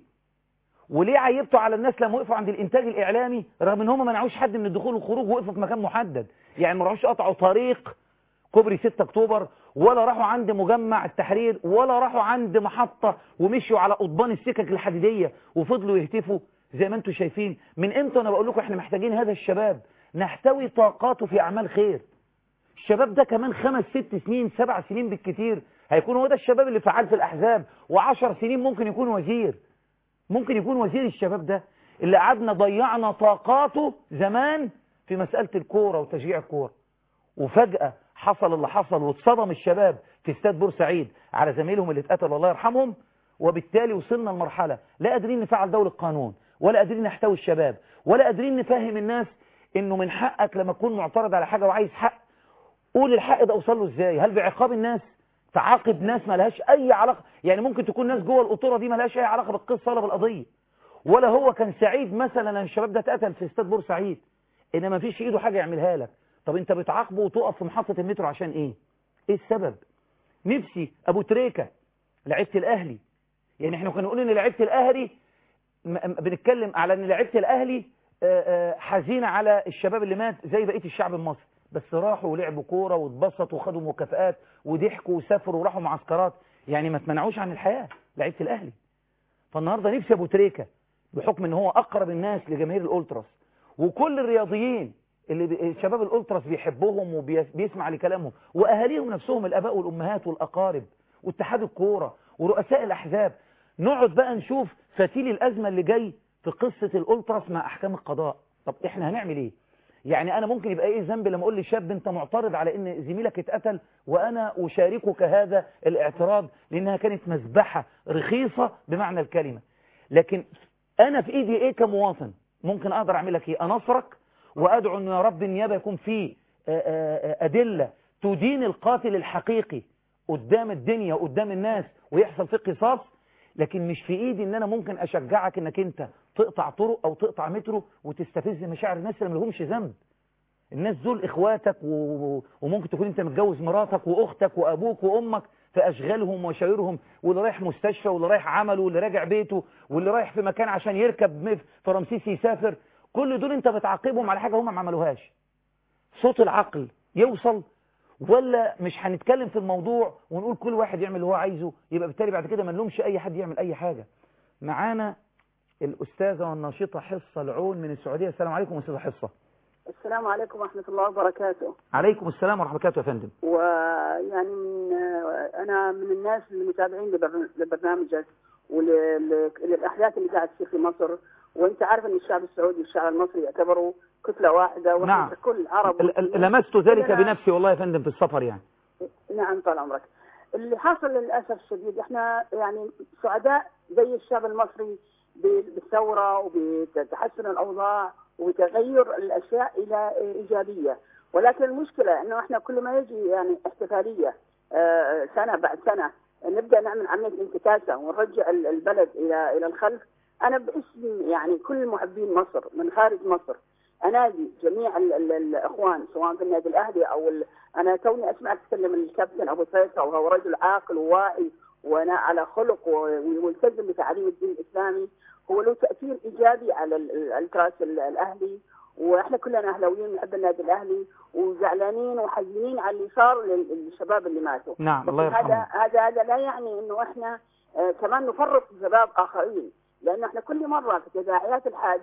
وليه عيبتوا على الناس لما وقفوا عند الانتاج الاعلامي رغم ان هم ما منعوش حد من الدخول والخروج وقفوا في مكان محدد يعني ما راحوش قطعوا طريق كوبري 6 اكتوبر ولا راحوا عند مجمع التحرير ولا راحوا عند محطة ومشوا على قضبان السكك الحديدية وفضلوا يهتفوا زي ما انتم شايفين من امتى انا بقول لكم احنا محتاجين هذا الشباب نحتوي طاقاته في اعمال خير الشباب ده كمان خمس ست سنين سبع سنين بالكتير هيكون هو ده الشباب اللي فعال في الأحزاب وعشر سنين ممكن يكون وزير ممكن يكون وزير الشباب ده اللي قعدنا ضيعنا طاقاته زمان في مسألة الكورة وتشجيع الكورة وفجأة حصل اللي حصل واتصدم الشباب في استاد بورسعيد على زميلهم اللي اتقتلوا الله يرحمهم وبالتالي وصلنا لمرحلة لا قادرين نفعل دولة قانون ولا قادرين نحتوي الشباب ولا قادرين نفهم الناس انه من حقك لما تكون معترض على حاجة وعايز حق قول الحق ده اوصل له ازاي هل بعقاب الناس تعاقب ناس ما لهاش اي علاقه يعني ممكن تكون ناس جوه القطوره دي ما لهاش اي علاقه بالقصه ولا بالقضيه ولا هو كان سعيد مثلا ان الشباب ده اتقتل في استاد بورسعيد انما ما فيش في ايده حاجه يعملها لك طب انت بتعاقبه وتقف في محطه المترو عشان ايه ايه السبب نفسي ابو تريكه لعيبه الاهلي يعني احنا كنا نقول ان لعيبه الاهلي بنتكلم على ان لعيبه الاهلي حزينه على الشباب اللي مات زي بقيه الشعب المصري بس راحوا ولعبوا كوره واتبسطوا وخدوا مكافآت وضحكوا وسافروا وراحوا معسكرات يعني ما تمنعوش عن الحياة لعيبه الاهلي فالنهارده نفسي ابو تريكه بحكم ان هو اقرب الناس لجماهير الالتراس وكل الرياضيين اللي بي... شباب الالتراس بيحبهم وبيسمع لكلامهم واهاليهم نفسهم الاباء والامهات والاقارب واتحاد الكوره ورؤساء الاحزاب نقعد بقى نشوف فتيل الازمه اللي جاي في قصه الالتراس مع احكام القضاء طب احنا هنعمل ايه يعني انا ممكن يبقى ايه ذنب لما اقول لشاب انت معترض على ان زميلك اتقتل وانا اشاركك هذا الاعتراض لانها كانت مذبحة رخيصة بمعنى الكلمة لكن انا في ايدي ايه كمواطن ممكن اقدر اعمل لك ايه انصرك وادعو ان يا رب النيابة يكون في ادلة تدين القاتل الحقيقي قدام الدنيا وقدام الناس ويحصل فيه قصاص لكن مش في ايدي ان انا ممكن اشجعك انك انت تقطع طرق او تقطع مترو وتستفز مشاعر الناس اللي ملهمش ذنب الناس دول اخواتك و... وممكن تكون انت متجوز مراتك واختك وابوك وامك في اشغالهم ومشاويرهم واللي رايح مستشفى واللي رايح عمله واللي راجع بيته واللي رايح في مكان عشان يركب في رمسيس يسافر كل دول انت بتعاقبهم على حاجه هم ما عملوهاش صوت العقل يوصل ولا مش هنتكلم في الموضوع ونقول كل واحد يعمل اللي هو عايزه يبقى بالتالي بعد كده ما نلومش اي حد يعمل اي حاجة معانا الاستاذة والناشطة حصة العون من السعودية السلام عليكم استاذة حصة السلام عليكم ورحمة الله وبركاته عليكم السلام ورحمة الله وبركاته يا فندم ويعني من أنا من الناس المتابعين لبرنامجك وللأحداث اللي قاعد تصير في مصر وأنت عارف أن الشعب السعودي والشعب المصري يعتبروا كتلة واحدة ونحن نعم. كل عرب لمست ذلك بنفسي والله يا فندم في السفر يعني نعم طال عمرك اللي حاصل للأسف الشديد احنا يعني سعداء زي الشعب المصري بالثورة وبتحسن الأوضاع وتغير الأشياء إلى إيجابية ولكن المشكلة أنه إحنا كل ما يجي يعني احتفالية آه، سنة بعد سنة نبدأ نعمل عملية انتكاسة ونرجع البلد إلى إلى الخلف أنا باسم يعني كل محبين مصر من خارج مصر أنادي جميع ال ال الإخوان سواء في النادي الأهلي أو ال... أنا توني أسمع تكلم الكابتن أبو فيصل وهو رجل عاقل وواعي وانا على خلق وملتزم بتعليم الدين الاسلامي هو له تاثير ايجابي على الكاس الاهلي واحنا كلنا اهلاويين نحب النادي الاهلي وزعلانين وحزينين على اللي صار للشباب اللي ماتوا نعم الله هذا يرحمه هذا هذا لا يعني انه احنا آه كمان نفرط في شباب اخرين لانه احنا كل مره في تداعيات الحادث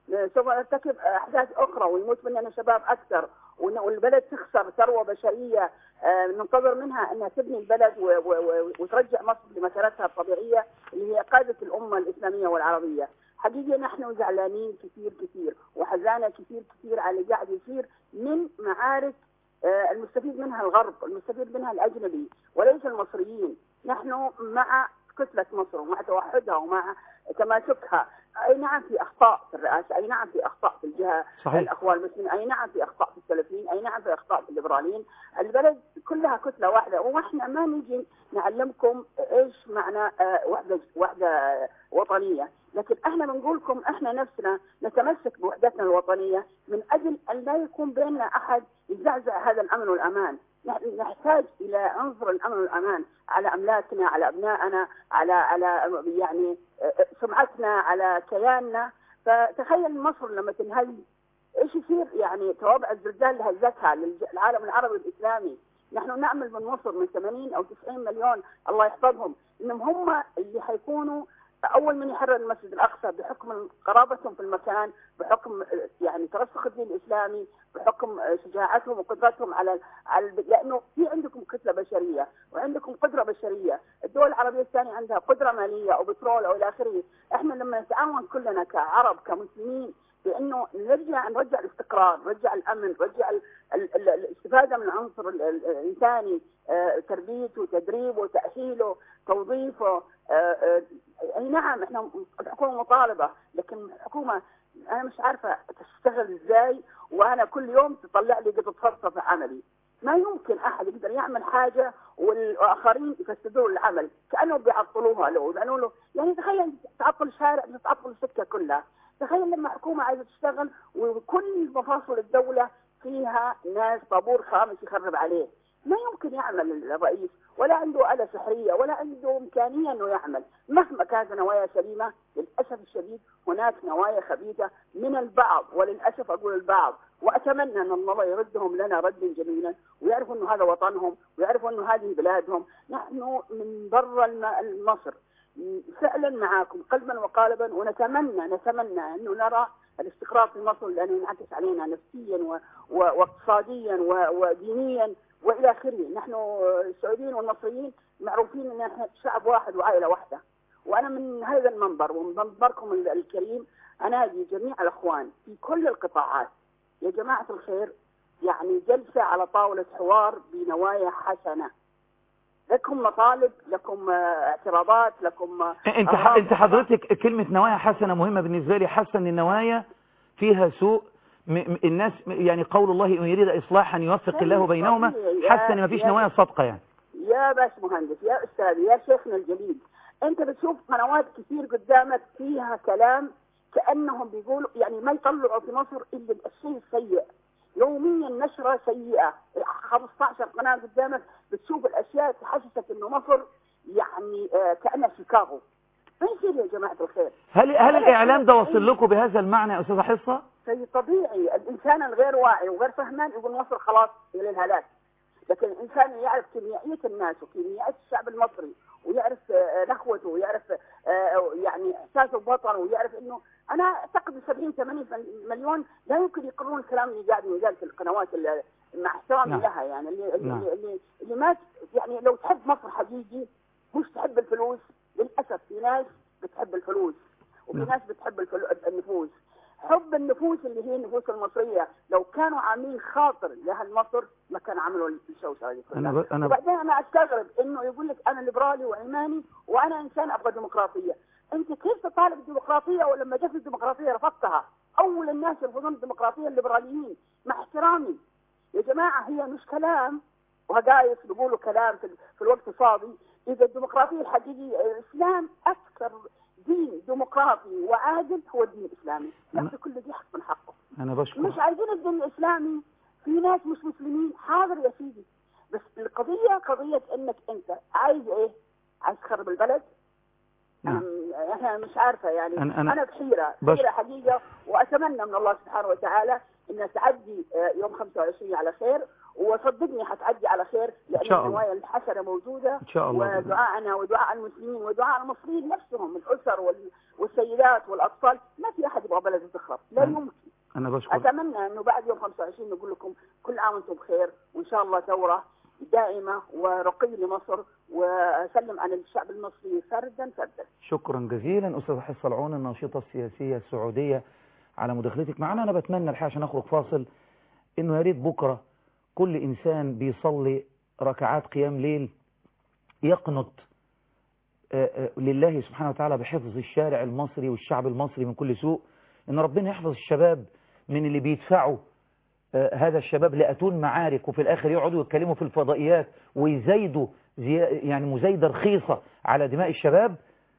سوف نرتكب احداث اخرى ويموت مننا شباب اكثر ون- والبلد تخسر ثروه بشريه آه، ننتظر منها انها تبني البلد و- و- و- وترجع مصر لمسارتها الطبيعيه اللي هي قاده الامه الاسلاميه والعربيه. حقيقه نحن زعلانين كثير كثير وحزانه كثير كثير على اللي قاعد يصير من معارك آه، المستفيد منها الغرب، المستفيد منها الاجنبي وليس المصريين. نحن مع كتله مصر ومع توحدها ومع تماسكها اي نعم في اخطاء في الرئاسه، اي نعم في اخطاء في الجهه صحيح. الاخوان المسلمين، اي نعم في اخطاء في السلفيين، اي نعم في اخطاء في الليبراليين، البلد كلها كتله واحده واحنا ما نجي نعلمكم ايش معنى آه، وحده وحده وطنيه، لكن احنا بنقول لكم احنا نفسنا نتمسك بوحدتنا الوطنيه من اجل ان لا يكون بيننا احد يزعزع هذا الامن والامان، نحن نحتاج الى عنصر الامن والامان على املاكنا، على ابنائنا، على على يعني آه، سمعتنا، على كياننا، فتخيل مصر لما تنهز ايش يصير يعني توابع الزلزال اللي هزتها للعالم العربي والاسلامي نحن نعمل من مصر من 80 او 90 مليون الله يحفظهم انهم هم اللي حيكونوا اول من يحرر المسجد الاقصى بحكم قرابتهم في المكان بحكم آه، يعني ترسخ الدين الاسلامي بحكم آه، شجاعتهم وقدرتهم على على لانه في عندكم كتله بشريه وعندكم قدره بشريه، الدول العربيه الثانيه عندها قدره ماليه او بترول او الى اخره، احنا لما نتعاون كلنا كعرب كمسلمين بانه نرجع نرجع الاستقرار، نرجع الامن، نرجع ال- ال- ال- الاستفاده من العنصر ال- ال- الانساني، آه، تربيته، تدريبه، تاهيله، توظيفه، آه، آه، اي نعم احنا الحكومه مطالبه، لكن الحكومه انا مش عارفه تشتغل ازاي وانا كل يوم تطلع لي قطه فرصه في عملي. ما يمكن احد يقدر يعمل حاجه والاخرين يفسدون العمل كانهم بيعطلوها له لانه له يعني تخيل تعطل شارع تعطل السكه كلها تخيل لما حكومه عايزه تشتغل وكل مفاصل الدوله فيها ناس طابور خامس يخرب عليه ما يمكن يعمل الرئيس ولا عنده آلة سحرية ولا عنده إمكانية أنه يعمل مهما كانت نوايا سليمة للأسف الشديد هناك نوايا خبيثة من البعض وللأسف أقول البعض وأتمنى أن الله يردهم لنا ردا جميلا ويعرفوا أنه هذا وطنهم ويعرفوا أنه هذه بلادهم نحن من برا الم- مصر فعلا معاكم قلبا وقالبا ونتمنى نتمنى أنه نرى الاستقرار في مصر لأنه ينعكس علينا نفسيا و... و... واقتصاديا و... ودينيا والى اخره، نحن السعوديين والمصريين معروفين ان احنا شعب واحد وعائله واحده. وانا من هذا المنبر ومن منبركم ال- الكريم انادي جميع الاخوان في كل القطاعات يا جماعه الخير يعني جلسه على طاوله حوار بنوايا حسنه. لكم مطالب، لكم آه، اعتراضات، لكم آه، انت ح... أغراض. انت حضرتك كلمة نوايا حسنة مهمة بالنسبة لي حاسة ان النوايا فيها سوء م... م- الناس يعني قول الله ان يريد اصلاحا يوفق الله بينهما طبيعي. حاسة ان مفيش يا- نوايا صادقة يعني يا باش مهندس يا استاذ يا شيخنا الجليل انت بتشوف قنوات كثير قدامك فيها كلام كانهم بيقولوا يعني ما يطلعوا في مصر الا الشيء السيء يوميا نشره سيئه 15 قناه قدامك بتشوف الاشياء تحسسك انه مصر يعني آه كانها شيكاغو ما يصير يا جماعه الخير هل هل الاعلام ده وصل لكم بهذا المعنى يا استاذة حصة شيء طبيعي الانسان الغير واعي وغير فهمان يقول مصر خلاص الى الهلاك لكن الانسان اللي يعرف كيميائيه الناس وكيميائيه الشعب المصري ويعرف آه، نخوته ويعرف آه، يعني احساسه بوطنه ويعرف انه انا اعتقد 70 80 مليون لا يمكن يقرون الكلام اللي قاعد ينقال في القنوات اللي مع احترامي نعم. لها يعني اللي اللي, نعم. اللي, اللي ما يعني لو تحب مصر حقيقي مش تحب الفلوس للاسف في ناس بتحب الفلوس وفي نعم. ناس بتحب الفلو... النفوس حب النفوس اللي هي النفوس المصريه لو كانوا عاملين خاطر لاهل مصر ما كانوا عملوا الشوشره دي كلها أنا ب... أنا ب... وبعدين انا استغرب انه يقول لك انا ليبرالي وعلماني وانا انسان ابغى ديمقراطيه انت كيف تطالب الديمقراطيه ولما جت الديمقراطيه رفضتها اول الناس يرفضون الديمقراطيه الليبراليين مع احترامي يا جماعه هي مش كلام وهجايس بيقولوا كلام في, في الوقت الفاضي اذا الديمقراطيه الحقيقيه الاسلام اكثر دين ديمقراطي وعادل هو الدين الاسلامي يعطي كل ذي حق من حقه انا بشكر مش عايزين الدين الاسلامي في ناس مش مسلمين حاضر يا سيدي بس القضيه قضيه انك انت عايز ايه؟ عايز تخرب البلد؟ نعم. أم- احنا مش عارفه يعني أنا- انا, أنا- أنا بحيره بس- بحيره حقيقه واتمنى من الله سبحانه وتعالى انها تعدي آه، يوم 25 على خير وصدقني حتعدي على خير لان شاء الله. النوايا الحسنه موجوده إن شاء الله. ودعائنا ودعاء المسلمين ودعاء المصريين نفسهم الاسر وال- والسيدات والاطفال ما في احد يبغى بلده تخرب يتاخر لا أنا- يمكن أنا بشكر اتمنى انه بعد يوم 25 نقول لكم كل عام وانتم بخير وان شاء الله ثوره دائمه ورقي لمصر واسلم على الشعب المصري فردا فردا شكرا جزيلا أستاذ حصة العون الناشطة السياسية السعودية على مداخلتك معنا أنا بتمنى الحقيقة عشان أخرج فاصل إنه يا ريت بكرة كل إنسان بيصلي ركعات قيام ليل يقنط آه، آه، لله سبحانه وتعالى بحفظ الشارع المصري والشعب المصري من كل سوء إن ربنا يحفظ الشباب من اللي بيدفعوا آه، هذا الشباب لأتون معارك وفي الآخر يقعدوا يتكلموا في الفضائيات ويزايدوا زي يعني مزايدة رخيصة على دماء الشباب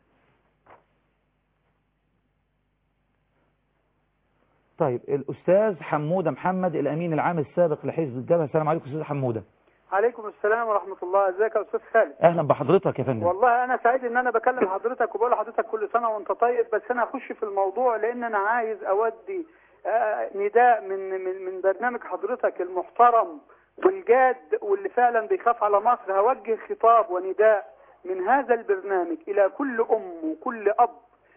طيب الأستاذ حمودة محمد الأمين العام السابق لحزب الجبهة السلام عليكم أستاذ حمودة عليكم السلام ورحمة الله ازيك يا أستاذ خالد أهلا بحضرتك يا فندم والله أنا سعيد إن أنا بكلم حضرتك وبقول لحضرتك كل سنة وأنت طيب بس أنا هخش في الموضوع لأن أنا عايز أودي آه، نداء من من من برنامج حضرتك المحترم والجاد واللي فعلا بيخاف على مصر هوجه خطاب ونداء من هذا البرنامج إلى كل أم وكل أب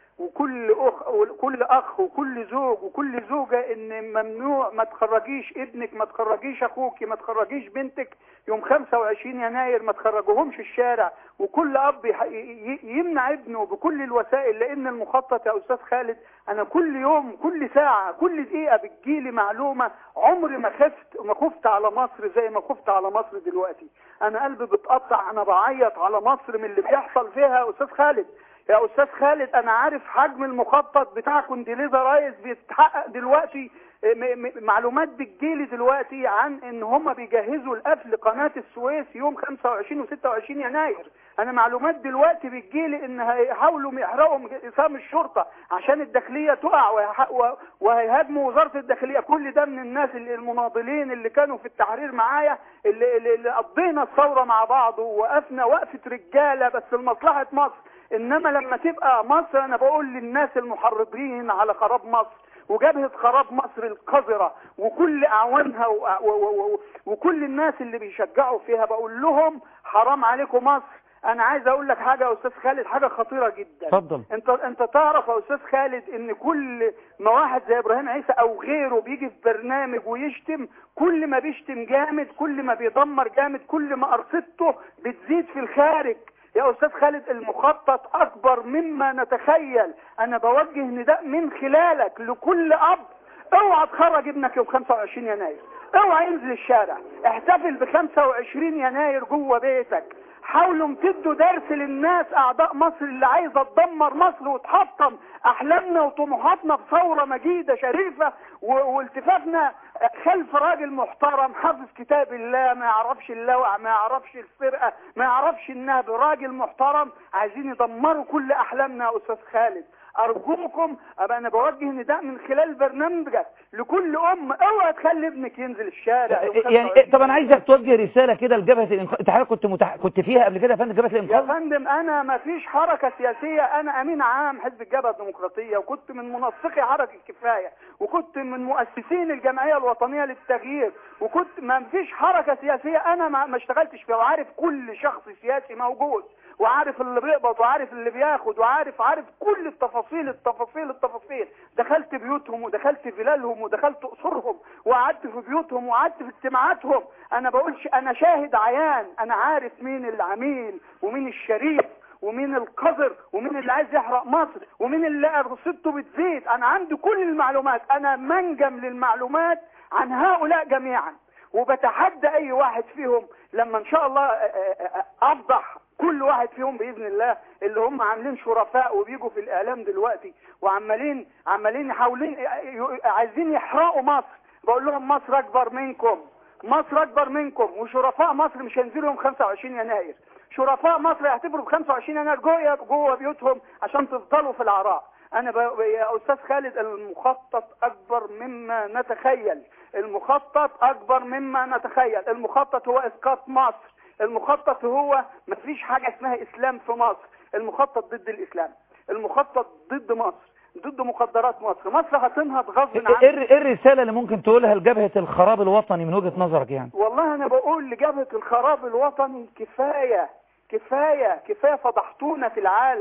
وكل أخ وكل أخ وكل زوج وكل زوجة إن ممنوع ما تخرجيش ابنك ما تخرجيش أخوك ما تخرجيش بنتك يوم 25 يناير ما تخرجوهمش الشارع وكل أب يح- ي- يمنع ابنه بكل الوسائل لأن المخطط يا أستاذ خالد أنا كل يوم كل ساعة كل دقيقة بتجيلي معلومة عمري ما خفت ما خفت على مصر زي ما خفت على مصر دلوقتي أنا قلبي بتقطع أنا بعيط على مصر من اللي بيحصل فيها يا أستاذ خالد يا استاذ خالد انا عارف حجم المخطط بتاع كونديليزا رايس بيتحقق دلوقتي م- م- معلومات بتجيلي دلوقتي عن ان هم بيجهزوا القفل قناه السويس يوم 25 و26 يناير انا معلومات دلوقتي بتجيلي ان هيحاولوا يحرقوا اقسام الشرطه عشان الداخليه تقع ويح- و- وهيهاجموا وزاره الداخليه كل ده من الناس اللي المناضلين اللي كانوا في التحرير معايا اللي, اللي, اللي قضينا الثوره مع بعض ووقفنا وقفه رجاله بس لمصلحه مصر انما لما تبقى مصر انا بقول للناس المحرضين على خراب مصر وجبهة خراب مصر القذرة وكل اعوانها و... و... و... و... وكل الناس اللي بيشجعوا فيها بقول لهم حرام عليكم مصر انا عايز اقول لك حاجة يا استاذ خالد حاجة خطيرة جدا اتفضل انت انت تعرف يا استاذ خالد ان كل ما واحد زي ابراهيم عيسى او غيره بيجي في برنامج ويشتم كل ما بيشتم جامد كل ما بيدمر جامد كل ما ارصدته بتزيد في الخارج يا استاذ خالد المخطط اكبر مما نتخيل انا بوجه نداء من خلالك لكل اب اوعى تخرج ابنك يوم 25 يناير اوعى ينزل الشارع احتفل ب 25 يناير جوه بيتك حاولوا تدوا درس للناس اعداء مصر اللي عايزه تدمر مصر وتحطم احلامنا وطموحاتنا بثوره مجيده شريفه و- والتفافنا خلف راجل محترم حافظ كتاب الله ما يعرفش اللوع ما يعرفش الفرقه ما يعرفش النهب راجل محترم عايزين يدمروا كل احلامنا يا استاذ خالد ارجوكم ابقى انا بوجه نداء من خلال برنامجك لكل ام اوعى تخلي ابنك ينزل الشارع يوم يعني 25 طب انا عايزك توجه رسالة كده لجبهة الإنقاذ انت حضرتك كنت متح... كنت فيها قبل كده يا فندم جبهة يا الإنقاذ فندم انا ما فيش حركة سياسية انا امين عام حزب الجبهة الديمقراطية وكنت من منسقي حركة الكفاية وكنت من مؤسسين الجمعية الوطنية للتغيير وكنت ما فيش حركة سياسية انا ما, ما اشتغلتش فيها وعارف كل شخص سياسي موجود وعارف اللي بيقبض وعارف اللي بياخد وعارف عارف كل التفاصيل التفاصيل التفاصيل دخلت بيوتهم ودخلت فلالهم ودخلت قصورهم وقعدت في بيوتهم وقعدت في اجتماعاتهم انا بقولش انا شاهد عيان انا عارف مين العميل ومين الشريف ومين القذر ومين اللي عايز يحرق مصر ومين اللي رصيدته بتزيد انا عندي كل المعلومات انا منجم للمعلومات عن هؤلاء جميعا وبتحدى اي واحد فيهم لما ان شاء الله آه، آه، آه، افضح كل واحد فيهم باذن الله اللي هم عاملين شرفاء وبيجوا في الاعلام دلوقتي وعمالين عمالين يحاولين عايزين يحرقوا مصر بقول لهم مصر اكبر منكم مصر اكبر منكم وشرفاء مصر مش هينزلوا يوم 25 يناير شرفاء مصر يعتبروا ب 25 يناير جوه جوه بيوتهم عشان تفضلوا في العراء انا ب... يا استاذ خالد المخطط اكبر مما نتخيل المخطط اكبر مما نتخيل المخطط هو اسقاط مصر المخطط هو مفيش حاجه اسمها اسلام في مصر المخطط ضد الاسلام المخطط ضد مصر ضد مخدرات مصر مصر هتنهض غصب ايه عنها إيه الرسالة اللي ممكن تقولها لجبهة الخراب الوطني من وجهة نظرك يعني والله انا بقول لجبهة الخراب الوطني كفاية كفاية كفاية فضحتونا في العالم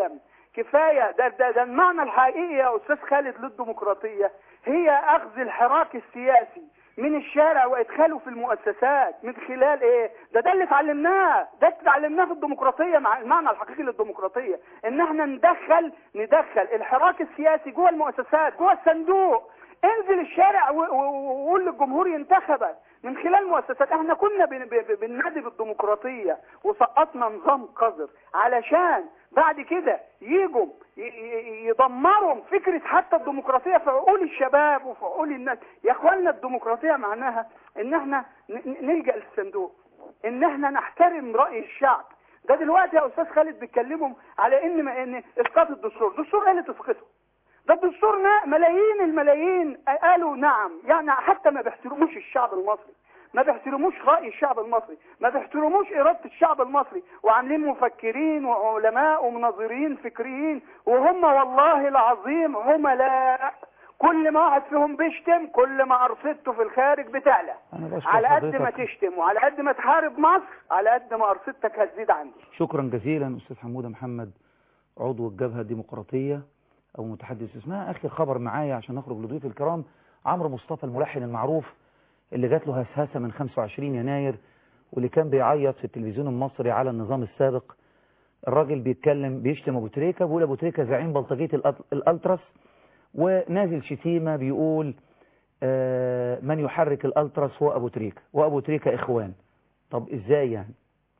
كفايه ده ده, ده المعنى الحقيقي يا استاذ خالد للديمقراطيه هي اخذ الحراك السياسي من الشارع وادخاله في المؤسسات من خلال ايه ده ده اللي اتعلمناه ده اللي اتعلمناه في الديمقراطيه مع المعنى الحقيقي للديمقراطيه ان احنا ندخل ندخل الحراك السياسي جوه المؤسسات جوه الصندوق انزل الشارع و- و- وقول للجمهور ينتخبك من خلال مؤسسات احنا كنا بن- ب- ب- بننادي بالديمقراطيه وسقطنا نظام قذر علشان بعد كده يجوا ي- ي- يدمروا فكره حتى الديمقراطيه في عقول الشباب وفي عقول الناس يا اخوانا الديمقراطيه معناها ان احنا ن- ن- نلجا للصندوق ان احنا نحترم راي الشعب ده دلوقتي يا استاذ خالد بيتكلموا على ان ما ان اسقاط الدستور الدستور ايه اللي تسقطه ده الدستور نا- ملايين الملايين قالوا نعم يعني حتى ما بيحترموش الشعب المصري ما بيحترموش رأي الشعب المصري ما بيحترموش إرادة الشعب المصري وعاملين مفكرين وعلماء ومناظرين فكريين وهم والله العظيم عملاء كل ما واحد فيهم بيشتم كل ما أرصدته في الخارج بتعلى أنا بشكر على قد ما حضرتك. تشتم وعلى قد ما تحارب مصر على قد ما أرصدتك هتزيد عندي شكرا جزيلا أستاذ حمودة محمد عضو الجبهة الديمقراطية أو متحدث اسمها آخر خبر معايا عشان نخرج لضيوف الكرام عمرو مصطفى الملحن المعروف اللي جات له هسهسة من 25 يناير واللي كان بيعيط في التلفزيون المصري على النظام السابق الراجل بيتكلم بيشتم أبو تريكة بيقول أبو تريكة زعيم بلطجية الأط- الألتراس ونازل شتيمة بيقول آه، من يحرك الألتراس هو أبو تريكة وأبو تريكة إخوان طب إزاي يعني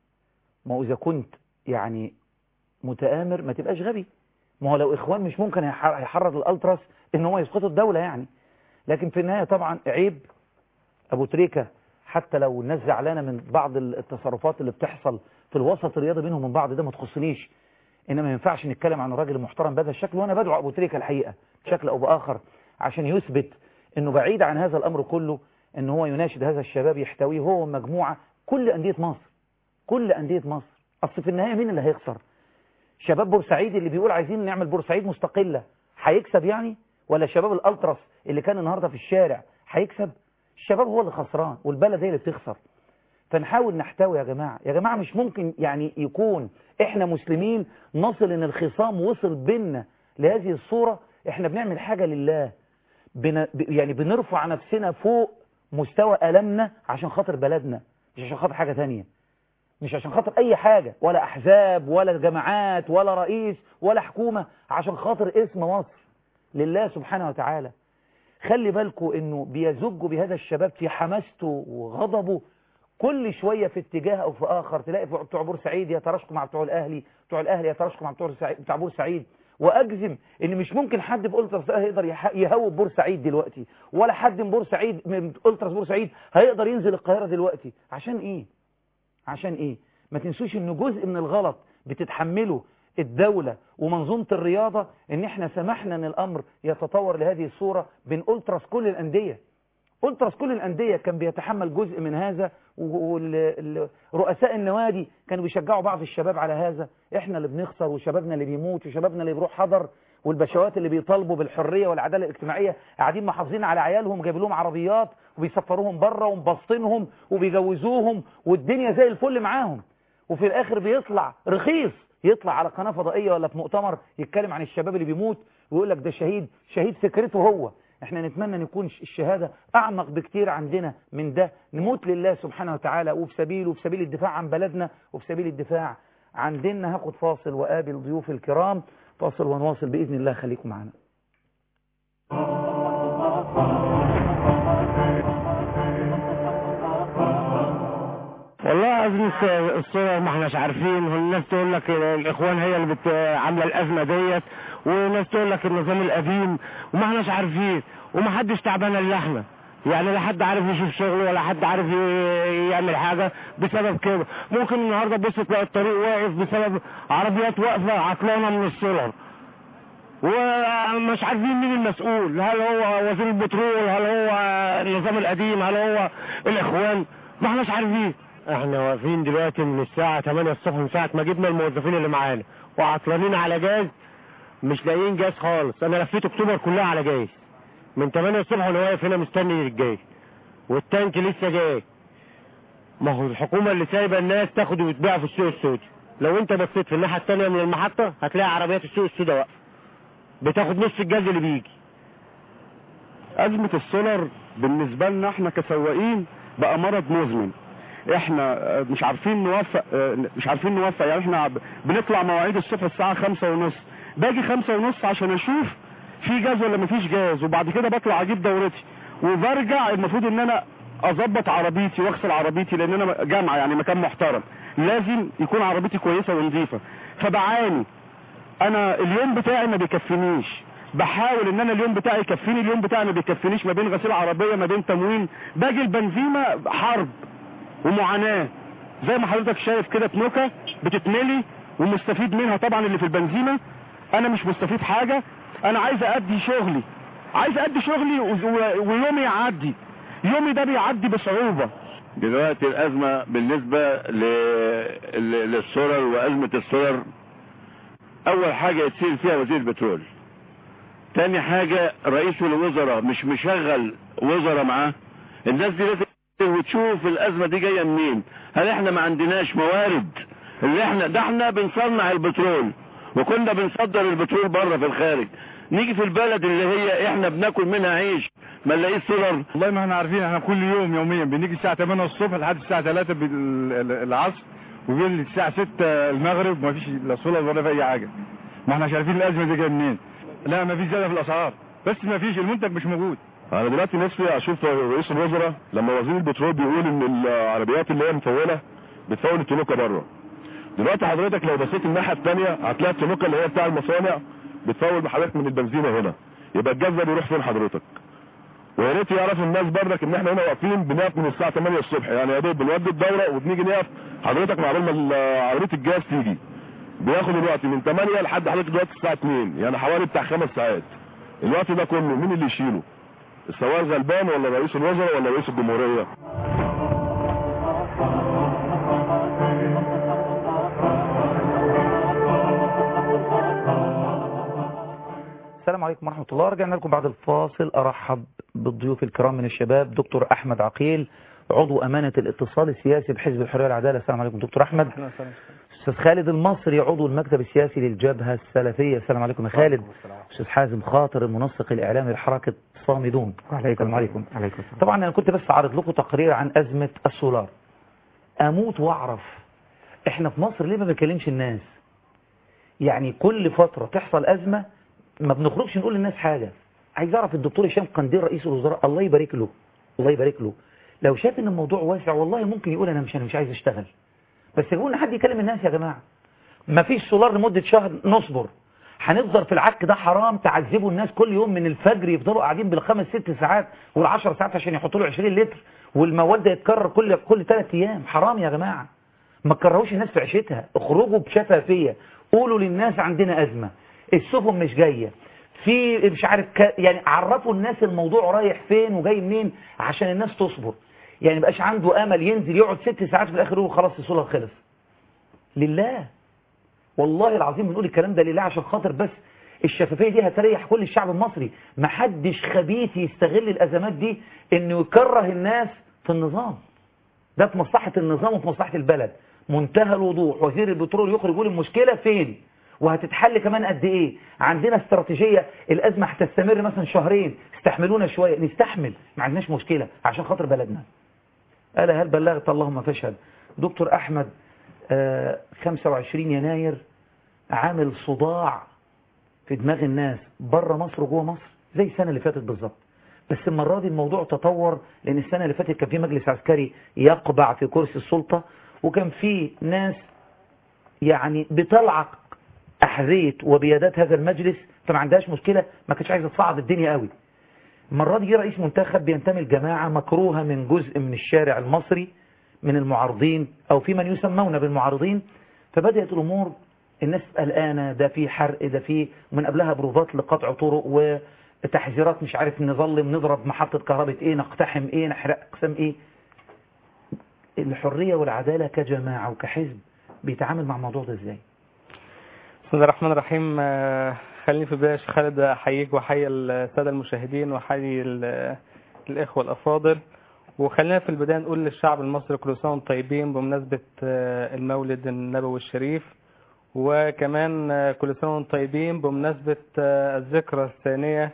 ما هو إذا كنت يعني متآمر ما تبقاش غبي ما هو لو إخوان مش ممكن هيح- هيحرض الألتراس إن هو يسقطوا الدولة يعني لكن في النهاية طبعا عيب أبو تريكة حتى لو الناس زعلانة من بعض التصرفات اللي بتحصل في الوسط الرياضي بينهم من بعض ده ما تخصنيش إنما ما ينفعش نتكلم عن الراجل المحترم بهذا الشكل وأنا بدعو أبو تريكة الحقيقة بشكل أو بآخر عشان يثبت إنه بعيد عن هذا الأمر كله إن هو يناشد هذا الشباب يحتويه هو ومجموعة كل أندية مصر كل أندية مصر أصل في النهاية مين اللي هيخسر شباب بورسعيد اللي بيقول عايزين نعمل بورسعيد مستقلة هيكسب يعني ولا شباب الألتراس اللي كان النهاردة في الشارع هيكسب الشباب هو اللي خسران والبلد هي اللي بتخسر فنحاول نحتوي يا جماعة يا جماعة مش ممكن يعني يكون احنا مسلمين نصل ان الخصام وصل بينا لهذه الصورة احنا بنعمل حاجة لله بن... ب- يعني بنرفع نفسنا فوق مستوى ألمنا عشان خاطر بلدنا مش عشان خاطر حاجة تانية مش عشان خاطر أي حاجة ولا أحزاب ولا جماعات ولا رئيس ولا حكومة عشان خاطر اسم مصر لله سبحانه وتعالى خلي بالكوا انه بيزجوا بهذا الشباب في حماسته وغضبه كل شوية في اتجاه او في اخر تلاقي بتوع بورسعيد يتراشقوا مع بتوع الاهلي بتوع الاهلي يتراشقوا مع بتوع سعيد- بتوع بورسعيد واجزم ان مش ممكن حد في التراس هيقدر يح- يهوب بورسعيد دلوقتي ولا حد من بورسعيد من التراس بورسعيد هيقدر ينزل القاهرة دلوقتي عشان ايه عشان ايه ما تنسوش ان جزء من الغلط بتتحمله الدولة ومنظومة الرياضة ان احنا سمحنا ان الامر يتطور لهذه الصورة بين التراس كل الاندية التراس كل الاندية كان بيتحمل جزء من هذا ورؤساء النوادي كانوا بيشجعوا بعض الشباب على هذا احنا اللي بنخسر وشبابنا اللي بيموت وشبابنا اللي بيروح حضر والبشوات اللي بيطالبوا بالحرية والعدالة الاجتماعية قاعدين محافظين على عيالهم جايب لهم عربيات وبيسفروهم بره ومبسطينهم وبيجوزوهم والدنيا زي الفل معاهم وفي الاخر بيطلع رخيص يطلع على قناة فضائية ولا في مؤتمر يتكلم عن الشباب اللي بيموت ويقول لك ده شهيد شهيد فكرته هو احنا نتمنى ان يكون الشهادة اعمق بكتير عندنا من ده نموت لله سبحانه وتعالى وفي سبيله وفي سبيل الدفاع عن بلدنا وفي سبيل الدفاع عن ديننا هاخد فاصل وقابل ضيوف الكرام فاصل ونواصل بإذن الله خليكم معنا والله أزمة الصور ما احناش عارفين والناس تقول لك الإخوان هي اللي بت... عاملة الأزمة ديت وناس تقول لك النظام القديم وما احناش عارفين وما حدش تعبان إلا احنا يعني لا حد عارف يشوف شغله ولا حد عارف ي- يعمل حاجة بسبب كده ممكن النهاردة بص تلاقي الطريق واقف بسبب عربيات واقفة عطلانة من السولر ومش عارفين مين المسؤول هل هو وزير البترول هل هو النظام القديم هل هو الإخوان ما احناش عارفين احنا واقفين دلوقتي من الساعة 8 الصبح من ساعة ما جبنا الموظفين اللي معانا وعطلانين على جاز مش لاقيين جاز خالص انا لفيت اكتوبر كلها على جاز من 8 الصبح وانا واقف هنا مستني الجاز والتانك لسه جاي ما هو الحكومة اللي سايبة الناس تاخد وتبيع في السوق السوداء لو انت بصيت في الناحيه الثانيه من المحطه هتلاقي عربيات السوق السوداء واقفه بتاخد نص الجاز اللي بيجي أزمة السولر بالنسبة لنا احنا كسواقين بقى مرض مزمن احنا آه، مش عارفين نوفق آه، مش عارفين نوفق يعني احنا ب- بنطلع مواعيد الصبح الساعة خمسة ونص باجي خمسة ونص عشان اشوف في جاز ولا مفيش جاز وبعد كده بطلع اجيب دورتي وبرجع المفروض ان انا اظبط عربيتي واغسل عربيتي لان انا جامعة يعني مكان محترم لازم يكون عربيتي كويسة ونظيفة فبعاني انا اليوم بتاعي ما بيكفينيش بحاول ان انا اليوم بتاعي يكفيني اليوم بتاعي ما بيكفينيش ما بين غسيل عربيه ما بين تموين باجي البنزيمه حرب ومعاناه زي ما حضرتك شايف كده تنوكه بتتملي ومستفيد منها طبعا اللي في البنزيمه انا مش مستفيد حاجه انا عايز ادي شغلي عايز ادي شغلي و- و- ويومي يعدي يومي ده بيعدي بصعوبه دلوقتي الأزمة بالنسبة ل- ل- للسولر وأزمة السولر أول حاجة يتصير فيها وزير البترول تاني حاجة رئيس الوزراء مش مشغل وزراء معاه الناس دي لازم وتشوف الأزمة دي جاية منين هل احنا ما عندناش موارد اللي احنا ده احنا بنصنع البترول وكنا بنصدر البترول بره في الخارج نيجي في البلد اللي هي احنا بناكل منها عيش ما نلاقيش سولر والله ما احنا عارفين احنا كل يوم يوميا بنيجي الساعة 8 الصبح لحد الساعة 3 بال- العصر وبين الساعة 6 المغرب ما فيش لا سولار ولا في اي حاجة ما احنا مش عارفين الازمة دي جاية منين لا ما فيش زيادة في الاسعار بس ما فيش المنتج مش موجود انا دلوقتي نفسي اشوف رئيس الوزراء لما وزير البترول بيقول ان العربيات اللي هي مفوله بتفول التنوكه بره دلوقتي حضرتك لو بصيت الناحيه الثانيه هتلاقي التنوكه اللي هي بتاع المصانع بتفول بحضرتك من البنزينه هنا يبقى الجاز ده بيروح فين حضرتك ويا ريت يعرف الناس برضك ان احنا هنا واقفين بنقف من الساعه 8 الصبح يعني يا دوب بنودي الدوره وبنيجي نقف حضرتك مع بال ما عربيه الجاز تيجي بياخد الوقت من 8 لحد حضرتك دلوقتي الساعه 2 يعني حوالي بتاع خمس ساعات الوقت ده كله مين اللي يشيله السواق غلبان ولا رئيس الوزراء ولا رئيس الجمهوريه السلام عليكم ورحمة الله رجعنا لكم بعد الفاصل أرحب بالضيوف الكرام من الشباب دكتور أحمد عقيل عضو أمانة الاتصال السياسي بحزب الحرية والعدالة السلام عليكم دكتور أحمد أستاذ خالد المصري عضو المكتب السياسي للجبهة السلفية السلام عليكم يا خالد أستاذ حازم خاطر المنسق الإعلامي لحركة صامدون السلام عليكم عليكم طبعا أنا كنت بس عارض لكم تقرير عن أزمة السولار أموت وأعرف إحنا في مصر ليه ما بنكلمش الناس يعني كل فترة تحصل أزمة ما بنخرجش نقول للناس حاجة عايز أعرف الدكتور هشام قنديل رئيس الوزراء الله يبارك له الله يبارك له لو شاف ان الموضوع واسع والله ممكن يقول انا مش انا مش عايز اشتغل بس يقول حد يكلم الناس يا جماعة ما فيش سولار لمدة شهر نصبر هنفضل في العك ده حرام تعذبوا الناس كل يوم من الفجر يفضلوا قاعدين بالخمس ست ساعات والعشر ساعات عشان يحطوا له 20 لتر والمواد ده يتكرر كل كل ثلاث ايام حرام يا جماعة ما تكرهوش الناس في عيشتها اخرجوا بشفافية قولوا للناس عندنا أزمة السفن مش جاية في مش عارف ك... يعني عرفوا الناس الموضوع رايح فين وجاي منين عشان الناس تصبر يعني مبقاش عنده امل ينزل يقعد ست ساعات في الاخر يقول خلاص السولار خلص لله والله العظيم بنقول الكلام ده لله عشان خاطر بس الشفافية دي هتريح كل الشعب المصري محدش خبيث يستغل الازمات دي انه يكره الناس في النظام ده في مصلحة النظام وفي مصلحة البلد منتهى الوضوح وزير البترول يخرج يقول المشكلة فين وهتتحل كمان قد ايه عندنا استراتيجية الازمة هتستمر مثلا شهرين استحملونا شوية نستحمل ما عندناش مشكلة عشان خاطر بلدنا ألا هل بلغت اللهم فاشهد دكتور أحمد آه 25 يناير عامل صداع في دماغ الناس بره مصر وجوه مصر زي السنة اللي فاتت بالظبط بس المرة دي الموضوع تطور لأن السنة اللي فاتت كان في مجلس عسكري يقبع في كرسي السلطة وكان في ناس يعني بتلعق أحذية وبيادات هذا المجلس فما عندهاش مشكلة ما كانتش عايزة تصعد الدنيا قوي المرة دي رئيس منتخب بينتمي لجماعة مكروهة من جزء من الشارع المصري من المعارضين أو في من يسمون بالمعارضين فبدأت الأمور الناس قلقانة ده في حرق ده في من قبلها بروفات لقطع طرق وتحذيرات مش عارف نظلم نضرب محطة كهرباء ايه نقتحم ايه نحرق اقسام ايه الحرية والعدالة كجماعة وكحزب بيتعامل مع الموضوع ده ازاي بسم الله الرحمن الرحيم آه، خليني في البداية يا شيخ خالد أحييك وأحيي السادة المشاهدين وأحيي ال- الإخوة الأفاضل وخلينا في البداية نقول للشعب المصري كل سنة وانتم طيبين بمناسبة آه، المولد النبوي الشريف وكمان آه، كل سنة وانتم طيبين بمناسبة آه، الذكرى الثانية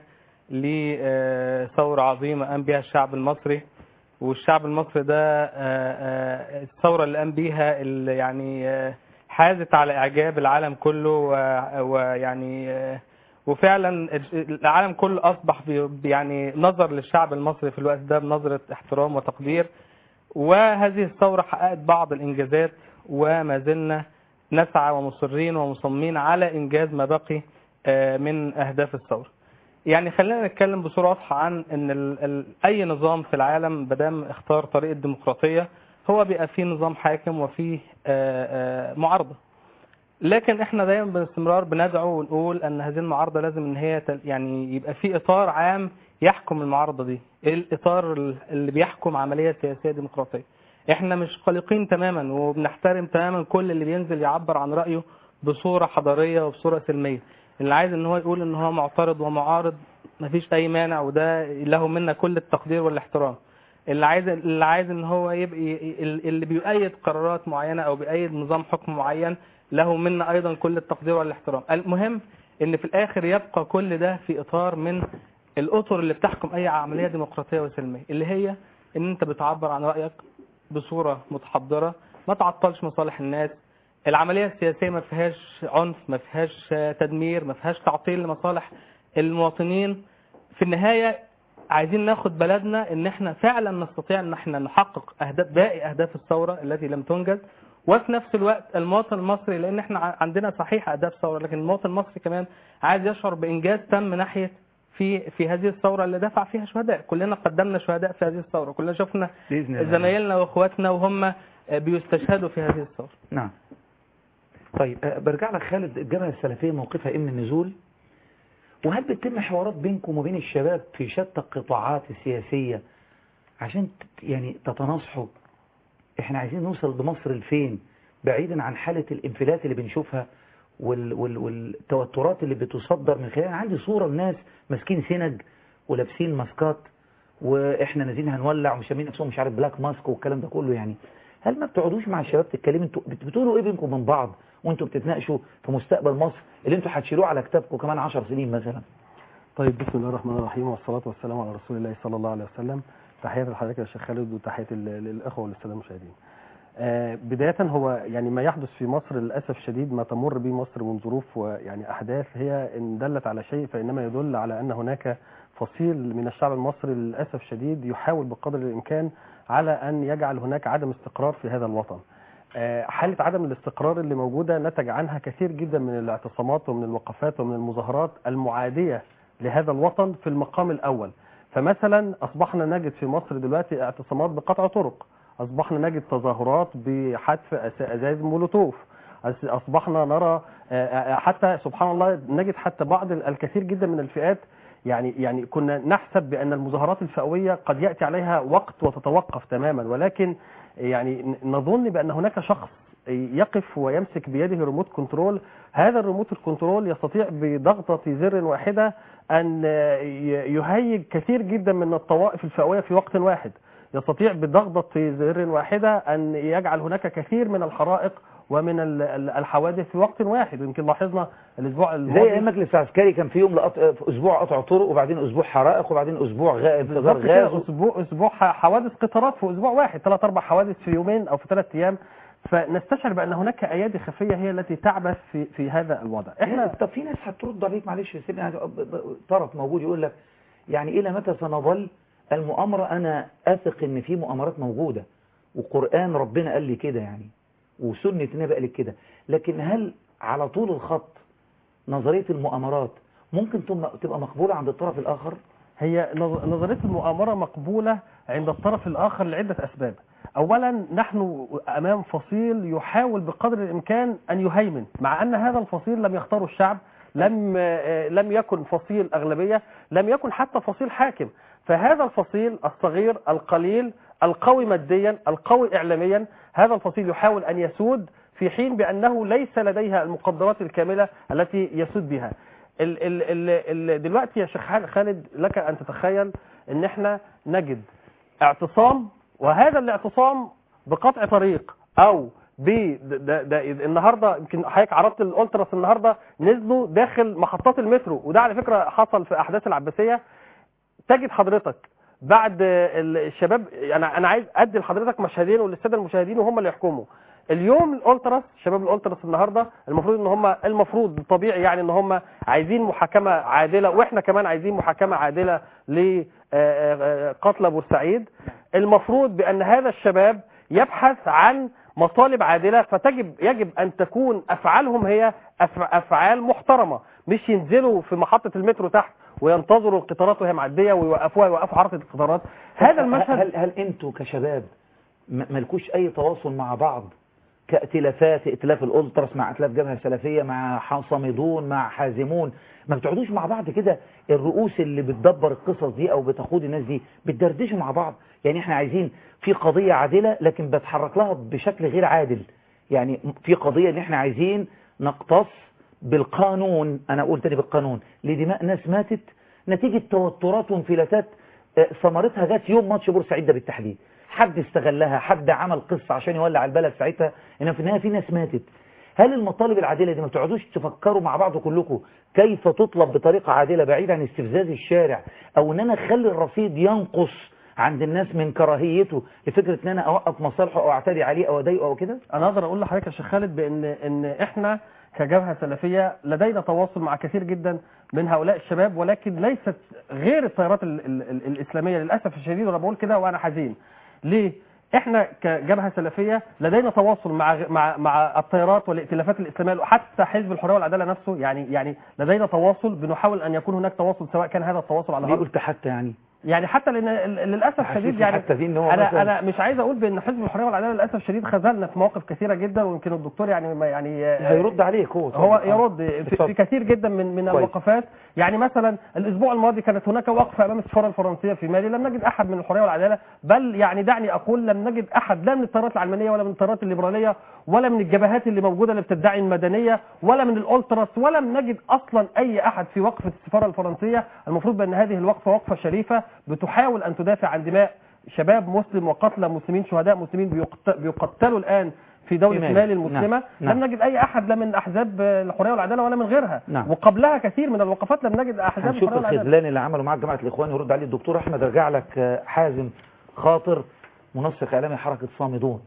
لثورة عظيمة قام بها الشعب المصري والشعب المصري ده آه، آه، الثورة اللي قام بيها اللي يعني آه، حازت على إعجاب العالم كله و- ويعني آه، وفعلا العالم كله أصبح بي- يعني نظر للشعب المصري في الوقت ده بنظرة احترام وتقدير وهذه الثورة حققت بعض الإنجازات وما زلنا نسعى ومصرين ومصممين على إنجاز ما بقي آه، من أهداف الثورة يعني خلينا نتكلم بصورة واضحة عن ان ال ال اي نظام في العالم مادام اختار طريق الديمقراطية هو بيبقى فيه نظام حاكم وفيه آه، آه، معارضة لكن احنا دايما باستمرار بندعو ونقول ان هذه المعارضة لازم ان هي تل- يعني يبقى في اطار عام يحكم المعارضة دي ايه الاطار ال- اللي بيحكم عملية سياسية ديمقراطية احنا مش قلقين تماما وبنحترم تماما كل اللي بينزل يعبر عن رأيه بصورة حضارية وبصورة سلمية اللي عايز ان هو يقول ان هو معترض ومعارض مفيش اي مانع وده له منا كل التقدير والاحترام اللي عايز اللي عايز ان هو يبقى اللي بيؤيد قرارات معينه او بيؤيد نظام حكم معين له منا ايضا كل التقدير والاحترام المهم ان في الاخر يبقى كل ده في اطار من الاطر اللي بتحكم اي عمليه ديمقراطيه وسلميه اللي هي ان انت بتعبر عن رايك بصوره متحضره ما تعطلش مصالح الناس العمليه السياسيه ما فيهاش عنف ما فيهاش آه، تدمير ما فيهاش تعطيل لمصالح المواطنين في النهايه عايزين ناخد بلدنا ان احنا فعلا نستطيع ان احنا نحقق اهداف باقي اهداف الثوره التي لم تنجز وفي نفس الوقت المواطن المصري لان احنا ع- عندنا صحيح اهداف ثوره لكن المواطن المصري كمان عايز يشعر بانجاز تم ناحيه في في هذه الثوره اللي دفع فيها شهداء كلنا قدمنا شهداء في هذه الثوره كلنا شفنا بإذن الله. زمايلنا واخواتنا وهم بيستشهدوا في هذه الثوره نعم طيب أه، برجع لك خالد الجبهة السلفية موقفها ايه من النزول وهل بتتم حوارات بينكم وبين الشباب في شتى القطاعات السياسية عشان ت- يعني تتناصحوا احنا عايزين نوصل بمصر لفين بعيدا عن حالة الانفلات اللي بنشوفها وال وال والتوترات اللي بتصدر من خلال أنا عندي صورة الناس ماسكين سنج ولابسين ماسكات واحنا نازلين هنولع ومسمين نفسهم مش عارف بلاك ماسك والكلام ده كله يعني هل ما بتقعدوش مع الشباب تتكلموا انتوا بت- بتقولوا ايه بينكم من بعض وانتوا بتتناقشوا في مستقبل مصر اللي انتوا هتشيلوه على كتابكم كمان 10 سنين مثلا طيب بسم الله الرحمن الرحيم والصلاة والسلام على رسول الله صلى الله عليه وسلم تحياتي لحضرتك يا شيخ خالد وتحياتي لل- للإخوة والسادة المشاهدين آه، بداية هو يعني ما يحدث في مصر للأسف الشديد ما تمر به مصر من ظروف ويعني أحداث هي إن دلت على شيء فإنما يدل على أن هناك فصيل من الشعب المصري للأسف الشديد يحاول بقدر الإمكان على أن يجعل هناك عدم استقرار في هذا الوطن آه، حالة عدم الاستقرار اللي موجودة نتج عنها كثير جدا من الاعتصامات ومن الوقفات ومن المظاهرات المعادية لهذا الوطن في المقام الأول فمثلا أصبحنا نجد في مصر دلوقتي اعتصامات بقطع طرق أصبحنا نجد تظاهرات بحذف أس- أزايز مولوتوف أس- أصبحنا نرى آه، آه، حتى سبحان الله نجد حتى بعض ال- الكثير جدا من الفئات يعني يعني كنا نحسب بأن المظاهرات الفئوية قد يأتي عليها وقت وتتوقف تماما ولكن يعني ن- نظن بأن هناك شخص يقف ويمسك بيده ريموت كنترول هذا الريموت الكنترول يستطيع بضغطة زر واحدة أن ي- يهيج كثير جدا من الطوائف الفئوية في وقت واحد يستطيع بضغطة زر واحدة أن يجعل هناك كثير من الحرائق ومن ال- ال- الحوادث في وقت واحد ويمكن لاحظنا الأسبوع زي الماضي ايام مجلس عسكري كان في يوم لقط... في اسبوع قطع طرق وبعدين اسبوع حرائق وبعدين اسبوع غاء انفجار بالظبط كده غاز اسبوع اسبوع ح- حوادث قطارات في اسبوع واحد ثلاث اربع حوادث في يومين او في ثلاث ايام فنستشعر بان هناك ايادي خفيه هي التي تعبث في في هذا الوضع احنا طب في ناس هترد عليك معلش سيبني عايز- ب- ب- طرف موجود يقول لك يعني الى متى سنظل المؤامره انا اثق ان في مؤامرات موجوده وقران ربنا قال لي كده يعني وسنه النبي قال لي كده لكن هل على طول الخط نظريه المؤامرات ممكن تم- تبقى مقبوله عند الطرف الاخر هي نظ- نظريه المؤامره مقبوله عند الطرف الاخر لعده اسباب اولا نحن امام فصيل يحاول بقدر الامكان ان يهيمن مع ان هذا الفصيل لم يختاره الشعب لم آه، لم يكن فصيل اغلبيه لم يكن حتى فصيل حاكم فهذا الفصيل الصغير القليل القوي ماديا القوي اعلاميا هذا الفصيل يحاول ان يسود في حين بانه ليس لديها المقدرات الكامله التي يسود بها ال ال ال ال دلوقتي يا شيخ خالد لك ان تتخيل ان احنا نجد اعتصام وهذا الاعتصام بقطع طريق او ب ده ده ده النهارده يمكن حضرتك عرضت الالتراس النهارده نزلوا داخل محطات المترو وده على فكره حصل في احداث العباسيه تجد حضرتك بعد ال- الشباب انا انا عايز ادي لحضرتك مشهدين وللساده المشاهدين وهم اللي يحكموا اليوم الالتراس شباب الالتراس النهارده المفروض ان هم المفروض طبيعي يعني ان هم عايزين محاكمه عادله واحنا كمان عايزين محاكمه عادله لقتلى بورسعيد المفروض بان هذا الشباب يبحث عن مطالب عادله فتجب يجب ان تكون افعالهم هي أف- افعال محترمه مش ينزلوا في محطه المترو تحت وينتظروا القطارات وهي معديه ويوقفوها يوقفوا حركه القطارات هذا المشهد هل هل انتوا كشباب م- مالكوش اي تواصل مع بعض كائتلافات ائتلاف الالتراس مع ائتلاف جبهه سلفيه مع صامدون مع حازمون ما بتقعدوش مع بعض كده الرؤوس اللي بتدبر القصص دي او بتقود الناس دي بتدردشوا مع بعض يعني احنا عايزين في قضيه عادله لكن بتحرك لها بشكل غير عادل يعني في قضيه ان احنا عايزين نقتص بالقانون انا اقول تاني بالقانون لدماء ناس ماتت نتيجه توترات وانفلاتات آه، ثمرتها جت يوم ماتش بورسعيد ده بالتحديد حد استغلها حد عمل قصة عشان يولع البلد ساعتها انما في النهاية في ناس ماتت هل المطالب العادلة دي ما بتقعدوش تفكروا مع بعض كلكم كيف تطلب بطريقة عادلة بعيد عن استفزاز الشارع او ان انا اخلي الرصيد ينقص عند الناس من كراهيته لفكرة ان انا اوقف مصالحه او اعتدي عليه او اضايقه او كده انا اقدر اقول لحضرتك يا شيخ خالد بان ان احنا كجبهه سلفيه لدينا تواصل مع كثير جدا من هؤلاء الشباب ولكن ليست غير التيارات ال ال ال الاسلاميه للاسف الشديد وانا بقول كده وانا حزين ليه احنا كجبهه سلفيه لدينا تواصل مع مع مع التيارات والائتلافات الاسلاميه حتى حزب الحريه والعداله نفسه يعني يعني لدينا تواصل بنحاول ان يكون هناك تواصل سواء كان هذا التواصل على ليه الارض قلت حتى يعني يعني حتى لان ال- للاسف حسيت الشديد يعني حتى دي إن هو انا مثلاً- انا مش عايز اقول بان حزب الحريه والعداله للاسف الشديد خذلنا في مواقف كثيره جدا ويمكن الدكتور يعني ما يعني هيرد عليك هو هو اتفضل. يرد في, اتفضل. في كثير جدا من من كويس. الوقفات يعني مثلا الاسبوع الماضي كانت هناك وقفه امام السفاره الفرنسيه في مالي لم نجد احد من الحريه والعداله بل يعني دعني اقول لم نجد احد لا من التيارات العلمانيه ولا من التيارات الليبراليه ولا من الجبهات اللي موجوده اللي بتدعي المدنيه ولا من الالتراس ولم نجد اصلا اي احد في وقفه السفاره الفرنسيه المفروض بان هذه الوقفه وقفه شريفه بتحاول ان تدافع عن دماء شباب مسلم وقتلى مسلمين شهداء مسلمين بيقت- بيقتلوا الان في دولة في مالي. مالي المسلمة نعم. نعم. لم نجد أي أحد لا من أحزاب الحرية والعدالة ولا من غيرها نعم. وقبلها كثير من الوقفات لم نجد أحزاب هنشوف الحرية والعدالة الخذلان اللي عمله معاك جماعة الإخوان يرد عليه الدكتور أحمد ارجع لك آه، حازم خاطر منسق إعلامي حركة صامدون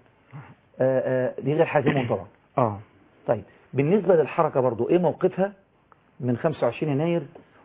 آه، آه، دي غير حازمون طبعا اه طيب بالنسبة للحركة برضو إيه موقفها من 25 يناير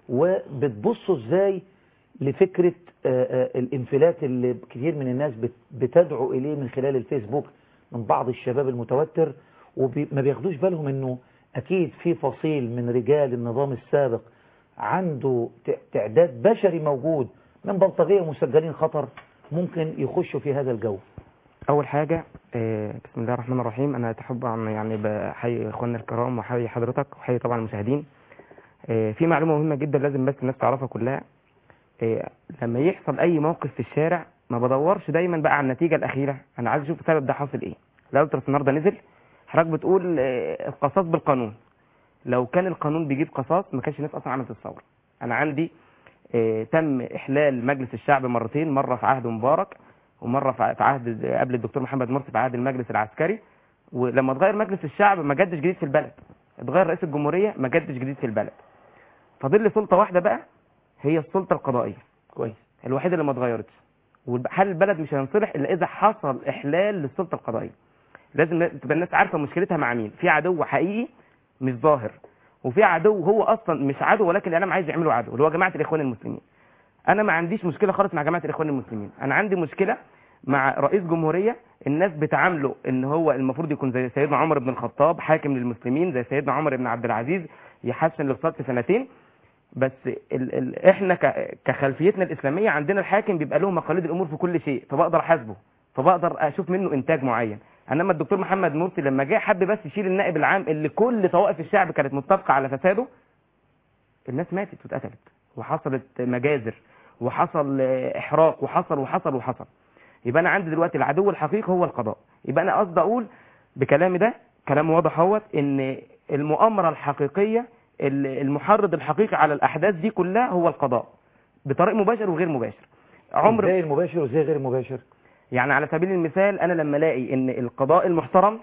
وبتبصوا إزاي لفكرة آه، آه، الانفلات اللي كتير من الناس بت- بتدعو إليه من خلال الفيسبوك من بعض الشباب المتوتر وما بياخدوش بالهم إنه أكيد في فصيل من رجال النظام السابق عنده ت- تعداد بشري موجود من بلطجية مسجلين خطر ممكن يخشوا في هذا الجو اول حاجه آه، بسم الله الرحمن الرحيم انا طبعا يعني بحيي اخواننا الكرام وحيي حضرتك وحيي طبعا المشاهدين آه، في معلومه مهمه جدا لازم بس الناس تعرفها كلها آه، لما يحصل اي موقف في الشارع ما بدورش دايما بقى على النتيجه الاخيره انا عايز اشوف السبب ده حاصل ايه الالتراس النهارده نزل حضرتك بتقول آه، القصاص بالقانون لو كان القانون بيجيب قصاص ما كانش الناس اصلا عملت الثوره انا عندي آه، تم احلال مجلس الشعب مرتين مره في عهد مبارك ومره في في عهد قبل الدكتور محمد مرسي في عهد المجلس العسكري ولما اتغير مجلس الشعب ما جدش جديد في البلد اتغير رئيس الجمهوريه ما جدش جديد في البلد فاضل لي سلطه واحده بقى هي السلطه القضائيه كويس الوحيده اللي ما اتغيرتش وحل البلد مش هينصلح الا اذا حصل احلال للسلطه القضائيه لازم تبقى الناس عارفه مشكلتها مع مين في عدو حقيقي مش ظاهر وفي عدو هو اصلا مش عدو ولكن الاعلام عايز يعمله عدو اللي هو جماعه الاخوان المسلمين انا ما عنديش مشكله خالص مع جماعه الاخوان المسلمين انا عندي مشكله مع رئيس جمهوريه الناس بتعامله ان هو المفروض يكون زي سيدنا عمر بن الخطاب حاكم للمسلمين زي سيدنا عمر بن عبد العزيز يحسن الاقتصاد في سنتين بس ال ال احنا ك- كخلفيتنا الاسلاميه عندنا الحاكم بيبقى له مقاليد الامور في كل شيء فبقدر احاسبه فبقدر اشوف منه انتاج معين انما الدكتور محمد مرسي لما جه حب بس يشيل النائب العام اللي كل طوائف الشعب كانت متفقه على فساده الناس ماتت واتقتلت وحصلت مجازر وحصل آه، احراق وحصل وحصل وحصل يبقى انا عندي دلوقتي العدو الحقيقي هو القضاء يبقى انا قصدي اقول بكلامي ده كلام واضح اهوت ان المؤامره الحقيقيه ال- المحرض الحقيقي على الاحداث دي كلها هو القضاء بطريق مباشر وغير مباشر عمر ازاي المباشر وازاي غير المباشر يعني على سبيل المثال انا لما الاقي ان القضاء المحترم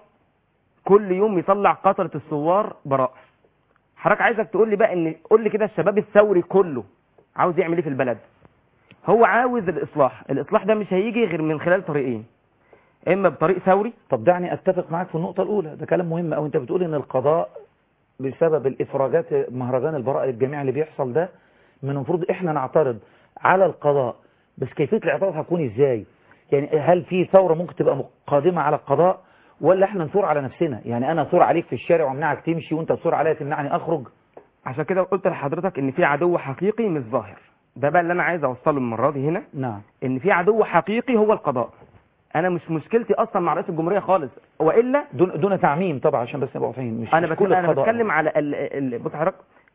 كل يوم يطلع قطرة الثوار براء حضرتك عايزك تقول لي بقى ان قول لي كده الشباب الثوري كله عاوز يعمل ايه في البلد هو عاوز الاصلاح الاصلاح ده مش هيجي غير من خلال طريقين اما بطريق ثوري طب دعني اتفق معاك في النقطة الاولى ده كلام مهم او انت بتقول ان القضاء بسبب الافراجات مهرجان البراءة للجميع اللي بيحصل ده من المفروض احنا نعترض على القضاء بس كيفية الاعتراض هتكون ازاي يعني هل في ثورة ممكن تبقى قادمة على القضاء ولا احنا نثور على نفسنا يعني انا اثور عليك في الشارع وامنعك تمشي وانت تثور عليا تمنعني اخرج عشان كده قلت لحضرتك ان في عدو حقيقي مش ظاهر ده بقى اللي انا عايز اوصله المره دي هنا نعم ان في عدو حقيقي هو القضاء انا مش مشكلتي اصلا مع رئيس الجمهوريه خالص والا دون, دون تعميم طبعا عشان بس نبقى واضحين مش انا مش بس كل انا القضاء بتكلم على ال... ال... بص حضرتك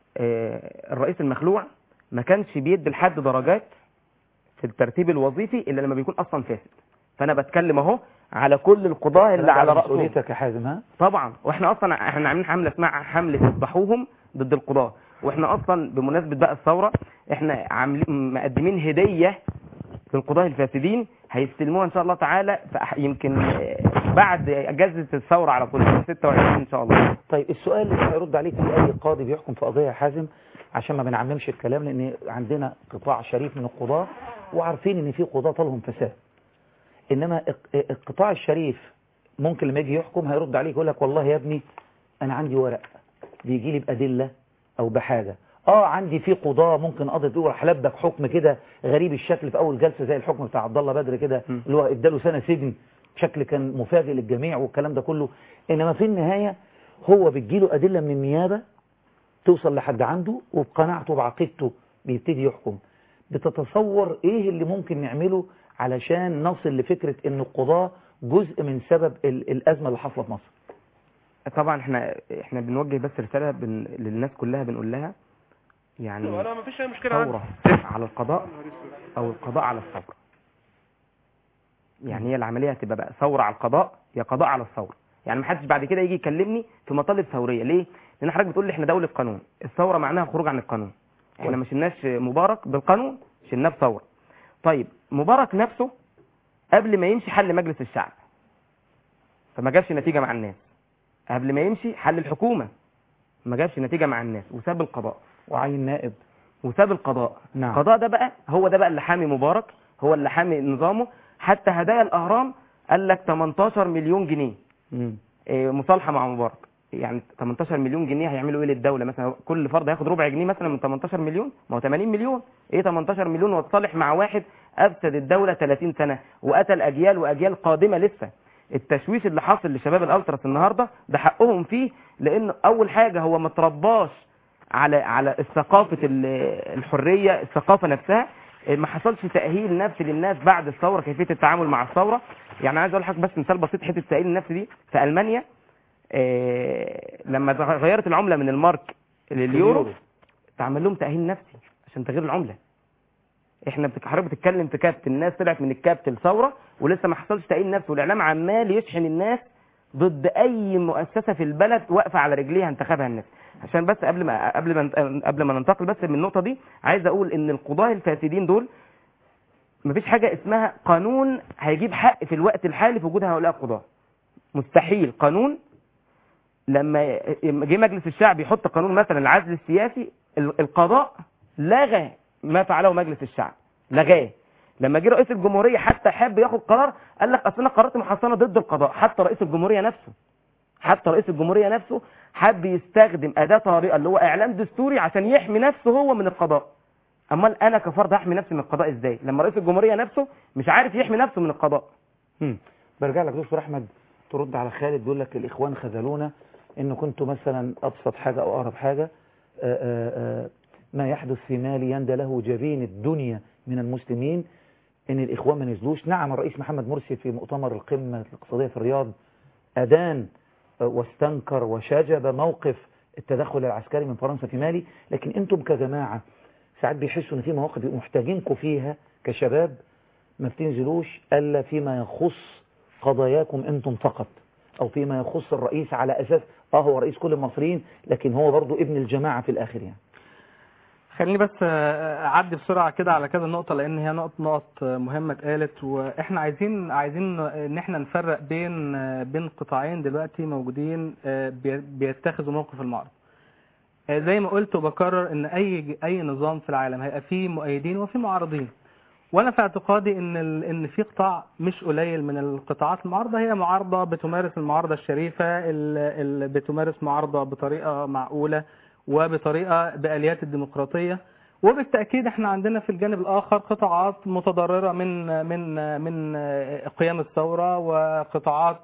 آه، الرئيس المخلوع ما كانش بيدي لحد درجات في الترتيب الوظيفي الا لما بيكون اصلا فاسد فانا بتكلم اهو على كل القضاه اللي على راسهم مسؤوليتك يا حازم ها طبعا واحنا اصلا احنا عاملين حمله اسمها حمله اذبحوهم ضد القضاه واحنا اصلا بمناسبه بقى الثوره احنا عاملين مقدمين هديه للقضاه الفاسدين هيستلموها ان شاء الله تعالى فأح- يمكن آه، بعد اجازه الثوره على طول يوم 26 ان شاء الله طيب السؤال اللي هيرد عليك في اي قاضي بيحكم في قضيه يا حازم عشان ما بنعممش الكلام لان عندنا قطاع شريف من القضاه وعارفين ان في قضاه طالهم فساد انما الق- القطاع الشريف ممكن لما يجي يحكم هيرد عليك يقول لك والله يا ابني انا عندي ورق بيجي لي بادله او بحاجه اه عندي في قضاه ممكن قاضي تقول راح لبك حكم كده غريب الشكل في اول جلسه زي الحكم بتاع عبد الله بدر كده اللي هو اداله سنه سجن بشكل كان مفاجئ للجميع والكلام ده كله انما في النهايه هو بتجيله ادله من النيابه توصل لحد عنده وبقناعته بعقيدته بيبتدي يحكم بتتصور ايه اللي ممكن نعمله علشان نصل لفكره ان القضاه جزء من سبب ال- الازمه اللي حاصله في مصر طبعا احنا احنا بنوجه بس رساله بن... للناس كلها بنقول لها يعني لا مفيش اي مشكله عندي. ثوره على القضاء او القضاء على الثوره يعني هي العمليه هتبقى بقى ثوره على القضاء يا قضاء على الثوره يعني ما حدش بعد كده يجي يكلمني في مطالب ثوريه ليه لان حضرتك بتقول لي احنا دوله قانون الثوره معناها الخروج عن القانون احنا ما شلناش مبارك بالقانون شلناه بثوره طيب مبارك نفسه قبل ما يمشي حل مجلس الشعب فما جابش نتيجه مع الناس قبل ما يمشي حل الحكومه ما جابش نتيجه مع الناس وساب القضاء وعين نائب وساب القضاء نعم. القضاء ده بقى هو ده بقى اللي حامي مبارك هو اللي حامي نظامه حتى هدايا الاهرام قال لك 18 مليون جنيه مم. إيه، مصالحه مع مبارك يعني 18 مليون جنيه هيعملوا ايه للدوله مثلا كل فرد هياخد ربع جنيه مثلا من 18 مليون ما هو 80 مليون ايه 18 مليون وتصالح مع واحد افسد الدوله 30 سنه وقتل اجيال واجيال قادمه لسه التشويش اللي حاصل لشباب الالتراس النهارده ده حقهم فيه لان اول حاجه هو ما ترباش على على الثقافه ال- الحريه الثقافه نفسها ما حصلش تاهيل نفسي للناس بعد الثوره كيفيه التعامل مع الثوره يعني عايز اقول لحضرتك بس مثال بسيط حته التاهيل النفسي دي في المانيا آه، لما غيرت العمله من المارك لليورو اليورو. تعمل لهم تاهيل نفسي عشان تغيير العمله احنا بتك- حضرتك بتتكلم في كابت الناس طلعت من الكابت لثوره ولسه ما حصلش تاهيل نفسي والاعلام عمال يشحن الناس ضد اي مؤسسه في البلد واقفه على رجليها انتخابها الناس عشان بس قبل ما قبل ما قبل ما ننتقل بس من النقطه دي عايز اقول ان القضاه الفاسدين دول مفيش حاجه اسمها قانون هيجيب حق في الوقت الحالي في وجود هؤلاء القضاه مستحيل قانون لما جه مجلس الشعب يحط قانون مثلا العزل السياسي ال- القضاء لغى ما فعله مجلس الشعب لغاه لما جه رئيس الجمهوريه حتى حب ياخد قرار قال لك اصل انا قررت محصنه ضد القضاء حتى رئيس الجمهوريه نفسه حتى رئيس الجمهوريه نفسه حب يستخدم اداه طارئه اللي هو اعلان دستوري عشان يحمي نفسه هو من القضاء امال انا كفرد هحمي نفسي من القضاء ازاي لما رئيس الجمهوريه نفسه مش عارف يحمي نفسه من القضاء مم. برجع لك دكتور احمد ترد على خالد بيقول لك الاخوان خذلونا ان كنتوا مثلا ابسط حاجه او اقرب حاجه آآ آآ ما يحدث في مالي يندى له جبين الدنيا من المسلمين ان الاخوان ما نزلوش نعم الرئيس محمد مرسي في مؤتمر القمه الاقتصاديه في الرياض ادان آه، واستنكر وشجب موقف التدخل العسكري من فرنسا في مالي لكن انتم كجماعه ساعات بيحسوا ان في مواقف بيبقوا محتاجينكم فيها كشباب ما بتنزلوش الا فيما يخص قضاياكم انتم فقط او فيما يخص الرئيس على اساس اه هو رئيس كل المصريين لكن هو برضو ابن الجماعه في الاخر يعني خليني بس آه، اعدي بسرعه كده على كذا نقطه لان هي نقط نقط آه، مهمه اتقالت واحنا عايزين عايزين ان احنا نفرق بين آه، بين قطاعين دلوقتي موجودين آه، بي- بيتخذوا موقف المعارضه آه، زي ما قلت وبكرر ان اي اي نظام في العالم هيبقى فيه مؤيدين وفيه معارضين وانا في اعتقادي ان ال- ان في قطاع مش قليل من القطاعات المعارضه هي معارضه بتمارس المعارضه الشريفه اللي بتمارس معارضه بطريقه معقوله وبطريقه باليات الديمقراطيه وبالتاكيد احنا عندنا في الجانب الاخر قطاعات متضرره من من من قيام الثوره وقطاعات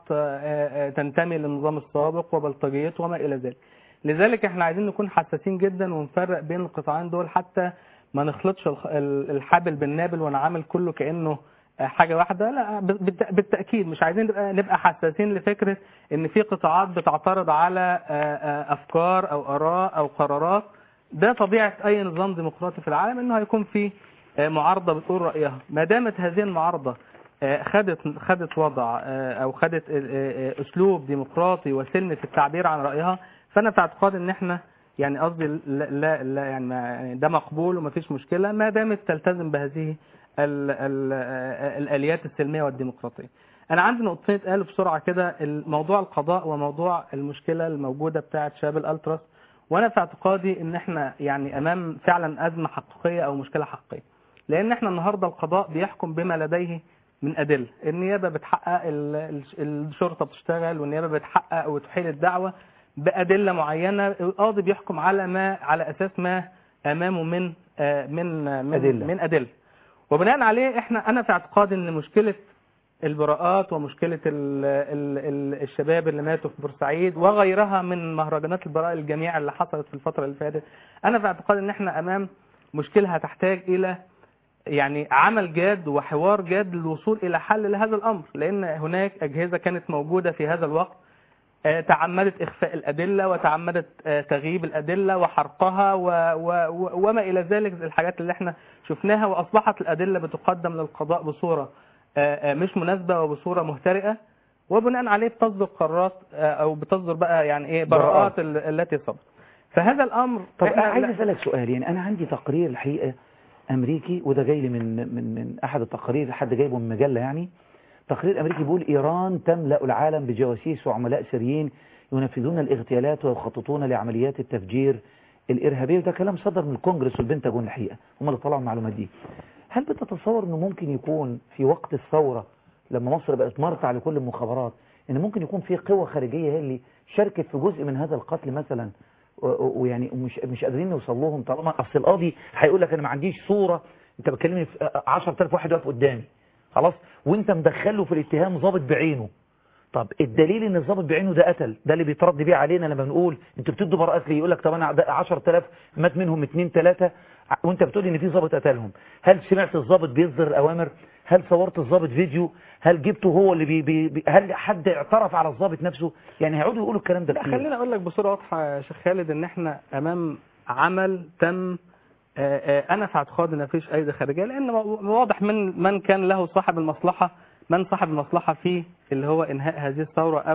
تنتمي للنظام السابق وبلطجيته وما الى ذلك لذلك احنا عايزين نكون حساسين جدا ونفرق بين القطاعين دول حتى ما نخلطش الخ- ال- الحابل بالنابل ونعامل كله كانه حاجه واحده لا بالت- بالتاكيد مش عايزين نبقى نبقى حساسين لفكره ان في قطاعات بتعترض على آه، آه، افكار او اراء او قرارات ده طبيعه اي نظام ديمقراطي في العالم انه هيكون في آه، معارضه بتقول رايها ما دامت هذه المعارضه آه، خدت خدت وضع آه، او خدت آه، آه، اسلوب ديمقراطي وسلمي في التعبير عن رايها فانا في اعتقاد ان احنا يعني قصدي لا, لا, لا يعني ما- يعني ده مقبول ومفيش مشكله ما دامت تلتزم بهذه ال ال الاليات السلميه والديمقراطيه. انا عندي نقطتين اتقالوا بسرعه كده موضوع القضاء وموضوع المشكله الموجوده بتاعه شباب الالتراس وانا في اعتقادي ان احنا يعني امام فعلا ازمه حقيقيه او مشكله حقيقيه. لان احنا النهارده القضاء بيحكم بما لديه من ادله، النيابه بتحقق ال- ال- الشرطه بتشتغل والنيابه بتحقق وتحيل الدعوه بادله معينه، القاضي بيحكم على ما على اساس ما امامه من آه، من آه، من أدلة. من ادله. وبناء عليه احنا انا في اعتقادي ان مشكله البراءات ومشكله ال ال ال الشباب اللي ماتوا في بورسعيد وغيرها من مهرجانات البراءه الجميع اللي حصلت في الفتره اللي فاتت انا في اعتقادي ان احنا امام مشكله هتحتاج الى يعني عمل جاد وحوار جاد للوصول الى حل لهذا الامر لان هناك اجهزه كانت موجوده في هذا الوقت آه، تعمدت اخفاء الادله وتعمدت آه، تغييب الادله وحرقها و و و وما الى ذلك الحاجات اللي احنا شفناها واصبحت الادله بتقدم للقضاء بصوره آه، آه، مش مناسبه وبصوره مهترئه وبناء عليه بتصدر قرارات آه، او بتصدر بقى يعني ايه براءات. براءات ال- التي صدرت فهذا الامر طب إحنا انا عايز لا- اسالك سؤال يعني انا عندي تقرير الحقيقه امريكي وده جاي لي من من من احد التقارير حد جايبه من مجله يعني تقرير امريكي بيقول ايران تملا العالم بجواسيس وعملاء سريين ينفذون الاغتيالات ويخططون لعمليات التفجير الارهابيه وده كلام صدر من الكونجرس والبنتاجون الحقيقه هم اللي طلعوا المعلومات دي هل بتتصور انه ممكن يكون في وقت الثوره لما مصر بقت مرتع لكل المخابرات ان ممكن يكون في قوة خارجية هي اللي شاركت في جزء من هذا القتل مثلا و- و- ويعني مش مش قادرين نوصل لهم طالما اصل القاضي هيقول لك انا ما عنديش صورة انت بتكلمني في 10000 واحد واقف قدامي خلاص وانت مدخله في الاتهام ضابط بعينه طب الدليل ان الضابط بعينه ده قتل ده اللي بيترد بيه علينا لما بنقول انتوا بتدوا براءات ليه يقول لك طب انا ده 10000 مات منهم 2 3 وانت بتقول ان في ضابط قتلهم هل سمعت الضابط بيصدر اوامر هل صورت الضابط فيديو هل جبته هو اللي بي بي بي هل حد اعترف على الضابط نفسه يعني هيقعدوا يقولوا الكلام ده لا كتير. خليني اقول لك بصوره واضحه يا شيخ خالد ان احنا امام عمل تم آه، آه، انا في اعتقادي ان مفيش ايدي خارجيه لان واضح من من كان له صاحب المصلحه من صاحب المصلحه في اللي هو انهاء هذه الثوره او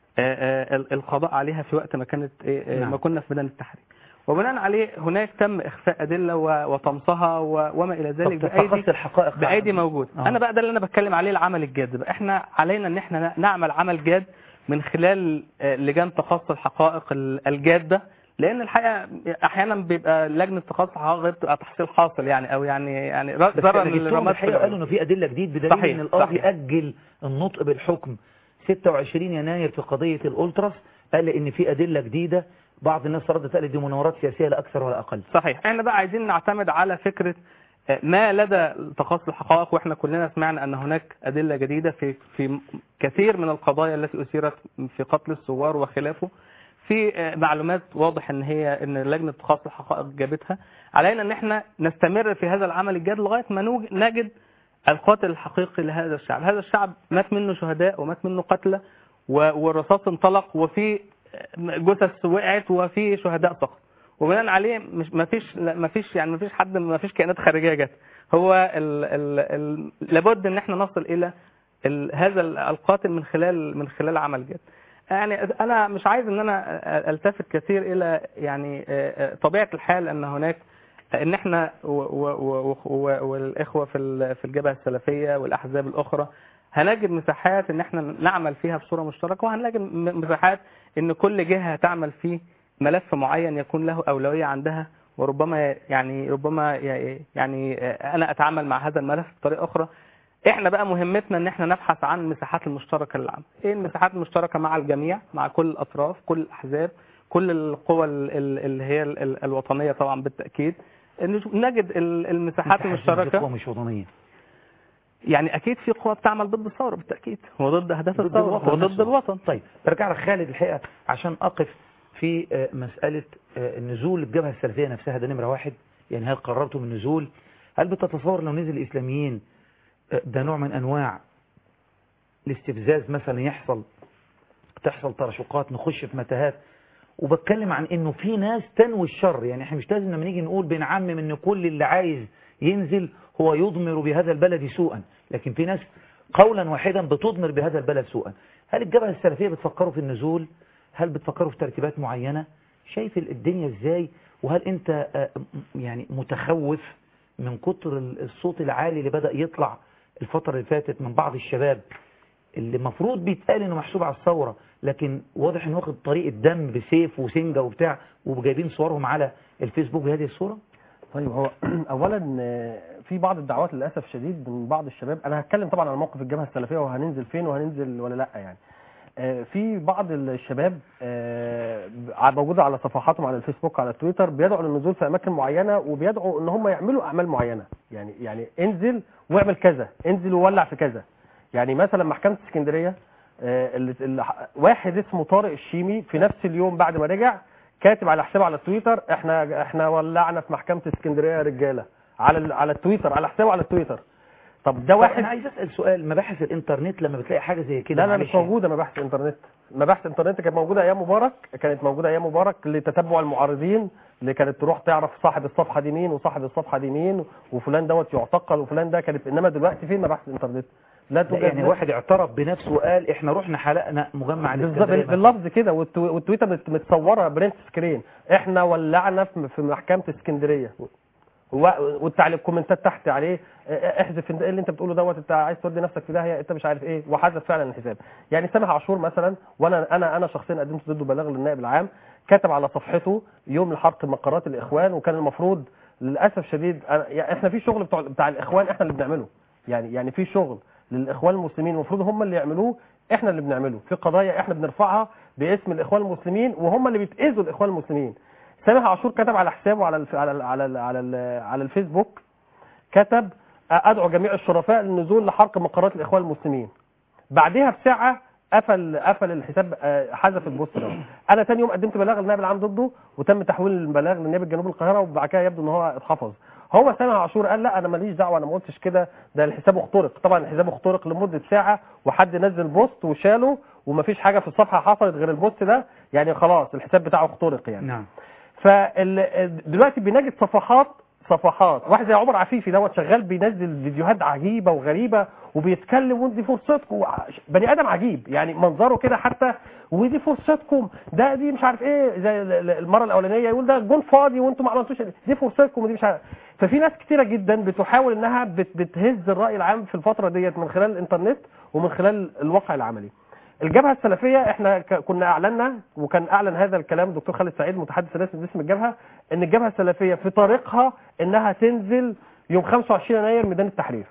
آه، آه، ال- القضاء عليها في وقت ما كانت آه، آه، نعم. ما كنا في ميدان التحرير وبناء عليه هناك تم اخفاء ادله و- وطمسها و- وما الى ذلك طب بايدي تفحص الحقائق بقى. بايدي موجود آه. انا بقى ده اللي انا بتكلم عليه العمل الجاد بقى احنا علينا ان احنا نعمل عمل جاد من خلال آه، لجان تخصص الحقائق ال- الجاده لان الحقيقه احيانا بيبقى لجنه تخصص الحقائق غير بتبقى تحصيل حاصل يعني او يعني يعني بس ضرر انا جبتهم للرماد الحقيقه قالوا انه في ادله جديد بدليل صحيح، ان القاضي صحيح. اجل النطق بالحكم 26 يناير في قضيه الالتراس قال ان في ادله جديده بعض الناس ردت قالت دي مناورات سياسيه لا اكثر ولا اقل صحيح احنا بقى عايزين نعتمد على فكرة آه، ما لدى تخصص الحقائق واحنا كلنا سمعنا ان هناك ادلة جديدة في في كثير من القضايا التي اثيرت في قتل الثوار وخلافه في آه، معلومات واضح ان هي ان لجنة تخصص الحقائق جابتها علينا ان احنا نستمر في هذا العمل الجاد لغاية ما نوج- نجد القاتل الحقيقي لهذا الشعب هذا الشعب مات منه شهداء ومات منه قتلى و- والرصاص انطلق وفي جثث وقعت وفي شهداء سقط وبناء عليه مش ما فيش ما فيش يعني ما فيش حد ما فيش كائنات خارجيه جت هو ال ال ال لابد ان احنا نصل الى ال هذا ال- القاتل من خلال من خلال عمل جد يعني انا مش عايز ان انا التفت كثير الى يعني آه، آه، طبيعه الحال ان هناك ان احنا و و و و والاخوه في ال- في الجبهه السلفيه والاحزاب الاخرى هنجد مساحات ان احنا نعمل فيها بصوره مشتركه وهنلاقي م- مساحات ان كل جهه تعمل فيه ملف معين يكون له اولويه عندها وربما يعني ربما ي- يعني انا اتعامل مع هذا الملف بطريقه اخرى احنا بقى مهمتنا ان احنا نبحث عن المساحات المشتركه اللي عامه ايه المساحات المشتركه مع الجميع مع كل الاطراف كل الاحزاب كل القوى ال- ال- اللي هي ال- ال- الوطنيه طبعا بالتاكيد إن نجد ال- المساحات قوة المشتركه مش وطنية يعني اكيد في قوى بتعمل ضد الثوره بالتاكيد وضد اهداف ضد الثوره الوطن وضد نفسه. الوطن طيب برجع لك خالد الحقيقة عشان أقف في آه، مسألة آه، نزول الجبهة السلفية نفسها ده نمرة واحد يعني هل قررتم النزول هل بتتصور لو نزل الإسلاميين آه، ده نوع من أنواع الاستفزاز مثلا يحصل تحصل ترشقات نخش في متاهات وبتكلم عن انه في ناس تنوي الشر يعني احنا مش لازم لما نيجي نقول بنعمم ان كل اللي عايز ينزل هو يضمر بهذا البلد سوءا لكن في ناس قولا واحدا بتضمر بهذا البلد سوءا هل الجبهة السلفية بتفكروا في النزول هل بتفكروا في ترتيبات معينة شايف الدنيا ازاي وهل انت آه، م- يعني متخوف من كتر الصوت العالي اللي بدأ يطلع الفترة اللي فاتت من بعض الشباب اللي المفروض بيتقال انه محسوب على الثوره لكن واضح انه واخد طريق الدم بسيف وسنجه وبتاع وجايبين صورهم على الفيسبوك بهذه الصوره طيب هو اولا آه، في بعض الدعوات للاسف الشديد من بعض الشباب انا هتكلم طبعا عن موقف الجبهه السلفيه وهننزل فين وهننزل ولا لا يعني آه، في بعض الشباب آه، موجوده على صفحاتهم على الفيسبوك على تويتر بيدعوا للنزول في اماكن معينه وبيدعوا ان هم يعملوا اعمال معينه يعني يعني انزل واعمل كذا انزل وولع في كذا يعني مثلا محكمه اسكندريه آه، اللي اللي ح- واحد اسمه طارق الشيمي في نفس اليوم بعد ما رجع كاتب على حسابه على تويتر احنا احنا ولعنا في محكمه اسكندريه يا رجاله على ال- على التويتر على حسابه على التويتر طب ده طب واحد انا عايز اسال سؤال مباحث الانترنت لما بتلاقي حاجه زي كده لا لا معلش مش موجوده مباحث انترنت مباحث انترنت كانت موجوده ايام مبارك كانت موجوده ايام مبارك لتتبع المعارضين اللي كانت تروح تعرف صاحب الصفحه دي مين وصاحب الصفحه دي مين وفلان دوت يعتقل وفلان ده كانت انما دلوقتي فين مباحث الانترنت لا لا توجد يعني واحد اعترف بنفسه وقال احنا رحنا حلقنا مجمع بالظبط الاسكندريه مثلاً. باللفظ كده والتو- والتويتر مت- متصوره برنت سكرين احنا ولعنا في في محكمه اسكندريه و- والتعليق الكومنتات تحت عليه اه، احذف ايه اللي انت بتقوله دوت انت عايز تودي نفسك في داهيه انت مش عارف ايه وحذف فعلا الحساب يعني سامح عاشور مثلا وانا انا انا شخصيا قدمت ضده بلاغ للنائب العام كتب على صفحته يوم لحرق مقرات الاخوان وكان المفروض للاسف شديد أنا- يعني احنا في شغل بتاع بتاع الاخوان احنا اللي بنعمله يعني يعني في شغل للاخوان المسلمين المفروض هم اللي يعملوه احنا اللي بنعمله في قضايا احنا بنرفعها باسم الاخوان المسلمين وهم اللي بيتاذوا الاخوان المسلمين سامح عاشور كتب على حسابه على الف... على ال... على ال... على ال... على الفيسبوك كتب ادعو جميع الشرفاء للنزول لحرق مقرات الاخوان المسلمين بعدها بساعه قفل قفل الحساب آه، حذف البوست ده انا تاني يوم قدمت بلاغ للنائب العام ضده وتم تحويل البلاغ للنائب الجنوب القاهره وبعد كده يبدو ان هو اتحفظ هو سامح عاشور قال لا انا ماليش دعوه انا ما قلتش كده ده الحساب اخترق طبعا الحساب اخترق لمده ساعه وحد نزل بوست وشاله ومفيش حاجه في الصفحه حصلت غير البوست ده يعني خلاص الحساب بتاعه اخترق يعني نعم فدلوقتي بنجد صفحات صفحات واحد زي عمر عفيفي دوت شغال بينزل فيديوهات عجيبه وغريبه وبيتكلم ودي فرصتكم بني ادم عجيب يعني منظره كده حتى ودي فرصتكم ده دي مش عارف ايه زي ال- ال- المره الاولانيه يقول ده الجون فاضي وانتم ما عملتوش دي فرصتكم ودي مش عارف ففي ناس كتيره جدا بتحاول انها بت- بتهز الراي العام في الفتره ديت من خلال الانترنت ومن خلال الواقع العملي الجبهه السلفيه احنا ك- كنا اعلنا وكان اعلن هذا الكلام الدكتور خالد سعيد متحدث الرسمي باسم الجبهه ان الجبهه السلفيه في طريقها انها تنزل يوم 25 يناير ميدان التحرير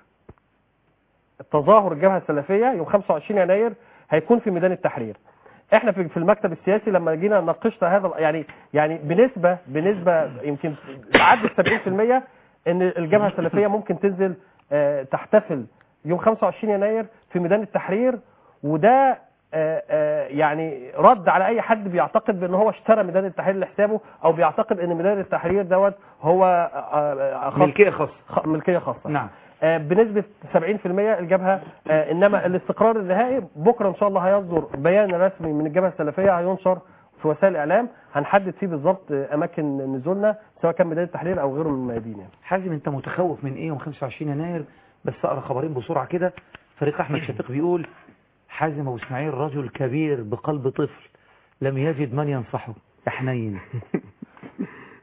التظاهر الجبهه السلفيه يوم 25 يناير هيكون في ميدان التحرير احنا في في المكتب السياسي لما جينا ناقشنا هذا ال- يعني يعني بنسبه بنسبه يمكن تعدي 70% ان الجبهه السلفيه ممكن تنزل آه، تحتفل يوم 25 يناير في ميدان التحرير وده آه، آه، يعني رد على اي حد بيعتقد بان هو اشترى ميدان التحرير لحسابه او بيعتقد ان ميدان التحرير دوت هو آه، آه، خاص- ملكيه خاصه خ- ملكيه خاصه نعم آه، بنسبة 70% الجبهة آه، إنما الاستقرار النهائي بكرة إن شاء الله هيصدر بيان رسمي من الجبهة السلفية هينشر في وسائل الإعلام هنحدد فيه بالظبط آه، أماكن نزولنا سواء كان ميدان التحرير أو غيره من الميادين يعني. حازم انت متخوف من ايه يوم 25 يناير بس اقرا خبرين بسرعه كده فريق احمد شفيق بيقول حازم ابو اسماعيل رجل كبير بقلب طفل لم يجد من ينصحه يا حنين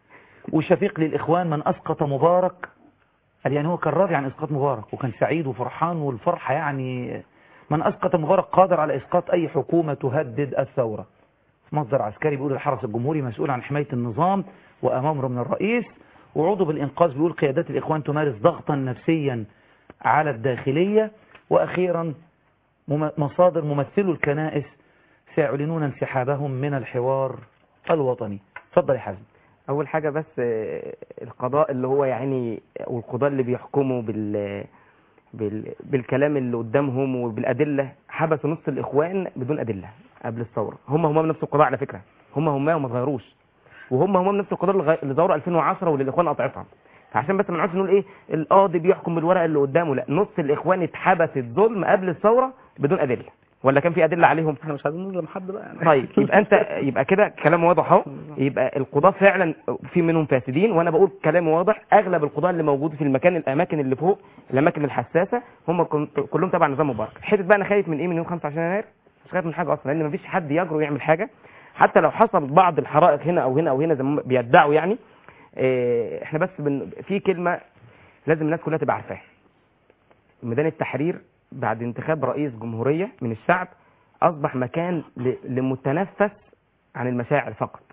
وشفيق للإخوان من أسقط مبارك قال يعني هو كان راضي عن إسقاط مبارك وكان سعيد وفرحان والفرحة يعني من أسقط مبارك قادر على إسقاط أي حكومة تهدد الثورة مصدر عسكري بيقول الحرس الجمهوري مسؤول عن حماية النظام وأمامره من الرئيس وعضو بالإنقاذ بيقول قيادات الإخوان تمارس ضغطا نفسيا على الداخلية وأخيرا مم- مصادر ممثلو الكنائس سيعلنون انسحابهم من الحوار الوطني اتفضل يا حازم اول حاجه بس آه، القضاء اللي هو يعني والقضاء اللي بيحكموا بال بال بالكلام اللي قدامهم وبالادله حبسوا نص الاخوان بدون ادله قبل الثوره هم هم نفس القضاء على فكره هم هم وما اتغيروش وهم هم نفس القضاء اللي غي- اللي ظهروا 2010 واللي الاخوان قطعتها فعشان بس ما نقعدش نقول ايه القاضي بيحكم بالورقه اللي قدامه لا نص الاخوان اتحبست ظلم قبل الثوره بدون ادله ولا كان في ادله عليهم احنا مش عايزين نظلم حد بقى يعني طيب يبقى انت يبقى كده كلام واضح اهو يبقى القضاة فعلا في منهم فاسدين وانا بقول كلام واضح اغلب القضاة اللي موجود في المكان الاماكن اللي فوق الاماكن الحساسه هم كن- كلهم تبع نظام مبارك حته بقى انا خايف من ايه من يوم 25 يناير مش خايف من حاجه اصلا لان مفيش حد يجرؤ يعمل حاجه حتى لو حصل بعض الحرائق هنا او هنا او هنا زي ما هم بيدعوا يعني اه، احنا بس بن... في كلمه لازم الناس كلها تبقى عارفاها ميدان التحرير بعد انتخاب رئيس جمهوريه من الشعب اصبح مكان ل- لمتنفس عن المشاعر فقط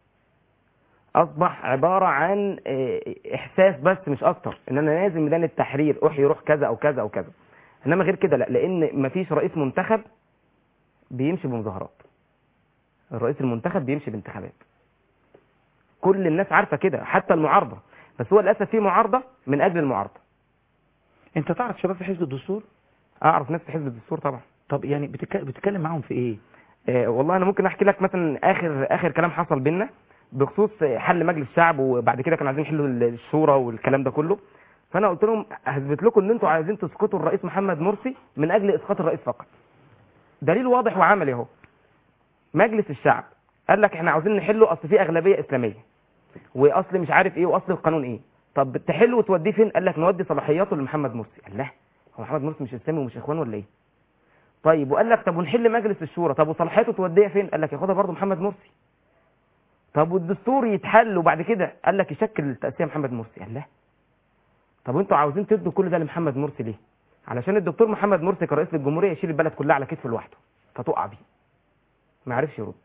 اصبح عباره عن اه، احساس بس مش اكتر ان انا نازل ميدان التحرير احيي روح كذا او كذا او كذا انما غير كده لا لان مفيش رئيس منتخب بيمشي بمظاهرات الرئيس المنتخب بيمشي بانتخابات كل الناس عارفه كده حتى المعارضه بس هو للاسف في معارضه من اجل المعارضه انت تعرف شباب في حزب الدستور اعرف ناس في حزب الدستور طبعا طب يعني بتك... بتتكلم معاهم في ايه آه والله انا ممكن احكي لك مثلا اخر اخر كلام حصل بينا بخصوص آه، حل مجلس الشعب وبعد كده كانوا عايزين يحلوا ال- الشورى والكلام ده كله فانا قلت لهم هثبت لكم ان انتوا عايزين تسقطوا الرئيس محمد مرسي من اجل اسقاط الرئيس فقط دليل واضح وعملي اهو مجلس الشعب قال لك احنا عاوزين نحله اصل في اغلبيه اسلاميه واصل مش عارف ايه واصل القانون ايه طب تحله وتوديه فين قال لك نودي صلاحياته لمحمد مرسي قال لا هو محمد مرسي مش اسلامي ومش اخوان ولا ايه طيب وقال لك طب ونحل مجلس الشورى طب وصلاحيته توديها فين قال لك ياخدها برضه محمد مرسي طب والدستور يتحل وبعد كده قال لك يشكل تأسية محمد مرسي قال لا طب وانتوا عاوزين تدوا كل ده لمحمد مرسي ليه علشان الدكتور محمد مرسي كرئيس للجمهوريه يشيل البلد كلها على كتفه لوحده فتقع بيه ما عرفش يرد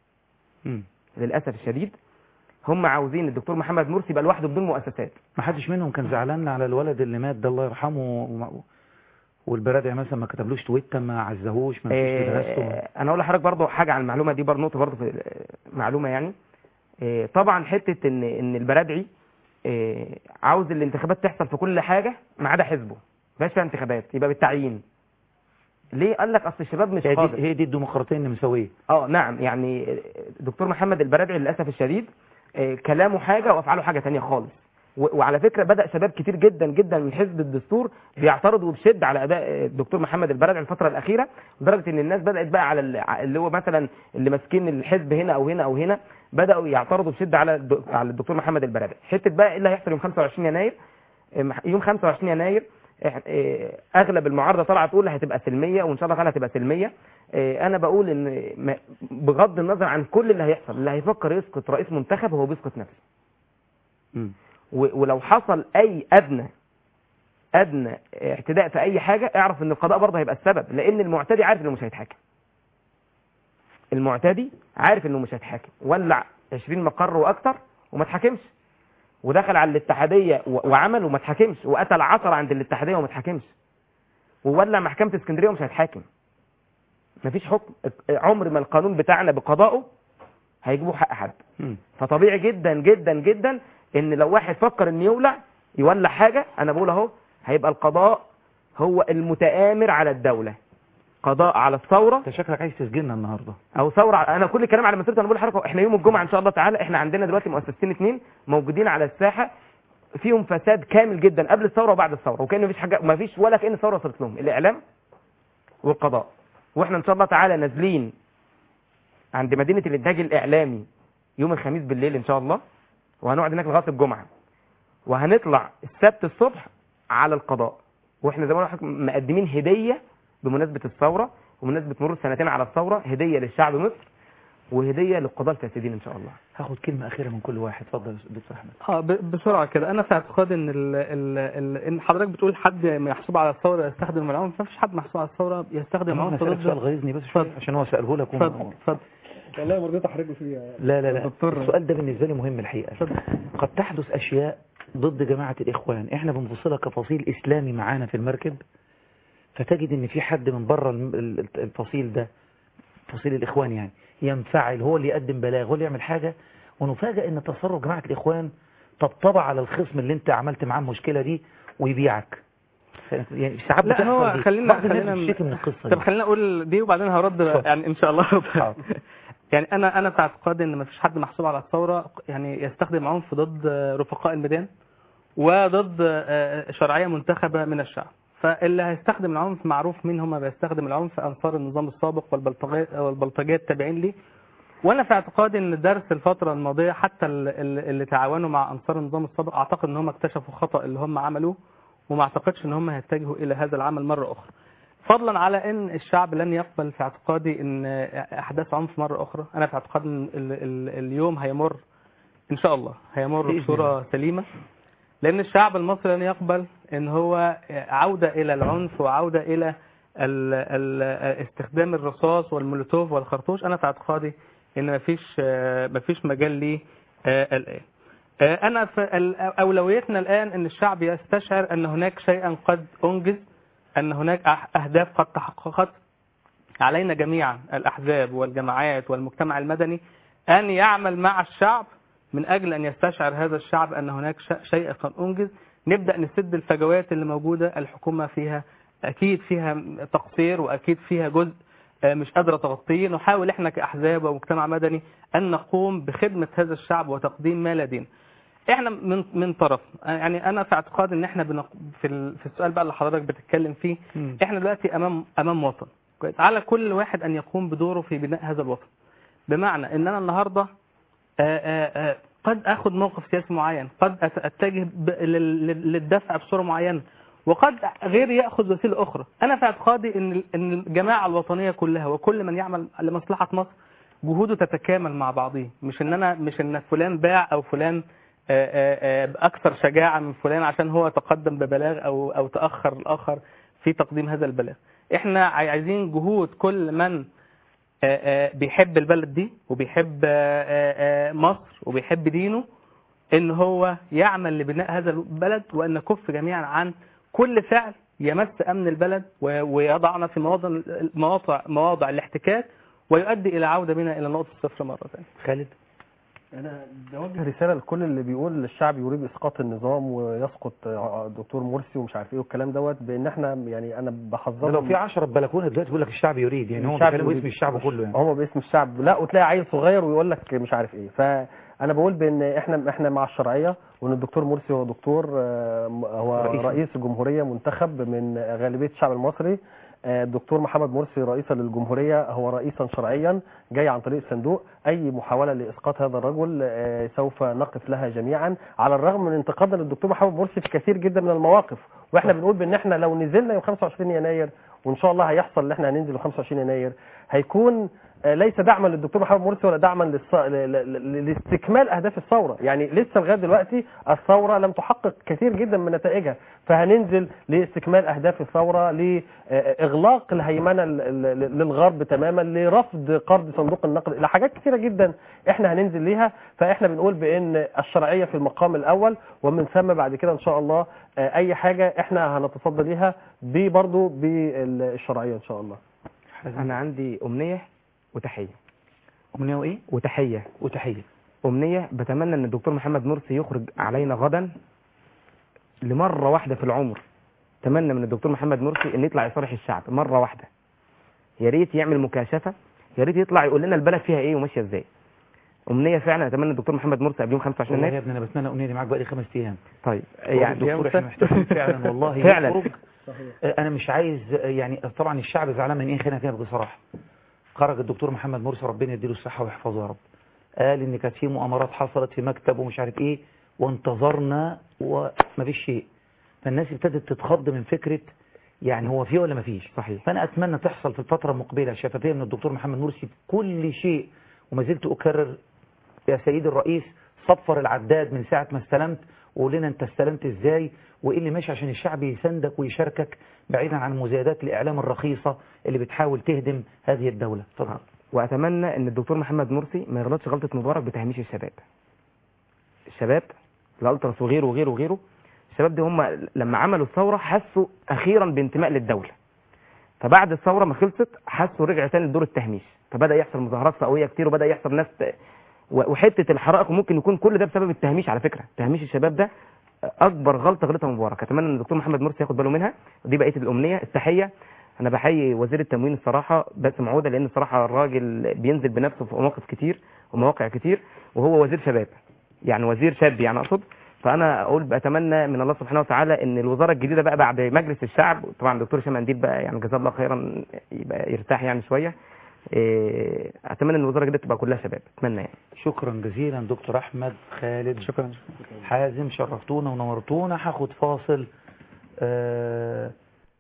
للاسف الشديد هم عاوزين الدكتور محمد مرسي يبقى لوحده بدون مؤسسات ما حدش منهم كان زعلان على الولد اللي مات ده الله يرحمه وما- والبرادع مثلا ما كتبلوش تويته ما عزهوش ما فيش دراسته آه، انا اقول لحضرتك برضه حاجه عن المعلومه دي برضه نقطه برضه في آه، معلومه يعني آه، طبعا حته ان ان البرادعي آه، عاوز الانتخابات تحصل في كل حاجه ما عدا حزبه ما فيها انتخابات يبقى بالتعيين ليه قال لك اصل الشباب مش هي قادر دي, هي دي الديمقراطيه النمساويه اه نعم يعني دكتور محمد البرادعي للاسف الشديد آه، كلامه حاجه وافعاله حاجه تانية خالص و- وعلى فكره بدا شباب كتير جدا جدا من حزب الدستور بيعترضوا بشده على اداء آه، الدكتور محمد البرادعي الفتره الاخيره لدرجه ان الناس بدات بقى على ال- اللي هو مثلا اللي ماسكين الحزب هنا او هنا او هنا بداوا يعترضوا بشده على الد- على الدكتور محمد البرادعي حته بقى ايه اللي هيحصل يوم 25 يناير آه، مح- يوم 25 يناير إح- آه، اغلب المعارضه طالعه تقول هتبقى سلميه وان شاء الله تعالى هتبقى سلميه آه، انا بقول ان ما- بغض النظر عن كل اللي هيحصل اللي هيفكر يسقط رئيس منتخب هو بيسقط نفسه و- ولو حصل اي ادنى ادنى اعتداء في اي حاجه اعرف ان القضاء برضه هيبقى السبب لان المعتدي عارف انه مش هيتحاكم المعتدي عارف انه مش هيتحاكم ولع 20 مقر واكتر وما اتحاكمش ودخل على الاتحاديه و- وعمل وما اتحاكمش وقتل 10 عند الاتحاديه وما اتحاكمش وولع محكمه اسكندريه ومش هيتحاكم مفيش حكم عمر ما القانون بتاعنا بقضائه هيجيبوا حق حد فطبيعي جدا جدا جدا ان لو واحد فكر ان يولع يولع حاجه انا بقول اهو هيبقى القضاء هو المتآمر على الدوله قضاء على الثوره انت شكلك عايز تسجننا النهارده او ثوره انا كل الكلام على مسيرته انا بقول لحضرتك احنا يوم الجمعه ان شاء الله تعالى احنا عندنا دلوقتي مؤسستين اثنين موجودين على الساحه فيهم فساد كامل جدا قبل الثوره وبعد الثوره وكان مفيش حاجه مفيش ولا كان الثوره وصلت لهم الاعلام والقضاء واحنا ان شاء الله تعالى نازلين عند مدينه الانتاج الاعلامي يوم الخميس بالليل ان شاء الله وهنقعد هناك لغايه الجمعه وهنطلع السبت الصبح على القضاء واحنا زي ما قلنا لحضرتك مقدمين هديه بمناسبه الثوره ومناسبه مرور سنتين على الثوره هديه للشعب مصر وهديه للقضاه الفاسدين ان شاء الله هاخد كلمه اخيره من كل واحد اتفضل يا دكتور احمد اه ب- بسرعه كده انا في اعتقادي ان ال ال ال ان حضرتك بتقول حد محسوب على الثوره يستخدم العنف ما فيش حد محسوب على الثوره يستخدم انا العنف هسألك ضد سؤال غيظني بس شويه عشان هو ساله لك وما- اتفضل اتفضل والله مرضيت احرجه فيها لا لا لا دكتور. السؤال ده بالنسبة لي مهم الحقيقة قد تحدث أشياء ضد جماعة الإخوان إحنا بنبص لها كفصيل إسلامي معانا في المركب فتجد إن في حد من بره الم- ال- الفصيل ده فصيل الإخوان يعني ينفعل هو اللي يقدم بلاغ هو اللي يعمل حاجة ونفاجأ إن تصرف جماعة الإخوان طبطبة على الخصم اللي أنت عملت معاه المشكلة دي ويبيعك يعني ساعات لا بتحصل هو دي. خلينا بعض الناس خلينا بتشتكي من القصة طب دي خلينا اقول دي وبعدين هرد يعني ان شاء الله يعني انا انا في اعتقادي ان ما فيش حد محسوب على الثوره يعني يستخدم عنف ضد رفقاء الميدان وضد آه، شرعيه منتخبه من الشعب فاللي هيستخدم العنف معروف مين هم بيستخدم العنف انصار النظام السابق والبلطجيات والبلطجيات التابعين ليه وانا في اعتقادي ان درس الفتره الماضيه حتى ال- ال- اللي تعاونوا مع انصار النظام السابق اعتقد ان هم اكتشفوا خطا اللي هم عملوه وما اعتقدش ان هم هيتجهوا الى هذا العمل مره اخرى فضلا على ان الشعب لن يقبل في اعتقادي ان احداث عنف مره اخرى انا في اعتقادي ان ال- ال- اليوم هيمر ان شاء الله هيمر بإذن بصوره سليمه لان الشعب المصري لن يقبل ان هو عوده الى العنف وعوده الى ال ال استخدام الرصاص والمولوتوف والخرطوش انا في اعتقادي ان مفيش آه، مفيش مجال ليه آه، الان آه، انا في ال- اولويتنا الان ان الشعب يستشعر ان هناك شيئا قد انجز ان هناك أح- اهداف قد تحققت علينا جميعا الاحزاب والجماعات والمجتمع المدني ان يعمل مع الشعب من اجل ان يستشعر هذا الشعب ان هناك ش- شيء قد انجز نبدا نسد الفجوات اللي موجوده الحكومه فيها اكيد فيها تقصير واكيد فيها جزء آه، مش قادره تغطيه نحاول احنا كاحزاب ومجتمع مدني ان نقوم بخدمه هذا الشعب وتقديم ما لدينا احنا من من طرف يعني انا في اعتقاد ان احنا بنق... في ال... في السؤال بقى اللي حضرتك بتتكلم فيه احنا دلوقتي امام امام وطن كويس على كل واحد ان يقوم بدوره في بناء هذا الوطن بمعنى ان انا النهارده آه، آه، آه، قد اخذ موقف سياسي معين قد أت- اتجه ب- لل- لل- للدفع بصوره معينه وقد غيري ياخذ وسيله اخرى انا في اعتقادي ان ال- ان الجماعه الوطنيه كلها وكل من يعمل لمصلحه مصر جهوده تتكامل مع بعضها مش ان انا مش ان فلان باع او فلان آه، آه، آه، اكثر شجاعه من فلان عشان هو تقدم ببلاغ او او تاخر الاخر في تقديم هذا البلاغ احنا عاي- عايزين جهود كل من آه، آه، بيحب البلد دي وبيحب آه، آه، آه، مصر وبيحب دينه ان هو يعمل لبناء هذا البلد وان نكف جميعا عن كل فعل يمس امن البلد و- ويضعنا في مواضع مواضع مواضع الاحتكاك ويؤدي الى عوده بنا الى نقطه الصفر مره ثانيه. خالد انا بوجه رساله لكل اللي بيقول الشعب يريد اسقاط النظام ويسقط آه، الدكتور مرسي ومش عارف ايه والكلام دوت بان احنا يعني انا ده بحذرهم لو في 10 بلكونه دلوقتي بيقول لك الشعب يريد يعني هو الشعب بيتكلم يريد. باسم الشعب كله يعني هو باسم الشعب لا وتلاقي عيل صغير ويقول لك مش عارف ايه فانا بقول بان احنا احنا مع الشرعيه وان الدكتور مرسي هو دكتور آه، هو رئيس. رئيس, رئيس الجمهوريه منتخب من غالبيه الشعب المصري آه، الدكتور محمد مرسي رئيسا للجمهوريه هو رئيسا شرعيا جاي عن طريق الصندوق اي محاوله لاسقاط هذا الرجل آه، سوف نقف لها جميعا على الرغم من انتقادنا للدكتور محمد مرسي في كثير جدا من المواقف واحنا بنقول بان احنا لو نزلنا يوم 25 يناير وان شاء الله هيحصل ان احنا هننزل يوم 25 يناير هيكون آه، ليس دعما للدكتور محمد مرسي ولا دعما للص... ل... ل... ل... لاستكمال اهداف الثوره يعني لسه لغايه دلوقتي الثوره لم تحقق كثير جدا من نتائجها فهننزل لاستكمال اهداف الثوره لاغلاق الهيمنه ال- ال- للغرب تماما لرفض قرض صندوق النقد الى حاجات كثيره جدا احنا هننزل ليها فاحنا بنقول بان الشرعيه في المقام الاول ومن ثم بعد كده ان شاء الله آه، اي حاجه احنا هنتصدى ليها برضه بالشرعيه ان شاء الله انا عندي امنيه وتحيه امنيه وايه وتحيه وتحيه امنيه بتمنى ان الدكتور محمد مرسي يخرج علينا غدا لمره واحده في العمر اتمنى من الدكتور محمد مرسي ان يطلع يصارح الشعب مره واحده يا ريت يعمل مكاشفه يا ريت يطلع يقول لنا البلد فيها ايه وماشيه ازاي امنيه فعلا اتمنى الدكتور محمد مرسي قبل يوم 25 والله يا يناير ابني انا بتمنى الامنيه دي معاك بقالي خمس ايام طيب يعني يعني الدكتور احنا محتاجين فعلا والله فعلا. يخرج. آه، انا مش عايز آه، يعني طبعا الشعب زعلان من ايه خلينا كده بصراحه خرج الدكتور محمد مرسي ربنا يديله الصحه ويحفظه يا رب قال ان كانت في مؤامرات حصلت في مكتب ومش عارف ايه وانتظرنا ومفيش شيء فالناس ابتدت تتخض من فكره يعني هو فيه ولا مفيش صحيح فانا اتمنى تحصل في الفتره المقبله شفافيه من الدكتور محمد مرسي في كل شيء وما زلت أكرر يا سيدي الرئيس صفر العداد من ساعة ما استلمت وقول لنا انت استلمت ازاي وايه اللي ماشي عشان الشعب يساندك ويشاركك بعيدا عن مزايدات الاعلام الرخيصة اللي بتحاول تهدم هذه الدولة اتفضل واتمنى ان الدكتور محمد مرسي ما يغلطش غلطه مبارك بتهميش الشباب الشباب الالتراس وغيره وغيره وغيره الشباب دي هم لما عملوا الثوره حسوا اخيرا بانتماء للدوله فبعد الثوره ما خلصت حسوا رجع تاني لدور التهميش فبدا يحصل مظاهرات فئويه كتير وبدا يحصل ناس ت- و- وحته الحرائق ممكن يكون كل ده بسبب التهميش على فكره تهميش الشباب ده اكبر غلطه غلطها مبارك اتمنى ان الدكتور محمد مرسي ياخد باله منها ودي بقيه الامنيه التحيه انا بحيي وزير التموين الصراحه باسم عوده لان الصراحه الراجل بينزل بنفسه في مواقف كتير ومواقع كتير وهو وزير شباب يعني وزير شاب يعني اقصد فانا اقول بتمنى من الله سبحانه وتعالى ان الوزاره الجديده بقى بعد مجلس الشعب طبعا الدكتور هشام منديل بقى يعني جزاه الله خيرا يبقى يرتاح يعني شويه إيه، اتمنى ان الوزاره الجديده تبقى كلها شباب اتمنى يعني شكرا جزيلا دكتور احمد خالد شكرا حازم شرفتونا ونورتونا هاخد فاصل آه،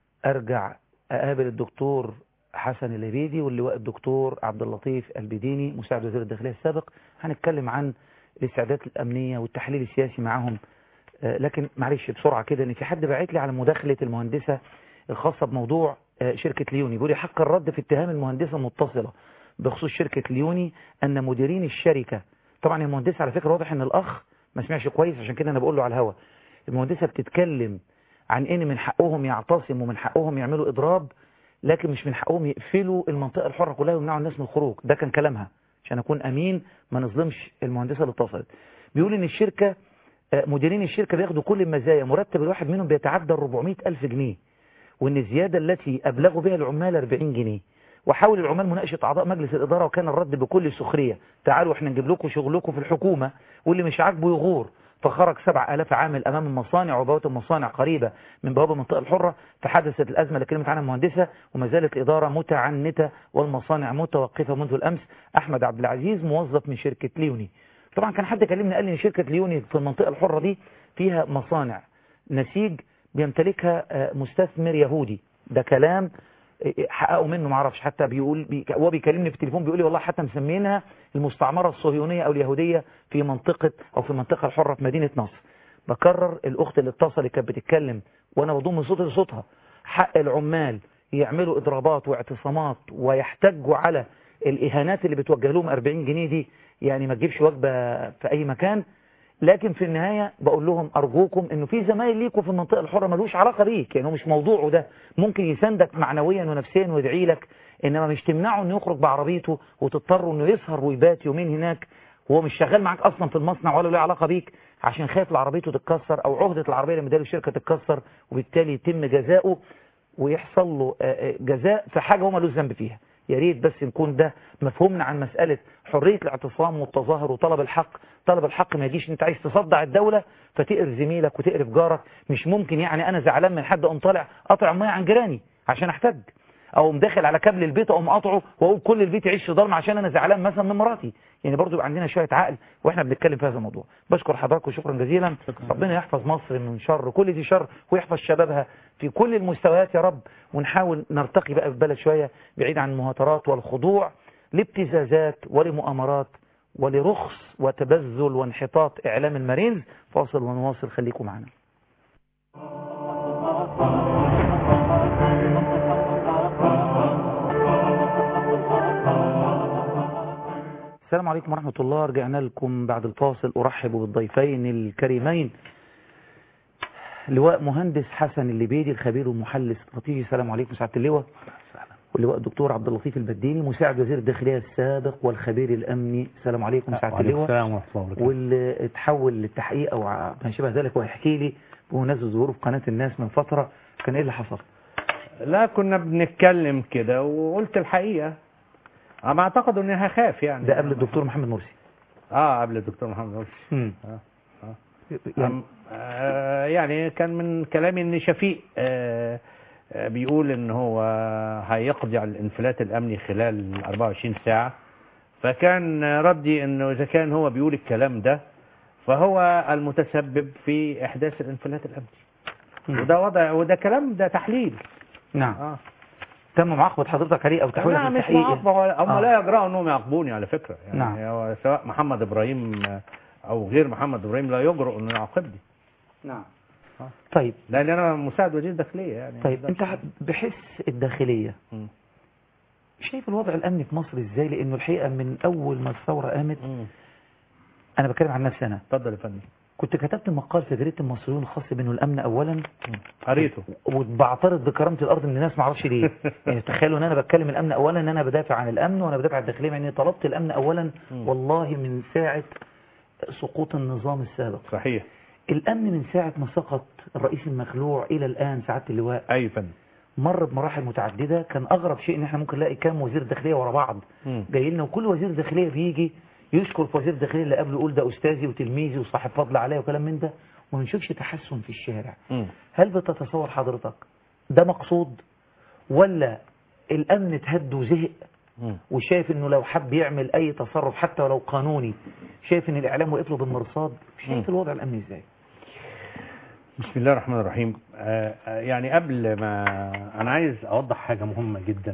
ارجع اقابل الدكتور حسن العبيدي واللواء الدكتور عبد اللطيف البديني مساعد وزير الداخليه السابق هنتكلم عن الاستعدادات الامنيه والتحليل السياسي معاهم آه، لكن معلش بسرعه كده ان في حد باعت لي على مداخله المهندسه الخاصه بموضوع آه، شركه ليوني بيقول لي حق الرد في اتهام المهندسه المتصله بخصوص شركه ليوني ان مديرين الشركه طبعا المهندسه على فكره واضح ان الاخ ما سمعش كويس عشان كده انا بقول له على الهوا المهندسه بتتكلم عن ان من حقهم يعتصموا ومن حقهم يعملوا اضراب لكن مش من حقهم يقفلوا المنطقه الحره كلها ويمنعوا الناس من الخروج ده كان كلامها عشان اكون امين ما نظلمش المهندسه اللي اتصلت بيقول ان الشركه آه، مديرين الشركه بياخدوا كل المزايا مرتب الواحد منهم بيتعدى ال 400 الف جنيه وان الزياده التي ابلغوا بها العمال 40 جنيه وحاول العمال مناقشه اعضاء مجلس الاداره وكان الرد بكل سخريه تعالوا احنا نجيب لكم شغلكم في الحكومه واللي مش عاجبه يغور فخرج 7000 عامل امام المصانع وبوابه المصانع قريبه من بوابه المنطقه الحره فحدثت الازمه اللي كلمت عنها المهندسه وما زالت الاداره متعنته والمصانع متوقفه منذ الامس احمد عبد العزيز موظف من شركه ليوني طبعا كان حد كلمني قال لي ان شركه ليوني في المنطقه الحره دي فيها مصانع نسيج بيمتلكها آه، مستثمر يهودي ده كلام آه، حققوا منه معرفش حتى بيقول بي هو بيكلمني في التليفون بيقول لي والله حتى مسمينها المستعمره الصهيونيه او اليهوديه في منطقه او في المنطقه الحره في مدينه نصر بكرر الاخت اللي اتصلت كانت بتتكلم وانا بضم صوتي لصوتها حق العمال يعملوا اضرابات واعتصامات ويحتجوا على الاهانات اللي بتوجه لهم 40 جنيه دي يعني ما تجيبش وجبه في اي مكان لكن في النهاية بقول لهم أرجوكم إنه في زمايل ليكوا في المنطقة الحرة ملوش علاقة بيك يعني هو مش موضوعه ده ممكن يساندك معنويا ونفسيا ويدعي لك إنما مش تمنعه إنه يخرج بعربيته وتضطر إنه يسهر ويبات يومين هناك وهو مش شغال معاك أصلا في المصنع ولا له علاقة بيك عشان خايف عربيته تتكسر أو عهدة العربية اللي مديها الشركة تتكسر وبالتالي يتم جزاؤه ويحصل له آه، آه، جزاء في حاجة هو ملوش ذنب فيها يا ريت بس نكون ده مفهومنا عن مسألة حرية الاعتصام والتظاهر وطلب الحق طلب الحق ما يجيش انت عايز تصدع الدولة فتقرف زميلك وتقرف جارك مش ممكن يعني انا زعلان من حد اقوم طالع قاطع ميه عن جيراني عشان احتج او داخل على كابل البيت اقوم قاطعه واقول كل البيت يعيش في ضلمه عشان انا زعلان مثلا من مراتي يعني برضو يبقى عندنا شويه عقل واحنا بنتكلم في هذا الموضوع بشكر حضراتكم شكرا جزيلا ربنا يحفظ مصر من شر كل ذي شر ويحفظ شبابها في كل المستويات يا رب ونحاول نرتقي بقى في البلد شويه بعيد عن المهاترات والخضوع لابتزازات ولمؤامرات ولرخص وتبذل وانحطاط اعلام المارينز فاصل ونواصل خليكم معنا السلام عليكم ورحمة الله رجعنا لكم بعد الفاصل أرحب بالضيفين الكريمين لواء مهندس حسن الليبيدي الخبير والمحلل الاستراتيجي السلام عليكم سعادة اللواء واللواء الدكتور عبد اللطيف البديني مساعد وزير الداخلية السابق والخبير الأمني السلام عليكم سعادة وعليكم اللواء السلام ورحمة الله وبركاته. واللي اتحول للتحقيق أو ع- ما شابه ذلك ويحكي لي بمناسبة ظهوره في قناة الناس من فترة كان إيه اللي حصل؟ لا كنا بنتكلم كده وقلت الحقيقة أنا أعتقد إني هخاف يعني ده قبل الدكتور محمد مرسي اه قبل الدكتور محمد مرسي مم. آه. آه. يعني- أم- آه يعني كان من كلامي ان شفيق آه آه بيقول ان هو هيقضي على الانفلات الامني خلال 24 ساعة فكان ردي انه اذا كان هو بيقول الكلام ده فهو المتسبب في احداث الانفلات الامني وده وضع وده كلام ده تحليل نعم اه تم معاقبه حضرتك عليه او تحويله لا مش للتحقيق معاقبة ولا- هم آه. لا يجرؤوا انهم يعاقبوني على فكرة يعني نعم. هو سواء محمد ابراهيم او غير محمد ابراهيم لا يجرؤ انه يعاقبني نعم طيب لان انا مساعد وزير داخلية يعني طيب انت بحس الداخليه مم. شايف الوضع الامني في مصر ازاي لانه الحقيقه من اول ما الثوره قامت انا بتكلم عن نفسي انا اتفضل يا فندم كنت كتبت مقال في جريده المصريون الخاص بانه الامن اولا قريته وبعترض بكرامه الارض من الناس ما اعرفش ليه يعني تخيلوا ان انا بتكلم الامن اولا ان انا بدافع عن الامن وانا بدافع عن الداخليه مع اني طلبت الامن اولا والله من ساعه سقوط النظام السابق صحيح الامن من ساعه ما سقط الرئيس المخلوع الى الان سعاده اللواء اي فندم مر بمراحل متعدده كان اغرب شيء ان احنا ممكن نلاقي كام وزير داخليه ورا بعض جاي لنا وكل وزير داخليه بيجي يشكر في وزير الداخليه اللي قبله يقول ده استاذي وتلميذي وصاحب فضل عليا وكلام من ده وما بنشوفش تحسن في الشارع هل بتتصور حضرتك ده مقصود ولا الامن اتهد وزهق وشايف انه لو حب يعمل اي تصرف حتى ولو قانوني شايف ان الاعلام وقف له بالمرصاد شايف الوضع الامني ازاي بسم الله الرحمن الرحيم آه، آه، يعني قبل ما انا عايز اوضح حاجه مهمه جدا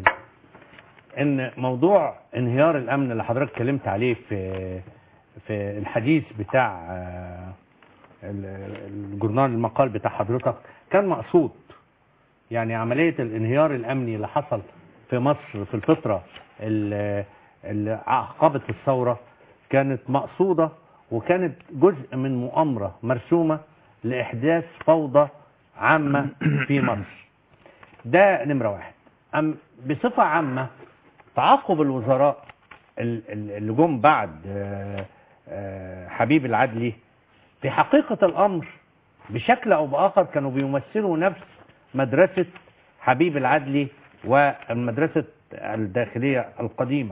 ان موضوع انهيار الامن اللي حضرتك اتكلمت عليه في في الحديث بتاع آه، ال- الجورنال المقال بتاع حضرتك كان مقصود يعني عمليه الانهيار الامني اللي حصل في مصر في الفتره اللي اللي عقبت الثوره كانت مقصوده وكانت جزء من مؤامره مرسومه لاحداث فوضى عامه في مصر ده نمره واحد أم بصفه عامه تعاقب الوزراء ال- ال- اللي جم بعد آه، آه، حبيب العدلي في حقيقه الامر بشكل او باخر كانوا بيمثلوا نفس مدرسه حبيب العدلي والمدرسه الداخليه القديمه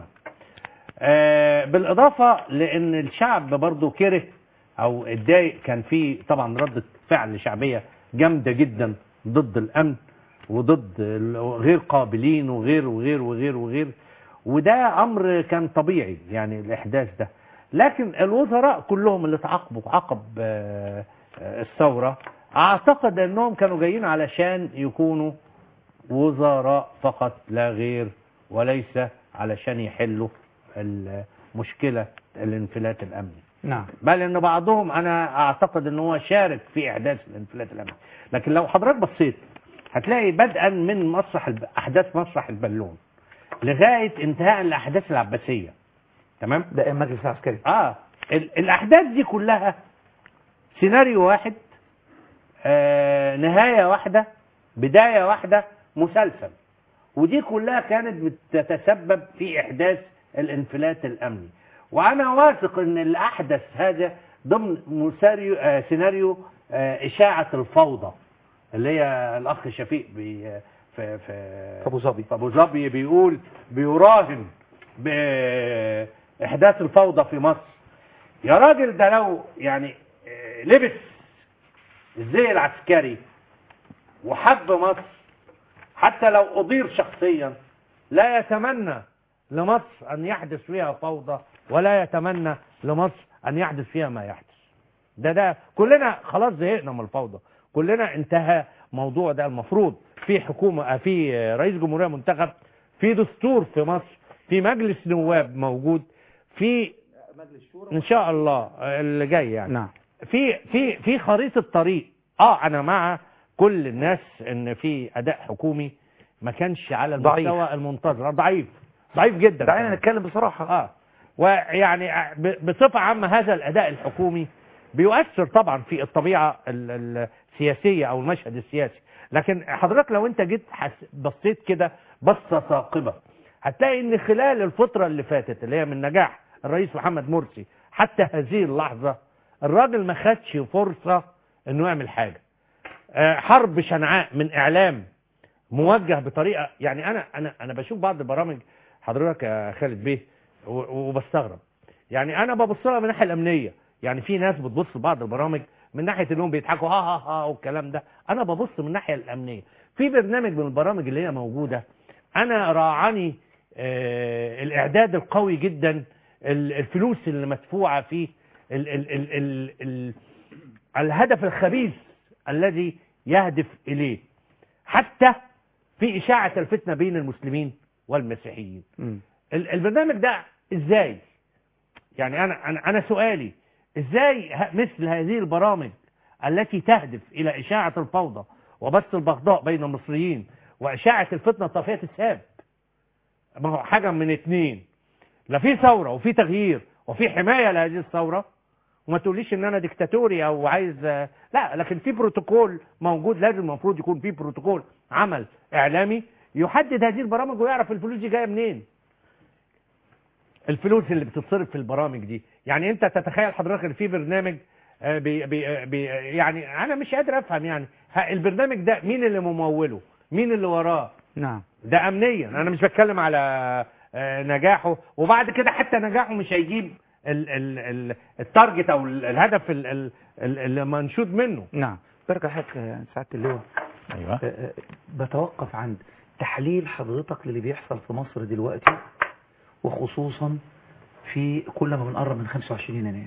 آه، بالاضافه لان الشعب برضو كره او اتضايق كان في طبعا ردة فعل شعبيه جامده جدا ضد الامن وضد ال- غير قابلين وغير وغير وغير وغير وده امر كان طبيعي يعني الاحداث ده لكن الوزراء كلهم اللي تعاقبوا عقب آه، آه، الثوره اعتقد انهم كانوا جايين علشان يكونوا وزراء فقط لا غير وليس علشان يحلوا المشكله الانفلات الامني نعم بل ان بعضهم انا اعتقد ان هو شارك في احداث الانفلات الامني لكن لو حضرتك بصيت هتلاقي بدءا من مسرح الب... احداث مسرح البالون لغايه انتهاء الاحداث العباسيه تمام ده المجلس العسكري اه ال... الاحداث دي كلها سيناريو واحد آه نهايه واحده بدايه واحده مسلسل ودي كلها كانت بتتسبب في احداث الانفلات الامني وانا واثق ان اللي احدث هذا ضمن مساريو آه سيناريو آه اشاعه الفوضى اللي هي الاخ شفيق بي في في ابو ظبي في ابو ظبي بيقول بيراهن باحداث الفوضى في مصر يا راجل ده لو يعني آه، لبس الزي العسكري وحب مصر حتى لو أضير شخصيا لا يتمنى لمصر أن يحدث فيها فوضى ولا يتمنى لمصر أن يحدث فيها ما يحدث ده ده كلنا خلاص زهقنا من الفوضى كلنا انتهى موضوع ده المفروض في حكومة في رئيس جمهورية منتخب في دستور في مصر في مجلس نواب موجود في ان شاء الله اللي جاي يعني نعم في في في خريطه طريق اه انا مع كل الناس ان في اداء حكومي ما كانش على ضعيف. المستوى المنتظر ضعيف ضعيف جدا دعينا نتكلم بصراحه اه ويعني ب- بصفه عامه هذا الاداء الحكومي بيؤثر طبعا في الطبيعه ال- السياسيه او المشهد السياسي لكن حضرتك لو انت جيت حس- بصيت كده بصه ثاقبه هتلاقي ان خلال الفتره اللي فاتت اللي هي من نجاح الرئيس محمد مرسي حتى هذه اللحظه الراجل ما خدش فرصه انه يعمل حاجه آه، حرب شنعاء من اعلام موجه بطريقه يعني انا انا انا بشوف بعض البرامج حضرتك يا خالد بيه و- وبستغرب يعني انا ببص لها من الناحيه الامنيه يعني في ناس بتبص لبعض البرامج من ناحيه انهم بيضحكوا ها ها ها والكلام ده انا ببص من الناحيه الامنيه في برنامج من البرامج اللي هي موجوده انا راعني آه الاعداد القوي جدا ال- الفلوس اللي مدفوعه فيه ال ال ال ال ال الهدف الخبيث الذي يهدف اليه حتى في اشاعه الفتنه بين المسلمين والمسيحيين ال- البرنامج ده ازاي يعني انا انا انا سؤالي ازاي ه- مثل هذه البرامج التي تهدف الى اشاعه الفوضى وبث البغضاء بين المصريين واشاعه الفتنه طافيه الساب ما هو حاجه من اتنين لا في ثوره وفي تغيير وفي حمايه لهذه الثوره وما تقوليش ان انا ديكتاتوري او عايز لا لكن في بروتوكول موجود لازم المفروض يكون في بروتوكول عمل اعلامي يحدد هذه البرامج ويعرف الفلوس دي جايه منين الفلوس اللي بتتصرف في البرامج دي يعني انت تتخيل حضرتك ان في برنامج آه، بي بي بي يعني انا مش قادر افهم يعني ها، البرنامج ده مين اللي مموله مين اللي وراه نعم ده امنيا انا مش بتكلم على آه، نجاحه وبعد كده حتى نجاحه مش هيجيب ال- ال- ال- التارجت او ال- الهدف ال- ال- ال- اللي منشود منه نعم برجع حضرتك يا سعاده اللواء ايوه آه، آه، بتوقف عند تحليل حضرتك للي بيحصل في مصر دلوقتي وخصوصا في كل ما بنقرب من 25 يناير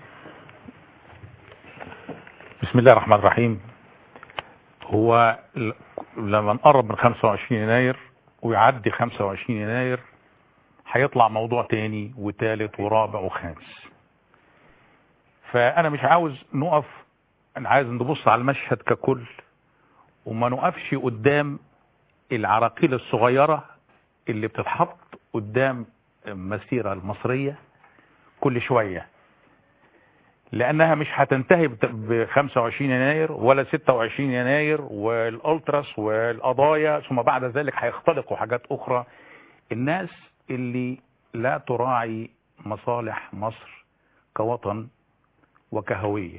بسم الله الرحمن الرحيم هو ل- لما نقرب من 25 يناير ويعدي 25 يناير هيطلع موضوع تاني وتالت ورابع وخامس فأنا مش عاوز نقف أنا عايز نبص على المشهد ككل وما نقفش قدام العراقيل الصغيرة اللي بتتحط قدام المسيرة المصرية كل شوية لانها مش هتنتهي ب 25 يناير ولا 26 يناير والالتراس والقضايا ثم بعد ذلك هيختلقوا حاجات اخرى الناس اللي لا تراعي مصالح مصر كوطن وكهوية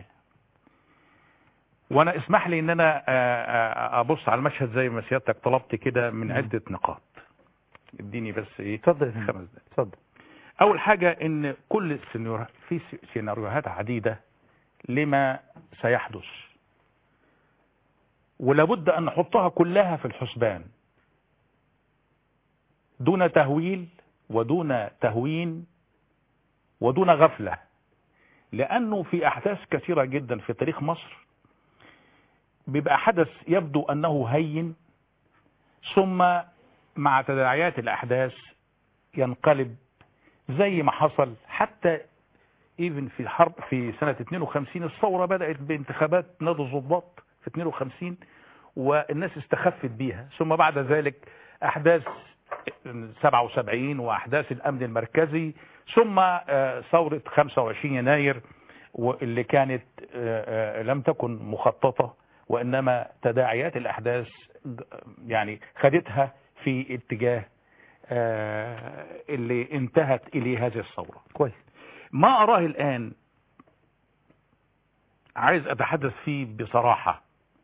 وانا اسمح لي ان انا آه، آه، ابص على المشهد زي ما سيادتك طلبت كده من عدة نقاط اديني بس ايه اتفضل خمس دقايق اتفضل اول حاجة ان كل السيناريو في س- سيناريوهات عديدة لما سيحدث ولابد ان نحطها كلها في الحسبان دون تهويل ودون تهوين ودون غفلة لانه في احداث كثيرة جدا في تاريخ مصر بيبقى حدث يبدو انه هين ثم مع تداعيات الاحداث ينقلب زي ما حصل حتى ايفن في الحرب في سنة 52 الثورة بدأت بانتخابات نادي الضباط في 52 والناس استخفت بيها ثم بعد ذلك احداث 77 واحداث الامن المركزي ثم آه، ثورة 25 يناير واللي كانت آه، آه، لم تكن مخططة وانما تداعيات الاحداث ج- يعني خدتها في اتجاه آه، اللي انتهت اليه هذه الثورة كويس ما أراه الآن عايز أتحدث فيه بصراحة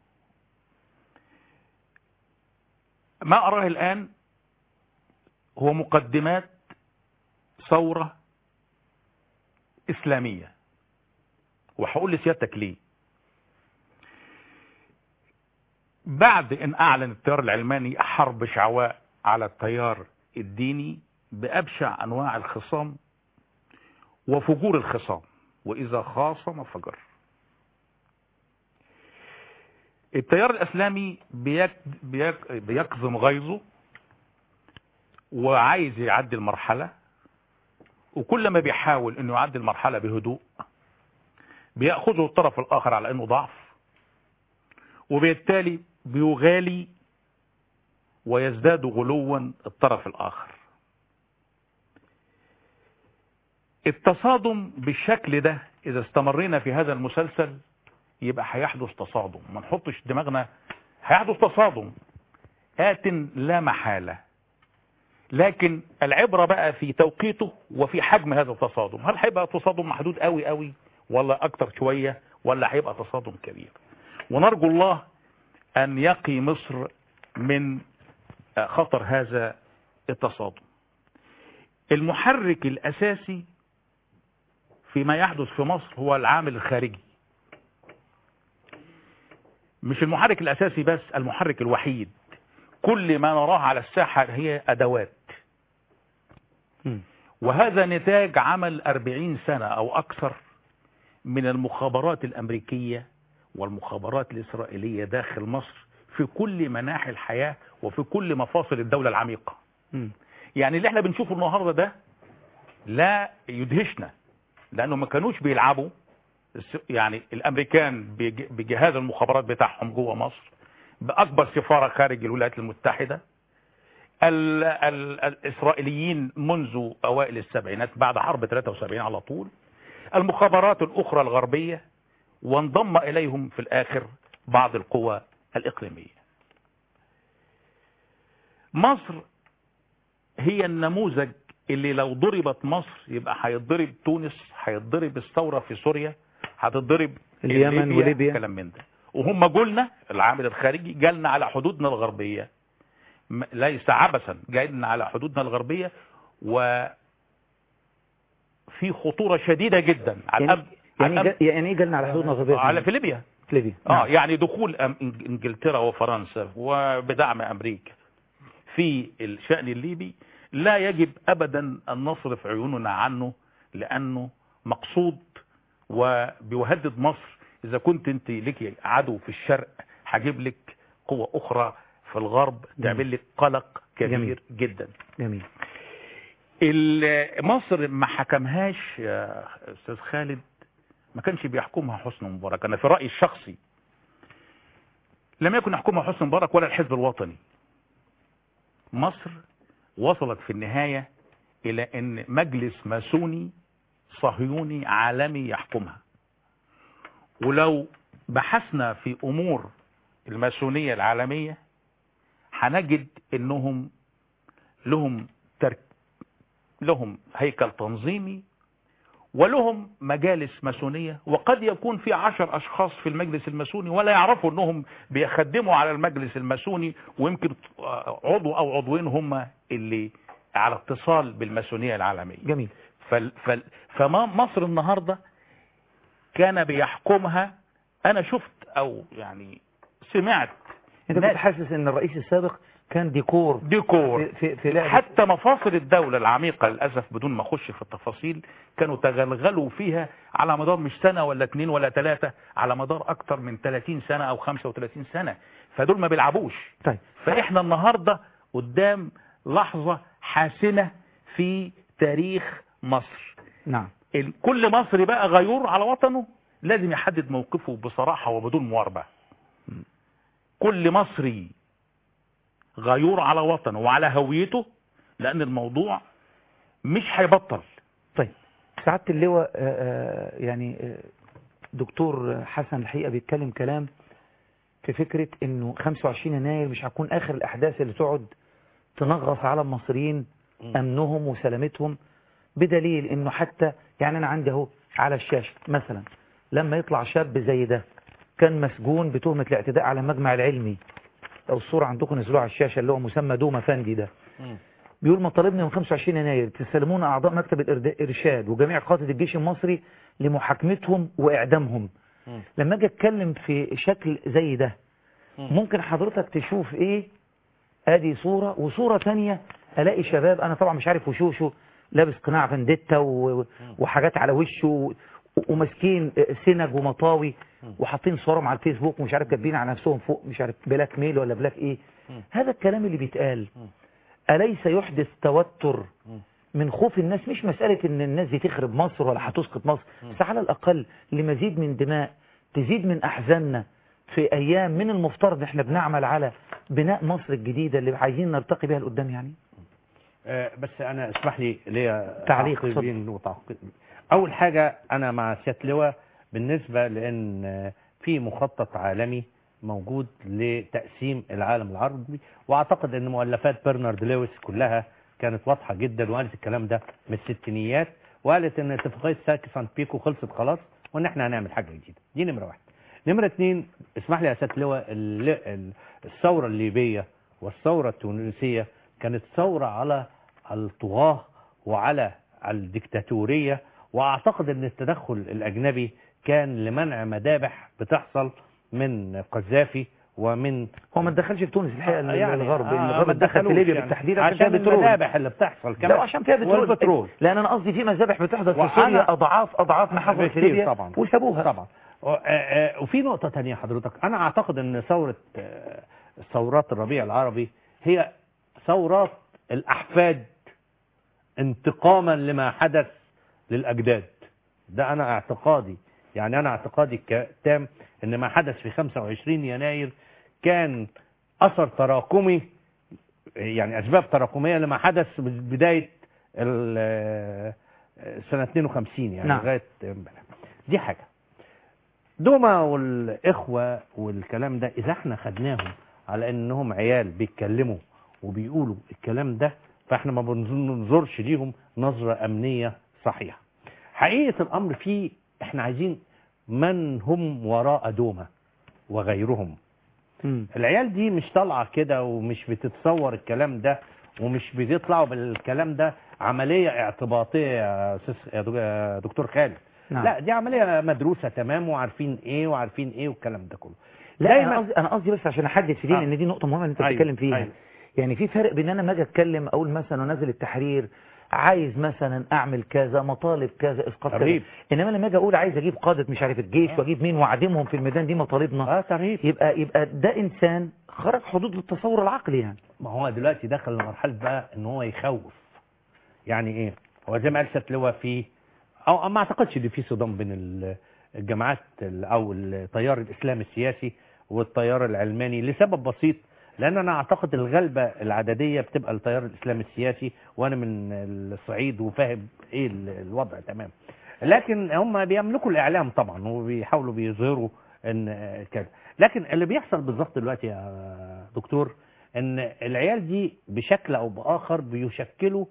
ما أراه الآن هو مقدمات ثورة إسلامية وهقول لسيادتك ليه بعد ان اعلن التيار العلماني حرب شعواء على التيار الديني بابشع انواع الخصام وفجور الخصام واذا خاصم فجر التيار الاسلامي بيك بيك بيكظم غيظه وعايز يعدي المرحلة وكل ما بيحاول انه يعدي المرحلة بهدوء بيأخذه الطرف الاخر على انه ضعف وبالتالي بيغالي ويزداد غلوا الطرف الاخر التصادم بالشكل ده اذا استمرينا في هذا المسلسل يبقى هيحدث تصادم ما نحطش دماغنا هيحدث تصادم آت لا محالة لكن العبرة بقى في توقيته وفي حجم هذا التصادم هل هيبقى تصادم محدود قوي قوي ولا اكتر شوية ولا هيبقى تصادم كبير ونرجو الله ان يقي مصر من خطر هذا التصادم المحرك الاساسي فيما يحدث في مصر هو العامل الخارجي مش المحرك الاساسي بس المحرك الوحيد كل ما نراه على الساحة هي ادوات وهذا نتاج عمل أربعين سنة او اكثر من المخابرات الامريكية والمخابرات الاسرائيلية داخل مصر في كل مناحي الحياة وفي كل مفاصل الدولة العميقة يعني اللي احنا بنشوفه النهاردة ده لا يدهشنا لانه ما كانوش بيلعبوا الس- يعني الامريكان بج- بجهاز المخابرات بتاعهم جوه مصر باكبر سفاره خارج الولايات المتحده ال ال الاسرائيليين منذ اوائل السبعينات بعد حرب 73 على طول المخابرات الاخرى الغربيه وانضم اليهم في الاخر بعض القوى الاقليميه مصر هي النموذج اللي لو ضربت مصر يبقى هيتضرب تونس هيتضرب الثوره في سوريا هتتضرب اليمن ليبيا، وليبيا. كلام من ده وهم جولنا العامل الخارجي جالنا على حدودنا الغربيه م- ليس عبثا جاينا على حدودنا الغربيه و في خطوره شديده جدا على يعني الأمن- يعني على جا- يعني ايه جالنا على حدودنا الغربيه على في ليبيا في ليبيا اه يعني دخول أم- إنج- انجلترا وفرنسا وبدعم امريكا في الشأن الليبي لا يجب ابدا ان نصرف عيوننا عنه لانه مقصود وبيهدد مصر اذا كنت انت لك عدو في الشرق هجيب لك قوة اخرى في الغرب تعمل لك قلق كبير جميل. جدا جميل ال- مصر ما حكمهاش يا استاذ خالد ما كانش بيحكمها حسني مبارك انا في رايي الشخصي لم يكن يحكمها حسني مبارك ولا الحزب الوطني مصر وصلت في النهايه الى ان مجلس ماسوني صهيوني عالمي يحكمها ولو بحثنا في امور الماسونيه العالميه هنجد انهم لهم ترك لهم هيكل تنظيمي ولهم مجالس ماسونية وقد يكون في عشر أشخاص في المجلس الماسوني ولا يعرفوا أنهم بيخدموا على المجلس الماسوني ويمكن عضو أو عضوين هم اللي على اتصال بالماسونية العالمية جميل فال فال فما مصر النهاردة كان بيحكمها أنا شفت أو يعني سمعت انت كنت حاسس ان الرئيس السابق كان ديكور ديكور في, في, في لعبة حتى مفاصل الدولة العميقة للأسف بدون ما أخش في التفاصيل كانوا تغلغلوا فيها على مدار مش سنة ولا اتنين ولا تلاتة على مدار أكتر من 30 سنة أو 35 سنة فدول ما بيلعبوش طيب فإحنا النهاردة قدام لحظة حاسمة في تاريخ مصر نعم ال- كل مصري بقى غيور على وطنه لازم يحدد موقفه بصراحة وبدون مواربة كل مصري غيور على وطنه وعلى هويته لأن الموضوع مش هيبطل طيب سعادة اللواء آه، آه، يعني آه، دكتور حسن الحقيقة بيتكلم كلام في فكرة انه 25 يناير مش هتكون اخر الاحداث اللي تقعد تنغص على المصريين امنهم وسلامتهم بدليل انه حتى يعني انا عندي اهو على الشاشة مثلا لما يطلع شاب زي ده كان مسجون بتهمة الاعتداء على المجمع العلمي لو الصورة عندكم نزلوها على الشاشة اللي هو مسمى دوما فندي ده بيقول مطالبنا من 25 يناير تسلمون أعضاء مكتب الإرشاد وجميع قادة الجيش المصري لمحاكمتهم وإعدامهم لما أجي أتكلم في شكل زي ده ممكن حضرتك تشوف إيه ادي صورة وصورة تانية الاقي شباب انا طبعا مش عارف وشوشه لابس قناع فنديتا و- وحاجات على وشه و- وماسكين سنج ومطاوي وحاطين صورهم على الفيسبوك ومش عارف كاتبين على نفسهم فوق مش عارف بلاك ميل ولا بلاك ايه هذا الكلام اللي بيتقال أليس يحدث توتر من خوف الناس مش مسألة ان الناس دي تخرب مصر ولا هتسقط مصر بس على الأقل لمزيد من دماء تزيد من أحزاننا في أيام من المفترض إن احنا بنعمل على بناء مصر الجديدة اللي عايزين نرتقي بها لقدام يعني آه، بس انا اسمح لي ليا تعليق، تعقيبين وتعقيب اول حاجه انا مع سياده لواء بالنسبه لان آه، في مخطط عالمي موجود لتقسيم العالم العربي واعتقد ان مؤلفات برنارد لويس كلها كانت واضحه جدا وقالت الكلام ده من الستينيات وقالت ان اتفاقيه ساكي سان بيكو خلصت خلاص وان احنا هنعمل حاجه جديده دي نمره واحد نمره اتنين اسمح لي يا سياده لواء ال- ال- الثوره الليبيه والثوره التونسيه كانت ثوره على الطغاه وعلى الدكتاتوريه واعتقد ان التدخل الاجنبي كان لمنع مذابح بتحصل من قذافي ومن هو ما اتدخلش في تونس الحقيقة آه، يعني الغرب آه، الغرب ما اتدخل في اتدخلوش ليبيا يعني. بالتحديد عشان فيها عشان بترول المذابح اللي بتحصل كمان لا وعشان فيها بترول والبترول لان انا قصدي في مذابح بتحدث في وأنا- سوريا اضعاف اضعاف ما حصل في بكتير ليبيا طبعا وسابوها طبعا و- آه، آه، وفي نقطة تانية حضرتك أنا أعتقد أن ثورة آه، ثورات الربيع العربي هي ثورات الأحفاد انتقاما لما حدث للأجداد ده أنا اعتقادي يعني أنا اعتقادي التام أن ما حدث في 25 يناير كان أثر تراكمي يعني أسباب تراكمية لما حدث بداية ال- سنة 52 يعني نعم. لغاية امبارح. دي حاجة دوما والإخوة والكلام ده إذا احنا خدناهم على أنهم عيال بيتكلموا وبيقولوا الكلام ده فاحنا ما بننظرش ليهم نظرة أمنية صحيحة حقيقة الأمر فيه احنا عايزين من هم وراء دوما وغيرهم العيال دي مش طالعة كده ومش بتتصور الكلام ده ومش بيطلعوا بالكلام ده عملية اعتباطية يا أستاذ- يا دك- يا دكتور خالد نعم. لا دي عملية مدروسة تمام وعارفين ايه وعارفين ايه والكلام ده كله لا دايماً- انا قصدي انا قصدي بس عشان احدد في دي آه. لان دي نقطه مهمه اللي انت أيوة، بتتكلم فيها أيوة. يعني في فرق بين انا لما اجي اتكلم اقول مثلا ونازل التحرير عايز مثلا اعمل كذا مطالب كذا اسقاط كذا ترهيب. انما لما اجي اقول عايز اجيب قاده مش عارف الجيش واجيب مين واعدمهم في الميدان دي مطالبنا اه ترهيب يبقى يبقى ده انسان خرج حدود التصور العقلي يعني ما هو دلوقتي دخل لمرحلة بقى ان هو يخوف يعني ايه هو زي ما قال سيادة لواء في او ما اعتقدش ان في صدام بين ال- الجماعات ال- او التيار الاسلامي السياسي والتيار العلماني لسبب بسيط لان انا اعتقد الغلبة العددية بتبقى التيار الاسلامي السياسي وانا من الصعيد وفاهم ايه ال- الوضع تمام لكن هم بيملكوا الاعلام طبعا وبيحاولوا بيظهروا ان آه، كذا لكن اللي بيحصل بالظبط دلوقتي يا دكتور ان العيال دي بشكل او باخر بيشكلوا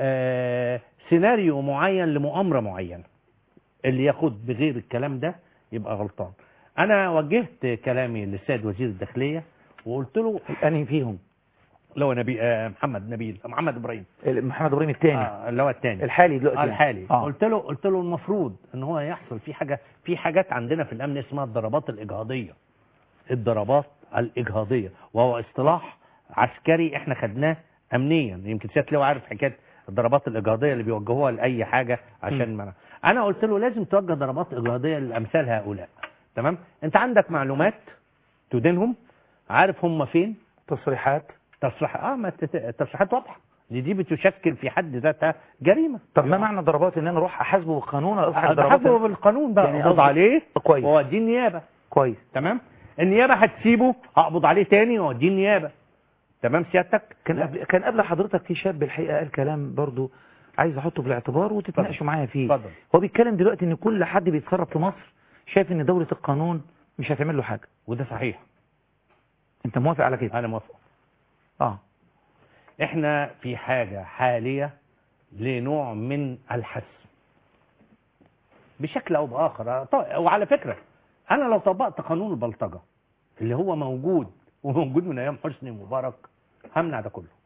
آه، سيناريو معين لمؤامره معينه اللي ياخد بغير الكلام ده يبقى غلطان انا وجهت كلامي للسيد وزير الداخليه وقلت له انهي فيهم لو نبي آه، محمد نبيل محمد ابراهيم محمد ابراهيم الثاني آه اللي هو الثاني الحالي دلوقتي آه الحالي آه. قلت له قلت له المفروض ان هو يحصل في حاجه في حاجات عندنا في الامن اسمها الضربات الاجهاضيه الضربات الاجهاضيه وهو اصطلاح عسكري احنا خدناه امنيا يمكن سيادة لو عارف حكايه الضربات الاجهاضيه اللي بيوجهوها لاي حاجه عشان منع انا قلت له لازم توجه ضربات اجهاضيه لامثال هؤلاء تمام انت عندك معلومات تدينهم عارف هم فين تصريحات تصريح اه ما التت- التصريحات واضحه دي دي بتشكل في حد ذاتها جريمه طب ما معنى ضربات ان انا اروح احاسبه بالقانون ولا اصحى بحاسبه بالقانون بقى يعني اقبض قصدي- عليه كويس واوديه النيابه كويس تمام النيابه هتسيبه هقبض عليه تاني واوديه النيابه تمام سيادتك كان قبل كان قبل حضرتك في شاب الحقيقه قال كلام برضو عايز احطه في الاعتبار وتتناقشوا معايا فيه اتفضل هو بيتكلم دلوقتي ان كل حد بيتصرف في مصر شايف ان دوله القانون مش هتعمل له حاجه وده صحيح انت موافق على كده انا موافق اه احنا في حاجه حاليه لنوع من الحسم بشكل او باخر طيب، وعلى فكره انا لو طبقت قانون البلطجه اللي هو موجود وموجود من ايام حسني مبارك همنع ده كله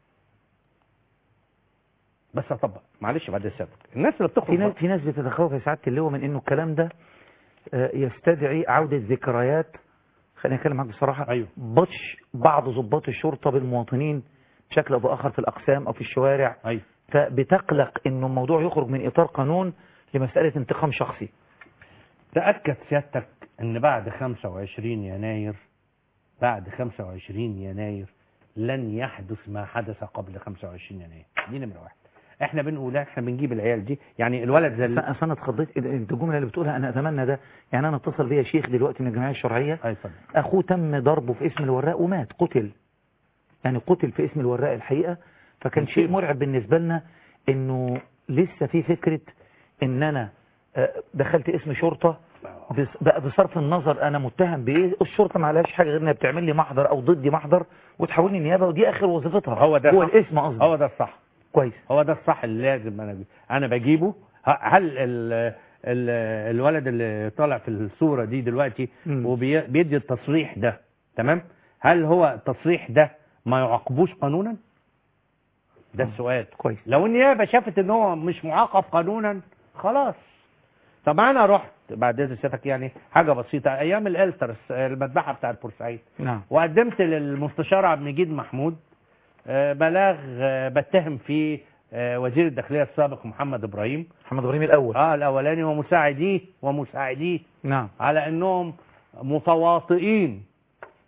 بس اطبق معلش بعد السبب الناس اللي في بتخرج ناس في ناس بتتخوف يا سعاده اللواء من انه الكلام ده آه، يستدعي عوده ذكريات خليني اتكلم معاك بصراحه أيوه. بطش بعض ضباط الشرطه بالمواطنين بشكل او باخر في الاقسام او في الشوارع أيوه. فبتقلق انه الموضوع يخرج من اطار قانون لمساله انتقام شخصي تأكد سيادتك ان بعد 25 يناير بعد 25 يناير لن يحدث ما حدث قبل 25 يناير دي نمرة واحد احنا بنقول احنا بنجيب العيال دي يعني الولد زي اللي- اصل انا اتخضيت انت الجمله اللي بتقولها انا اتمنى ده يعني انا اتصل بيا شيخ دلوقتي من الجمعيه الشرعيه اخوه تم ضربه في اسم الوراق ومات قتل يعني قتل في اسم الوراق الحقيقه فكان شيء مرعب بالنسبه لنا انه لسه في فكره ان انا آه، دخلت اسم شرطه بس- بقى بصرف النظر انا متهم بايه الشرطه ما عليهاش حاجه غير انها بتعمل لي محضر او ضدي محضر وتحولني نيابه ودي اخر وظيفتها هو ده هو صح. الاسم قصدي هو ده الصح كويس هو ده الصح اللي لازم انا انا بجيبه ه- هل ال ال الولد اللي طالع في الصورة دي دلوقتي وبيدي التصريح ده تمام هل هو التصريح ده ما يعاقبوش قانونا ده السؤال كويس لو النيابة شافت ان هو مش معاقب قانونا خلاص طب انا رحت بعد اذن سيادتك يعني حاجة بسيطة ايام الالترس المذبحة بتاع بورسعيد نعم وقدمت للمستشار عبد المجيد محمود آه، بلاغ آه، بتهم فيه آه، وزير الداخلية السابق محمد إبراهيم محمد ابراهيم الاول اه الأولاني ومساعديه ومساعديه نعم على أنهم متواطئين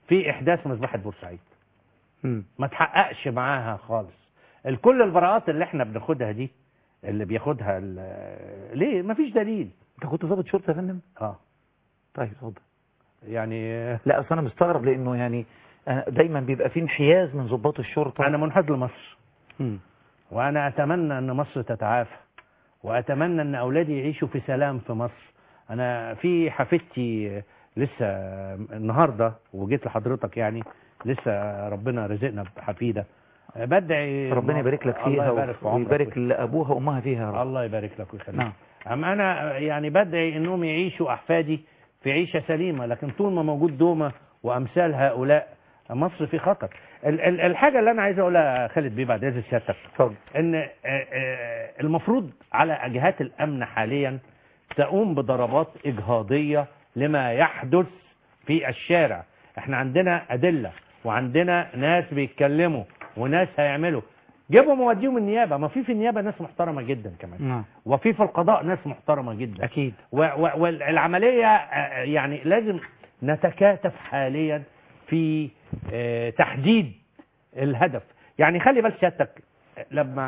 في احداث مذبحه بورسعيد مم. ما تحققش معاها خالص الكل البراءات اللي احنا بناخدها دي اللي بياخدها ال- ليه ما فيش دليل انت كنت ضابط شرطه يا فندم اه طيب اتفضل يعني لا اصل انا مستغرب لانه يعني أنا دايما بيبقى في انحياز من ضباط الشرطه انا منحاز لمصر مم. وانا اتمنى ان مصر تتعافى واتمنى ان اولادي يعيشوا في سلام في مصر انا في حفيدتي لسه النهارده وجيت لحضرتك يعني لسه ربنا رزقنا بحفيده بدعي ربنا يبارك لك الله فيها يبارك في عمرك ويبارك لابوها وامها فيها يا رب الله يبارك لك ويخليك نعم أما أنا يعني بدعي إنهم يعيشوا أحفادي في عيشة سليمة لكن طول ما موجود دومة وأمثال هؤلاء مصر في خطر ال- ال- الحاجة اللي أنا عايز أقولها يا خالد بيه بعد إذن سيادتك إن آه، آه، المفروض على جهات الأمن حاليا تقوم بضربات إجهاضية لما يحدث في الشارع احنا عندنا أدلة وعندنا ناس بيتكلموا وناس هيعملوا جيبهم ووديهم النيابة ما في في النيابة ناس محترمة جدا كمان نعم وفي في القضاء ناس محترمة جدا اكيد و- و- والعملية آه، يعني لازم نتكاتف حاليا في آه، تحديد الهدف يعني خلي بال سيادتك آه، لما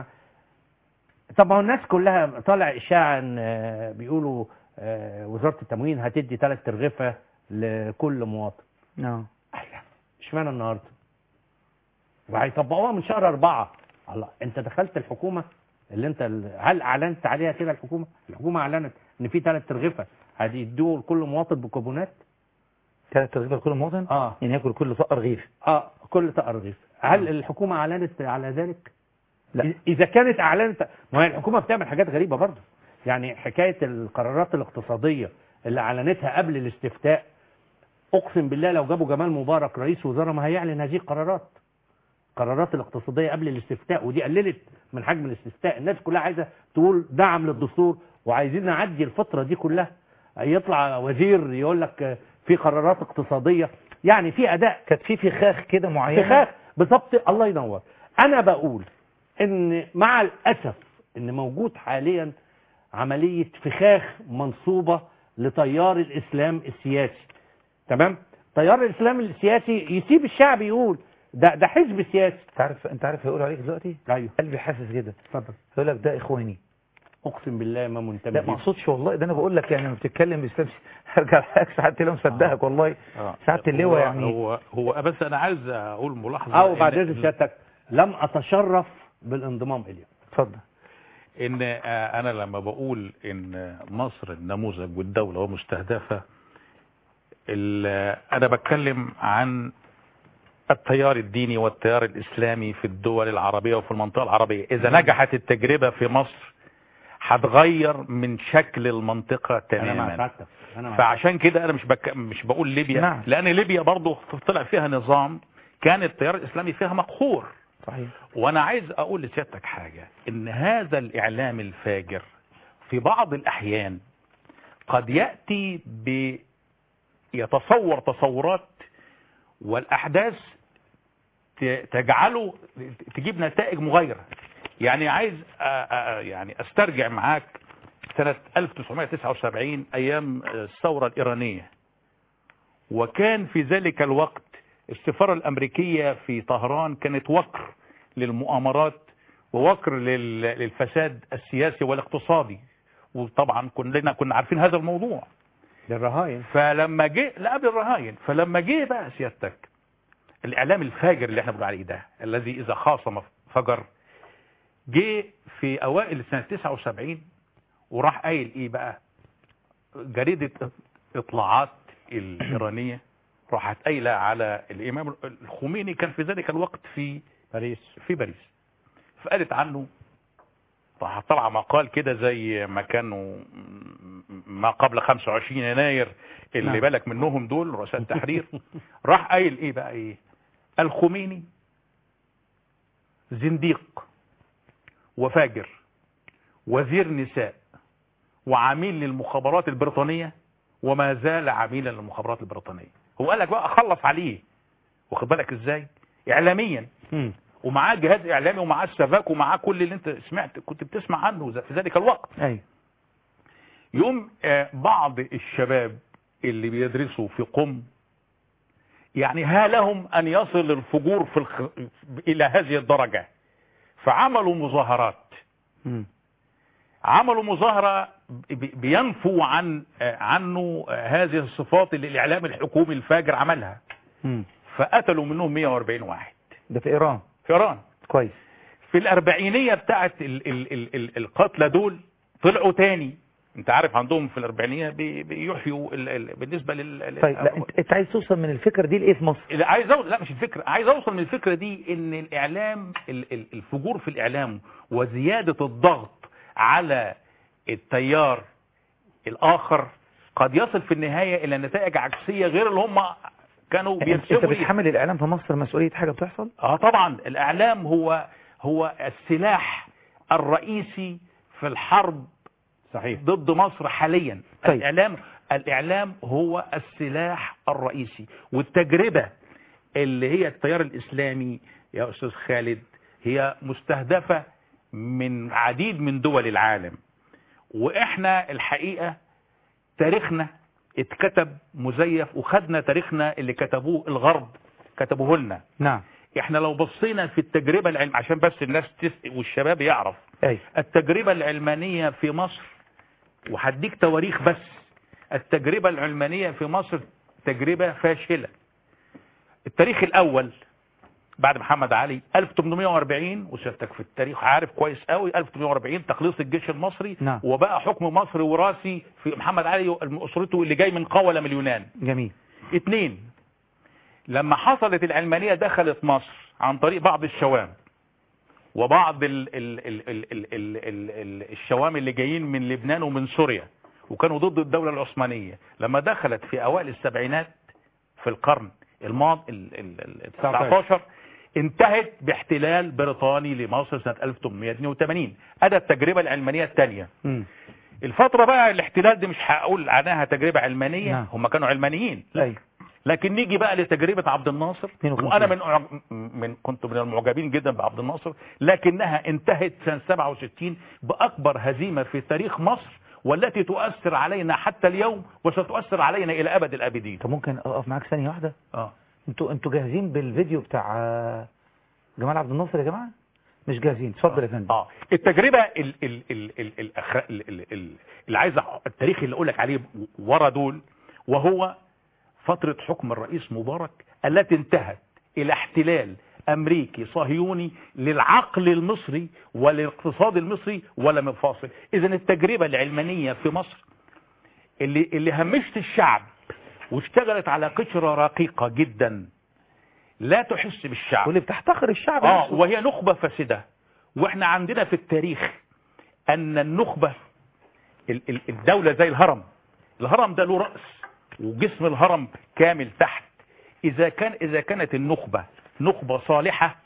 طب ما هو الناس كلها طالع اشاعه ان آه، بيقولوا آه، وزاره التموين هتدي ثلاث ترغفه لكل مواطن نعم اشمعنى النهارده وهيطبقوها من شهر أربعة الله انت دخلت الحكومه اللي انت هل اعلنت عليها كده الحكومه الحكومه اعلنت ان في ثلاث ترغفه هيدوه لكل مواطن بكوبونات ثلاث ترغيفه لكل مواطن اه يعني ياكل كل طقه رغيف اه كل طقه رغيف هل الحكومه اعلنت على ذلك لا. اذا كانت اعلنت ما هي الحكومه بتعمل حاجات غريبه برضه يعني حكايه القرارات الاقتصاديه اللي اعلنتها قبل الاستفتاء اقسم بالله لو جابوا جمال مبارك رئيس وزراء ما هيعلن هذه القرارات القرارات الاقتصاديه قبل الاستفتاء ودي قللت من حجم الاستفتاء الناس كلها عايزه تقول دعم للدستور وعايزين نعدي الفتره دي كلها يطلع وزير يقول لك في قرارات اقتصاديه يعني في اداء كانت في فخاخ كده معينه فخاخ بالظبط الله ينور انا بقول ان مع الاسف ان موجود حاليا عمليه فخاخ منصوبه لتيار الاسلام السياسي تمام تيار الاسلام السياسي يسيب الشعب يقول ده ده حزب سياسي انت عارف انت عارف هيقولوا عليك دلوقتي ايوه قلبي حاسس كده اتفضل يقول لك ده اخواني اقسم بالله ما منتمي لا ما اقصدش والله ده انا بقول لك يعني لما بتتكلم باسلام هرجع لك ساعات اللي مصدقك والله ساعه اللواء هو- يعني هو هو بس انا عايز اقول ملاحظه او بعد إن- اذن سيادتك لم اتشرف بالانضمام اليه اتفضل ان آه، انا لما بقول ان مصر النموذج والدولة ومستهدفة ال- انا بتكلم عن التيار الديني والتيار الاسلامي في الدول العربية وفي المنطقة العربية اذا نجحت التجربة في مصر هتغير من شكل المنطقة انا مع تماما سعادتك انا مع فعشان كده انا مش بك... مش بقول ليبيا نعم. لان ليبيا برضه طلع فيها نظام كان التيار الاسلامي فيها مقهور صحيح وانا عايز اقول لسيادتك حاجة ان هذا الاعلام الفاجر في بعض الاحيان قد يأتي ب يتصور تصورات والاحداث ت- تجعله تجيب نتائج مغايرة يعني عايز أ- أ- يعني استرجع معاك سنة 1979 ايام الثورة الايرانية وكان في ذلك الوقت السفارة الامريكية في طهران كانت وكر للمؤامرات ووكر لل- للفساد السياسي والاقتصادي وطبعا كلنا كنا عارفين هذا الموضوع للرهاين فلما جه لا قبل الرهاين فلما جه بقى سيادتك الاعلام الفاجر اللي احنا بنقول عليه ده الذي اذا خاصم فجر جه في اوائل سنه 79 وراح قايل ايه بقى جريده اطلاعات الايرانيه راحت قايله على الامام الخميني كان في ذلك الوقت في باريس في باريس فقالت عنه راح طلع مقال كده زي ما كانوا ما قبل 25 يناير اللي نعم. بالك منهم دول رؤساء التحرير راح قايل ايه بقى ايه الخميني زنديق وفاجر وزير نساء وعميل للمخابرات البريطانية وما زال عميلا للمخابرات البريطانية هو قال لك بقى اخلص عليه واخد بالك ازاي اعلاميا ومعاه جهاز اعلامي ومعاه السفاك ومعاه كل اللي انت سمعت كنت بتسمع عنه ذ- في ذلك الوقت ايوه يوم آه، بعض الشباب اللي بيدرسوا في قم يعني ها لهم أن يصل الفجور في الخ... إلى هذه الدرجة فعملوا مظاهرات عملوا مظاهرة ب- بينفوا عن آه، عنه آه، هذه الصفات اللي الإعلام الحكومي الفاجر عملها فقتلوا منهم 140 واحد ده في ايران في إيران كويس في الأربعينية بتاعت ال ال ال ال القتلى دول طلعوا تاني انت عارف عندهم في الأربعينية بي- بيحيوا ال ال بالنسبة لل طيب لا انت, انت عايز توصل من الفكره دي لايه في مصر لا، عايز أوصل لا مش الفكرة عايز اوصل من الفكرة دي ان الاعلام ال- ال- الفجور في الاعلام وزيادة الضغط على التيار الاخر قد يصل في النهاية الى نتائج عكسية غير اللي هم كانوا انت بيرسموا ليها. بتحمل الاعلام في مصر مسؤوليه حاجه بتحصل اه طبعا الاعلام هو هو السلاح الرئيسي في الحرب صحيح ضد مصر حاليا طيب. الاعلام الاعلام هو السلاح الرئيسي والتجربه اللي هي التيار الاسلامي يا استاذ خالد هي مستهدفه من عديد من دول العالم واحنا الحقيقه تاريخنا اتكتب مزيف وخدنا تاريخنا اللي كتبوه الغرب كتبوه لنا نعم احنا لو بصينا في التجربة العلم عشان بس الناس تس... والشباب يعرف اي التجربة العلمانية في مصر وهديك تواريخ بس التجربة العلمانية في مصر تجربة فاشلة التاريخ الأول بعد محمد علي 1840 وسيادتك في التاريخ عارف كويس قوي 1840 تخليص الجيش المصري نعم. وبقى حكم مصر وراثي في محمد علي وأسرته اللي جاي من قولة من اليونان جميل اتنين لما حصلت العلمانية دخلت مصر عن طريق بعض الشوام وبعض ال ال ال ال ال ال ال ال الشوام اللي جايين من لبنان ومن سوريا وكانوا ضد الدولة العثمانية لما دخلت في أوائل السبعينات في القرن الماضي ال ال ال 19 انتهت باحتلال بريطاني لمصر سنة 1882 أدى التجربة العلمانية الثانية الفترة بقى الاحتلال دي مش هقول عنها تجربة علمانية نعم. هم كانوا علمانيين اي لكن نيجي بقى لتجربة عبد الناصر 52. وانا من أعج- من كنت من المعجبين جدا بعبد الناصر لكنها انتهت سنة 67 باكبر هزيمة في تاريخ مصر والتي تؤثر علينا حتى اليوم وستؤثر علينا الى ابد الابدين طب ممكن اقف معاك ثانيه واحده اه انتوا انتوا جاهزين بالفيديو بتاع آه، جمال عبد الناصر يا جماعه مش جاهزين اتفضل يا فندم اه التجربة ال ال ال ال ال الأخ- ال ال ال اللي عايز أح- التاريخ اللي اقول لك عليه ورا دول وهو فترة حكم الرئيس مبارك التي انتهت الى احتلال امريكي صهيوني للعقل المصري وللاقتصاد المصري ولا منفصل اذا التجربة العلمانية في مصر اللي اللي همشت الشعب واشتغلت على قشرة رقيقة جدا لا تحس بالشعب واللي بتحتقر الشعب اه نفسه. وهي نخبة فاسدة واحنا عندنا في التاريخ ان النخبة ال- ال- الدولة زي الهرم الهرم ده له رأس وجسم الهرم كامل تحت اذا كان اذا كانت النخبة نخبة صالحة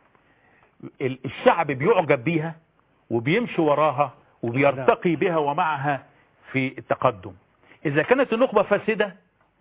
ال- الشعب بيعجب بيها وبيمشي وراها وبيرتقي بها ومعها في التقدم اذا كانت النخبة فاسدة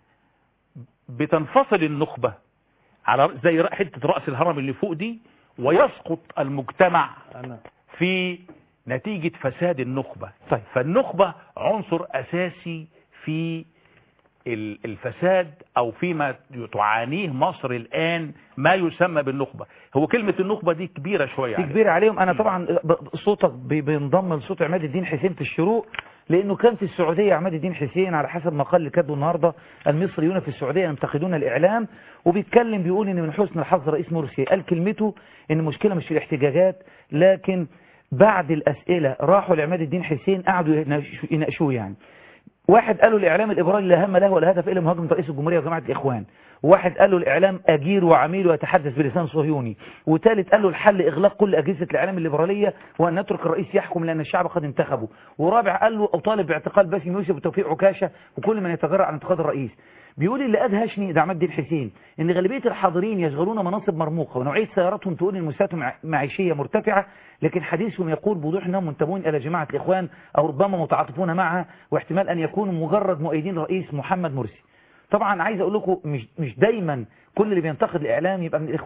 بتنفصل النخبة على زي رأ- حتة رأس الهرم اللي فوق دي ويسقط المجتمع في نتيجة فساد النخبة طيب. فالنخبة عنصر أساسي في ال- الفساد أو فيما تعانيه مصر الآن ما يسمى بالنخبة هو كلمة النخبة دي كبيرة شوية دي عليها. كبيرة عليهم انا طبعا ب- صوتك بي- بينضم لصوت عماد الدين حسين في الشروق لانه كان في السعودية عماد الدين حسين على حسب ما قال كاتبه النهاردة المصريون في السعودية ينتقدون الاعلام وبيتكلم بيقول ان من حسن الحظ رئيس مرسي قال كلمته ان المشكلة مش في الاحتجاجات لكن بعد الاسئلة راحوا لعماد الدين حسين قعدوا يناقشوا- يناقشوه يعني واحد قالوا الاعلام الابراري لا هم له ولا هدف الا مهاجمه رئيس الجمهوريه وجماعه الاخوان وواحد قال له الاعلام اجير وعميل ويتحدث بلسان صهيوني وثالث قال له الحل اغلاق كل اجهزه الاعلام الليبراليه وان نترك الرئيس يحكم لان الشعب قد انتخبه ورابع قال له اطالب باعتقال باسم يوسف وتوفيق عكاشه وكل من يتجرأ على انتقاد الرئيس بيقول اللي ادهشني ده عماد الدين حسين ان غالبيه الحاضرين يشغلون مناصب مرموقه ونوعيه سياراتهم تقول ان المستويات مع- معيشيه مرتفعه لكن حديثهم يقول بوضوح انهم منتمون الى جماعه الاخوان او ربما متعاطفون معها واحتمال ان يكونوا مجرد مؤيدين رئيس محمد مرسي طبعا عايز اقول لكم مش مش دايما كل اللي بينتقد الاعلام يبقى من الاخوان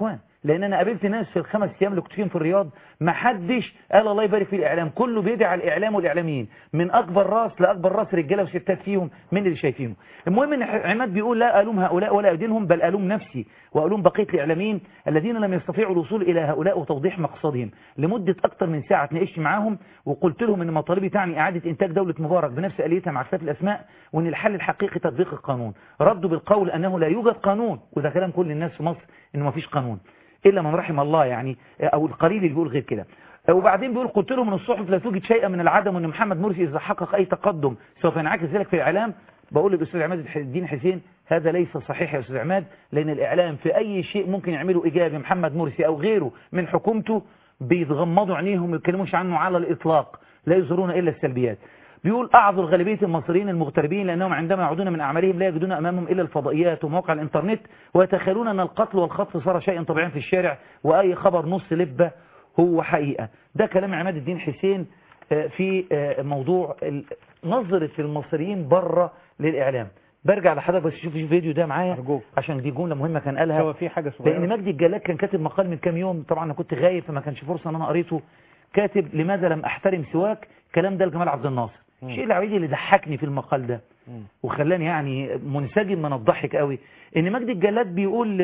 لان انا قابلت ناس في الخمس ايام اللي كنت فيهم في الرياض ما حدش قال الله يبارك في الاعلام كله بيدعي على الاعلام والاعلاميين من اكبر راس لاكبر راس رجاله وستات فيهم من اللي شايفينه المهم ان عماد بيقول لا الوم هؤلاء ولا ادينهم بل الوم نفسي والوم بقيه الاعلاميين الذين لم يستطيعوا الوصول الى هؤلاء وتوضيح مقصدهم لمده اكثر من ساعه اتناقشت معاهم وقلت لهم ان مطالبي تعني اعاده انتاج دوله مبارك بنفس اليتها مع اختلاف الاسماء وان الحل الحقيقي تطبيق القانون ردوا بالقول انه لا يوجد قانون وده كلام كل الناس في مصر انه ما فيش قانون الا من رحم الله يعني او القليل اللي بيقول غير كده وبعدين بيقول قلت لهم من الصحف لا توجد شيئا من العدم وان محمد مرسي اذا حقق اي تقدم سوف ينعكس ذلك في الاعلام بقول للاستاذ عماد الدين حسين هذا ليس صحيح يا استاذ عماد لان الاعلام في اي شيء ممكن يعمله ايجابي محمد مرسي او غيره من حكومته بيتغمضوا عينيهم ما يتكلموش عنه على الاطلاق لا يظهرون الا السلبيات بيقول أعذر غالبية المصريين المغتربين لأنهم عندما يعودون من أعمالهم لا يجدون أمامهم إلا الفضائيات ومواقع الإنترنت ويتخيلون أن القتل والخطف صار شيئا طبيعيا في الشارع وأي خبر نص لبة هو حقيقة ده كلام عماد الدين حسين في موضوع نظرة المصريين بره للإعلام برجع لحضرتك بس شوف الفيديو ده معايا عشان دي جملة مهمة كان قالها هو في حاجة صغيرة لأن مجدي الجلاد كان كاتب مقال من كام يوم طبعا أنا كنت غايب فما كانش فرصة أن أنا قريته كاتب لماذا لم أحترم سواك كلام ده لجمال عبد الناصر الشيء العويدي اللي ضحكني في المقال ده وخلاني يعني منسجم من الضحك قوي ان مجدي الجلاد بيقول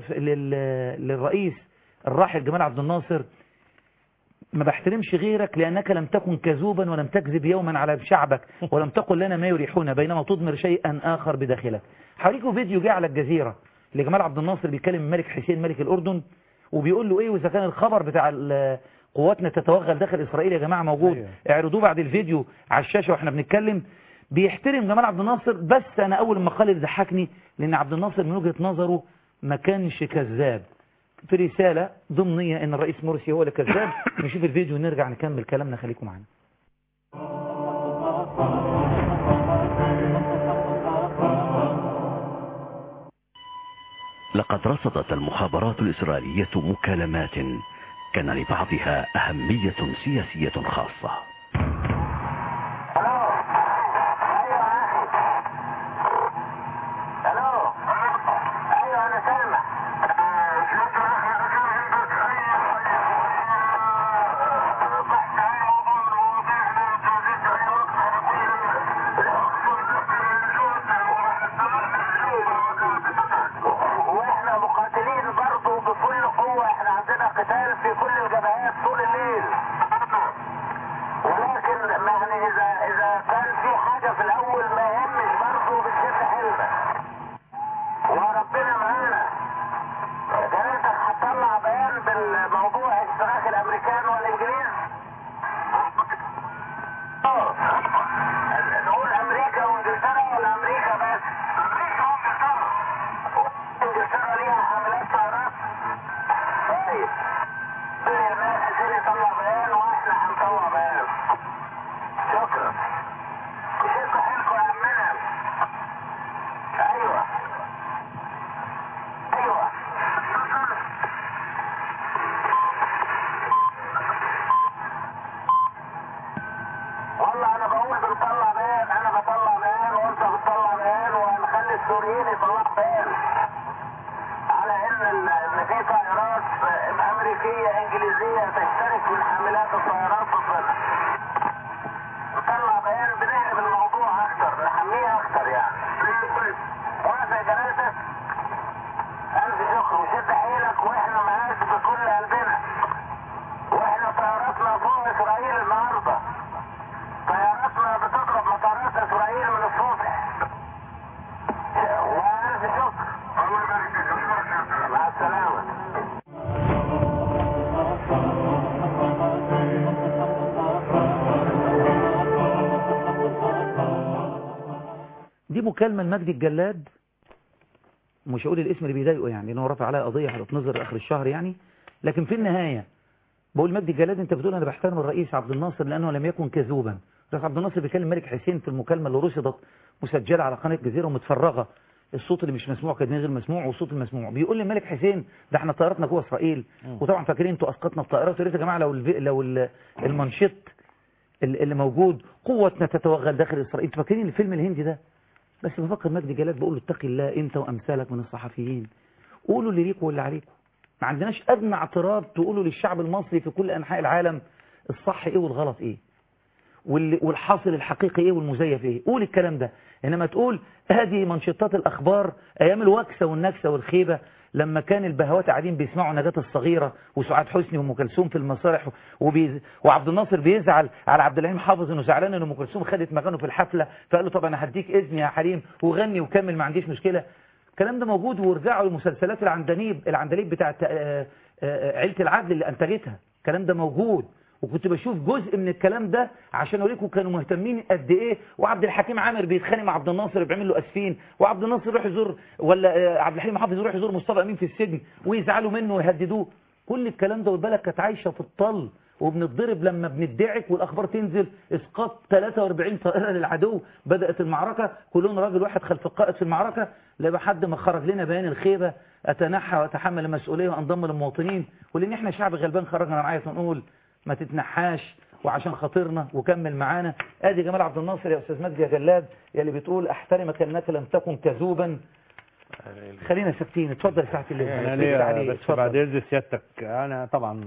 للرئيس الراحل جمال عبد الناصر ما بحترمش غيرك لأنك لم تكن كذوبا ولم تكذب يوما على شعبك ولم تقل لنا ما يريحنا بينما تضمر شيئا آخر بداخلك حواليكم فيديو جه على الجزيرة لجمال عبد الناصر بيكلم الملك حسين ملك الأردن وبيقول له ايه واذا كان الخبر بتاع قواتنا تتوغل داخل إسرائيل يا جماعة موجود أيوة. اعرضوه بعد الفيديو على الشاشة واحنا بنتكلم بيحترم جمال عبد الناصر بس أنا أول ما قال اللي ضحكني لأن عبد الناصر من وجهة نظره ما كانش كذاب في رسالة ضمنية أن الرئيس مرسي هو اللي كذاب نشوف الفيديو ونرجع نكمل كلامنا خليكم معنا لقد رصدت المخابرات الإسرائيلية مكالمات كان لبعضها أهمية سياسية خاصة واحنا مقاتلين برضه بكل قوة احنا عندنا قتال في كل الجبهات طول الليل ولكن يعني اذا اذا كان في حاجة في الاول ما يهمش برضه بنشد حيلنا وربنا معانا كان انت هتطلع بيان بالموضوع اشتراك الامريكان والانجليز اه. نقول امريكا وانجلترا ولا امريكا بس امريكا وانجلترا انجلترا ليها حملات طيران طيب الناس عشان يطلع بيان واحنا هنطلع بيان شكرا شدوا حيلكم يا عمنا ايوه ايوه والله انا بقول بنطلع بيان انا بطلع بيان وانت بتطلع بيان وهنخلي السوريين يطلعوا بيان على ان ال- ان في طائرات امريكيه انجليزيه تشترك من حاملات الطيارات ضدنا نطلع بيان بنقلب الموضوع اكتر نحميه اكتر يعني واقف يا جلالتك الف شكر وشد حيلك واحنا معاك بكل قلبنا واحنا طياراتنا فوق اسرائيل النهارده طياراتنا بتضرب مطارات اسرائيل من الصبح والف شكر الله يبارك فيك مع السلامه دي مكالمة لمجدي الجلاد مش هقول الاسم اللي بيضايقه يعني لانه رافع عليها قضية هتتنظر اخر الشهر يعني لكن في النهاية بقول مجدي الجلاد انت بتقول انا بحترم الرئيس عبد الناصر لانه لم يكن كذوبا الرئيس عبد الناصر بيكلم ملك حسين في المكالمة اللي رصدت مسجلة على قناة الجزيرة ومتفرغة الصوت اللي مش مسموع كان غير مسموع والصوت المسموع بيقول لي ملك حسين ده احنا طياراتنا جوه اسرائيل وطبعا فاكرين انتوا اسقطنا الطائرات يا ريت يا جماعه لو الفي... لو ال- المانشيت اللي اللي موجود قوتنا تتوغل داخل اسرائيل انتوا فاكرين الفيلم الهندي ده بس بفكر مجدي جلال بقول له اتقي الله انت وامثالك من الصحفيين قولوا اللي ليكوا واللي عليكم ما عندناش ادنى اعتراض تقوله للشعب المصري في كل انحاء العالم الصح ايه والغلط ايه واللي- والحاصل الحقيقي ايه والمزيف ايه قول الكلام ده انما تقول هذه منشطات الاخبار ايام الوكسه والنكسه والخيبه لما كان البهوات قاعدين بيسمعوا نجاة الصغيرة وسعاد حسني وام كلثوم في المسارح وبيز... وعبد الناصر بيزعل على عبد الحليم حافظ انه زعلان ان ام كلثوم خدت مكانه في الحفلة فقال له طب انا هديك اذن يا حليم وغني وكمل ما عنديش مشكلة الكلام ده موجود وارجعوا للمسلسلات العندليب العندليب بتاعت آه، آه، عيلة العدل اللي انتجتها الكلام ده موجود وكنت بشوف جزء من الكلام ده عشان اوريكم كانوا مهتمين قد ايه وعبد الحكيم عامر بيتخانق مع عبد الناصر بيعمل له اسفين وعبد الناصر يروح يزور ولا آه، عبد الحليم حافظ يروح يزور مصطفى امين في السجن ويزعلوا منه ويهددوه كل الكلام ده والبلد كانت عايشه في الطل وبنتضرب لما بندعك والاخبار تنزل اسقاط 43 طائره للعدو بدات المعركه كلنا راجل واحد خلف القائد في المعركه لحد ما خرج لنا بيان الخيبه اتنحى واتحمل المسؤوليه وانضم للمواطنين ولان احنا شعب غلبان خرجنا نعيط ونقول ما تتنحاش وعشان خاطرنا وكمل معانا ادي جمال عبد الناصر يا استاذ مجدي يا جلاد يا اللي بتقول احترمك انك لم تكن كذوبا خلينا ساكتين اتفضل ساعه الليل انا اتفضل ليا عليه، بس اتفضل. بعد اذن سيادتك انا طبعا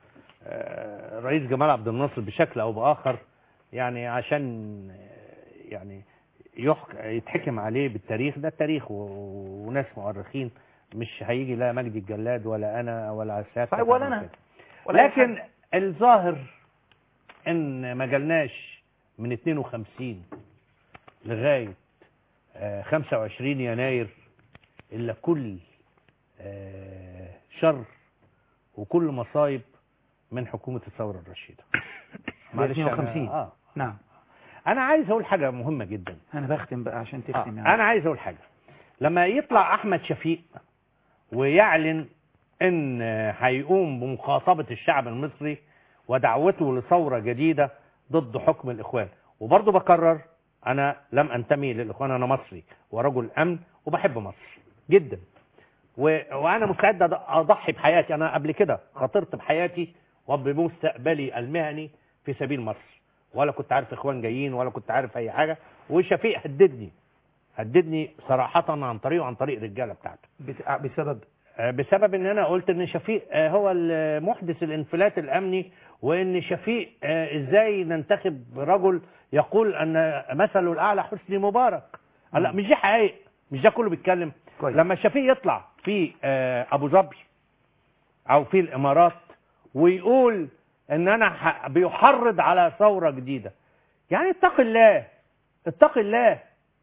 آه، رئيس جمال عبد الناصر بشكل او باخر يعني عشان آه، يعني يحك يتحكم عليه بالتاريخ ده التاريخ و- وناس مؤرخين مش هيجي لا مجدي الجلاد ولا انا ولا سيادتك صحيح، ولا ولا أنا. كده. ولا أي لكن الظاهر ان ما جالناش من 52 لغايه آه، 25 يناير الا كل آه، شر وكل مصايب من حكومة الثورة الرشيدة معلش أنا- 52 آه. نعم أنا عايز أقول حاجة مهمة جدا انا بختم بقى عشان آه. تختم يعني أنا عايز أقول حاجة لما يطلع أحمد شفيق ويعلن إن هيقوم بمخاطبة الشعب المصري ودعوته لثورة جديدة ضد حكم الإخوان وبرضه بكرر أنا لم أنتمي للإخوان أنا مصري ورجل أمن وبحب مصر جدا و... وانا مستعد أض- اضحي بحياتي انا قبل كده خاطرت بحياتي وبمستقبلي المهني في سبيل مصر ولا كنت عارف اخوان جايين ولا كنت عارف اي حاجه وشفيق هددني هددني صراحه عن طريقه عن طريق الرجاله بتاعته بت- بسبب آه، بسبب ان انا قلت ان شفيق آه، هو المحدث الانفلات الامني وان شفيق آه، ازاي ننتخب رجل يقول ان مثله الاعلى حسني مبارك لا مش دي حقائق مش ده كله بيتكلم كويس. لما شفيق يطلع في آه، ابو ظبي او في الامارات ويقول ان انا ح- بيحرض على ثوره جديده يعني اتق الله اتق الله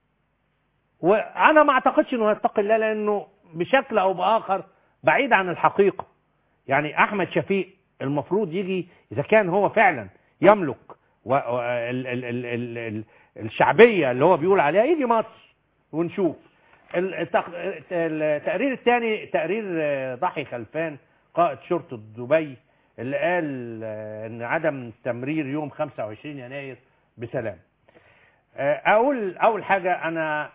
وانا ما اعتقدش انه يتقي الله لانه بشكل او باخر بعيد عن الحقيقه يعني احمد شفيق المفروض يجي اذا كان هو فعلا يملك و... و... ال... ال... ال... ال... ال... الشعبيه اللي هو بيقول عليها يجي مصر ونشوف ال- التق- التقرير الثاني تقرير آه، ضحي خلفان قائد شرطه دبي اللي قال آه، ان عدم تمرير يوم 25 يناير بسلام آه، اقول اول حاجه انا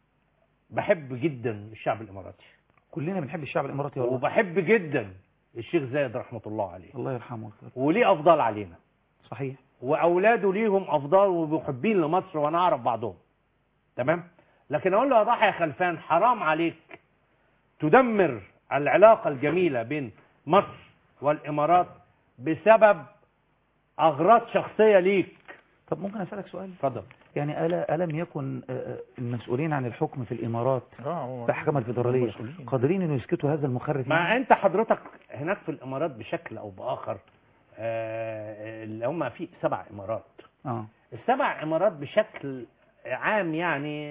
بحب جدا الشعب الاماراتي كلنا بنحب الشعب الاماراتي والله وبحب جدا الشيخ زايد رحمه الله عليه الله يرحمه وليه افضال علينا صحيح واولاده ليهم افضال ومحبين لمصر وانا اعرف بعضهم تمام لكن اقول له يا ضحى يا خلفان حرام عليك تدمر العلاقه الجميله بين مصر والامارات بسبب اغراض شخصيه ليك طب ممكن اسالك سؤال اتفضل يعني ألا ألم يكن آه، آه، المسؤولين عن الحكم في الإمارات المحكمة الفيدرالية مسؤولين. قادرين أن يسكتوا هذا المخرف ما انت حضرتك هناك في الامارات بشكل او باخر آه، اللي هم في سبع امارات آه. السبع امارات بشكل عام يعني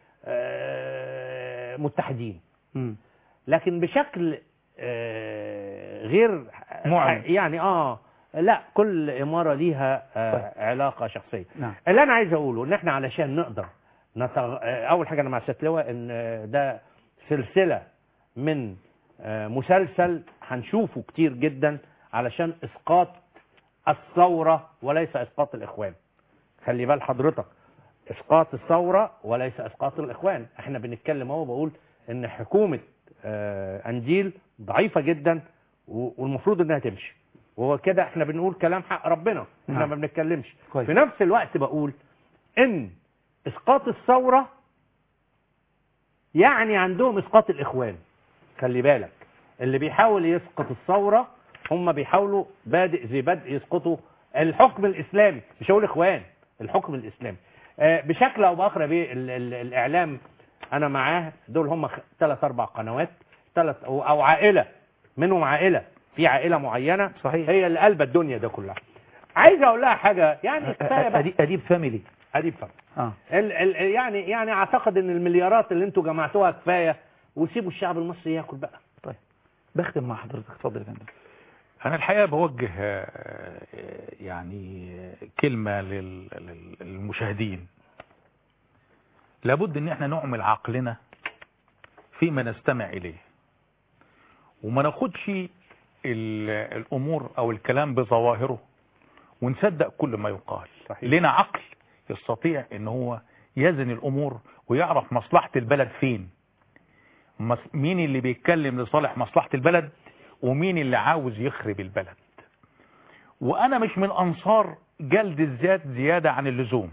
آه، متحدين مم. لكن بشكل آه، غير معلن. يعني اه لا كل اماره ليها آه، علاقه شخصيه نعم اللي انا عايز اقوله ان احنا علشان نقدر نتغ... آه، اول حاجه انا مع سيادة لواء ان آه، ده سلسله من آه، مسلسل هنشوفه كتير جدا علشان اسقاط الثوره وليس اسقاط الاخوان خلي بال حضرتك اسقاط الثوره وليس اسقاط الاخوان احنا بنتكلم اهو بقول ان حكومه آه، انديل ضعيفه جدا و- والمفروض انها تمشي وهو كده احنا بنقول كلام حق ربنا احنا نعم. ما بنتكلمش كويس. في نفس الوقت بقول ان اسقاط الثوره يعني عندهم اسقاط الاخوان خلي بالك اللي بيحاول يسقط الثوره هم بيحاولوا بادئ ذي بدء يسقطوا الحكم الاسلامي مش هقول اخوان الحكم الاسلامي آه، بشكل او باخر يا بيه ال- ال- الاعلام انا معاه دول هم ثلاث اربع قنوات ثلاث او أو عائله منهم عائله في عائله معينه صحيح هي اللي قلبة الدنيا ده كلها عايز اقول لها حاجه يعني كفايه بقى أديب, أديب فاميلي اديب فهم اه ال ال يعني يعني اعتقد ان المليارات اللي انتوا جمعتوها كفايه وسيبوا الشعب المصري ياكل بقى طيب بختم مع حضرتك اتفضل يا فندم أنا الحقيقة بوجه آه، يعني كلمة لل- لل- للمشاهدين لابد ان احنا نعمل عقلنا فيما نستمع اليه وما ناخدش ال- الامور او الكلام بظواهره ونصدق كل ما يقال صحيح. لنا عقل يستطيع ان هو يزن الامور ويعرف مصلحة البلد فين مس- مين اللي بيتكلم لصالح مصلحة البلد ومين اللي عاوز يخرب البلد وانا مش من انصار جلد الذات زيادة عن اللزوم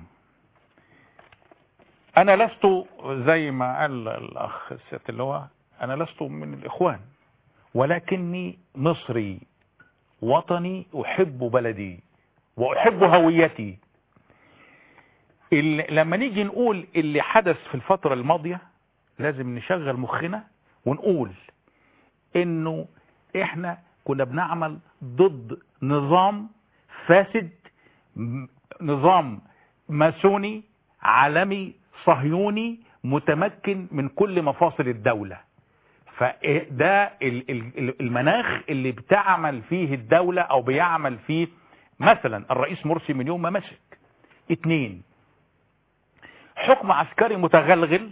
انا لست زي ما قال الاخ الست اللي هو انا لست من الاخوان ولكني مصري وطني احب بلدي واحب هويتي ال- لما نيجي نقول اللي حدث في الفترة الماضية لازم نشغل مخنا ونقول انه احنا كنا بنعمل ضد نظام فاسد م- نظام ماسوني عالمي صهيوني متمكن من كل مفاصل الدولة فده ال- ال- ال- المناخ اللي بتعمل فيه الدولة او بيعمل فيه مثلا الرئيس مرسي من يوم ما مسك اتنين حكم عسكري متغلغل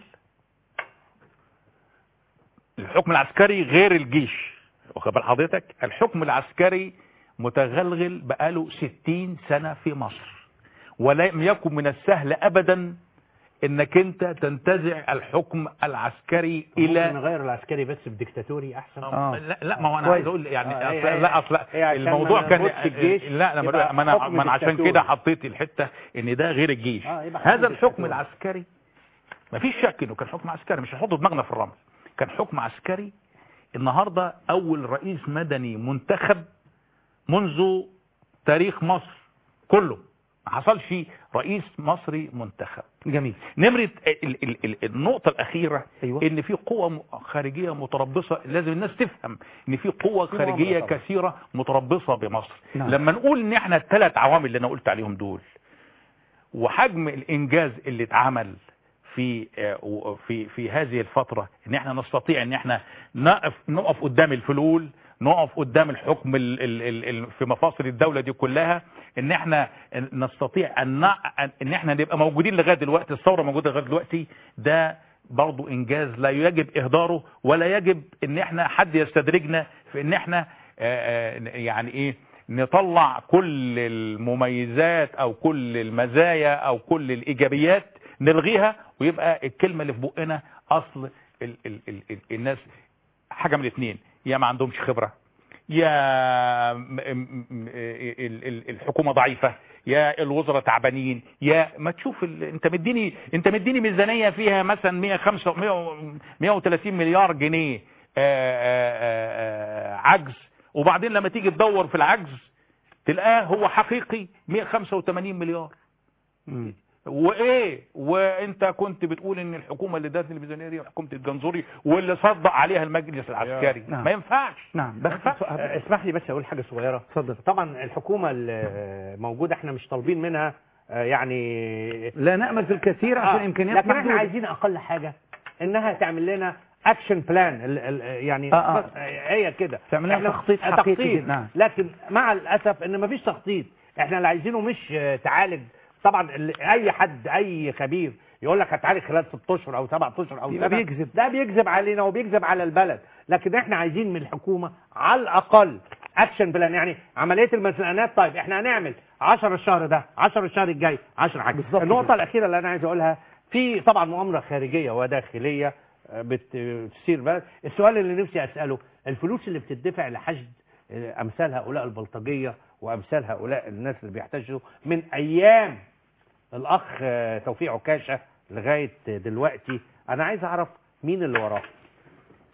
الحكم العسكري غير الجيش واخد بال حضرتك الحكم العسكري متغلغل بقاله 60 سنة في مصر ولم يكن من السهل ابدا انك انت تنتزع الحكم العسكري الى الى نغير العسكري بس بديكتاتوري احسن آه. لا لا ما هو انا كويس. عايز اقول يعني آه، هي- أصل هي- لا اصل هي عشان الموضوع ما كان نربطش الجيش لا لا يبقى ما انا حكم ما أنا عشان ديكتاتوري. كده حطيت الحته ان ده غير الجيش آه، يبقى حكم هذا الحكم ديكتاتوري. العسكري ما فيش شك انه كان حكم عسكري مش هنحط دماغنا في الرمل كان حكم عسكري النهارده اول رئيس مدني منتخب منذ تاريخ مصر كله ما حصلش رئيس مصري منتخب جميل نمرة ال ال ال النقطة الأخيرة أيوة. إن في قوة م- خارجية متربصة لازم الناس تفهم إن في قوة في خارجية مؤامرة طبعا. كثيرة متربصة بمصر نعم. لما نقول إن إحنا الثلاث عوامل اللي أنا قلت عليهم دول وحجم الإنجاز اللي اتعمل في آه، و- في في هذه الفترة ان احنا نستطيع ان احنا نقف نقف قدام الفلول نقف قدام الحكم ال ال ال ال في مفاصل الدولة دي كلها ان احنا نستطيع ان نع- ان احنا نبقى موجودين لغاية دلوقتي الثورة موجودة لغاية دلوقتي ده برضو انجاز لا يجب اهداره ولا يجب ان احنا حد يستدرجنا في ان احنا آه، آه، يعني ايه نطلع كل المميزات او كل المزايا او كل الايجابيات نلغيها ويبقى الكلمة اللي في بقنا اصل ال ال ال ال الناس حاجة من الاثنين يا ما عندهمش خبرة يا م- م- م- ال- ال- الحكومة ضعيفة يا الوزراء تعبانين يا ما تشوف ال... انت مديني انت مديني ميزانية فيها مثلا 105 100 130 مليار جنيه آآ آآ عجز وبعدين لما تيجي تدور في العجز تلقاه هو حقيقي 185 مليار وايه وانت كنت بتقول ان الحكومه اللي ادت الميزانيه دي حكومه الجنزوري واللي صدق عليها المجلس العسكري نعم. ما ينفعش نعم ما ينفعش. آه، اسمح لي بس اقول حاجه صغيره اتفضل طبعا الحكومه الموجوده احنا مش طالبين منها آه، يعني لا نأمل في الكثير عشان آه، إمكانيات لكن احنا محدودة. عايزين اقل حاجه انها تعمل لنا اكشن بلان يعني آه، آه. بس- هي كده تعمل لنا إحنا- تخطيط حقيقي تخطيط جدا. نعم. لكن مع الاسف ان مفيش تخطيط احنا اللي عايزينه مش آه، تعالج طبعا ال- اي حد اي خبير يقول لك هتعالج خلال ست اشهر او سبع اشهر او يبقى سنه بيكذب. ده بيكذب علينا وبيكذب على البلد لكن احنا عايزين من الحكومه على الاقل اكشن بلان يعني عمليه المسانات طيب احنا هنعمل 10 الشهر ده 10 الشهر الجاي 10 حاجه النقطه الاخيره اللي انا عايز اقولها في طبعا مؤامره خارجيه وداخليه آه، بت- بتصير بلد السؤال اللي نفسي اساله الفلوس اللي بتدفع لحشد آه، امثال هؤلاء البلطجيه وامثال هؤلاء الناس اللي بيحتجوا من ايام الاخ آه، توفيق عكاشه لغايه دلوقتي انا عايز اعرف مين اللي وراه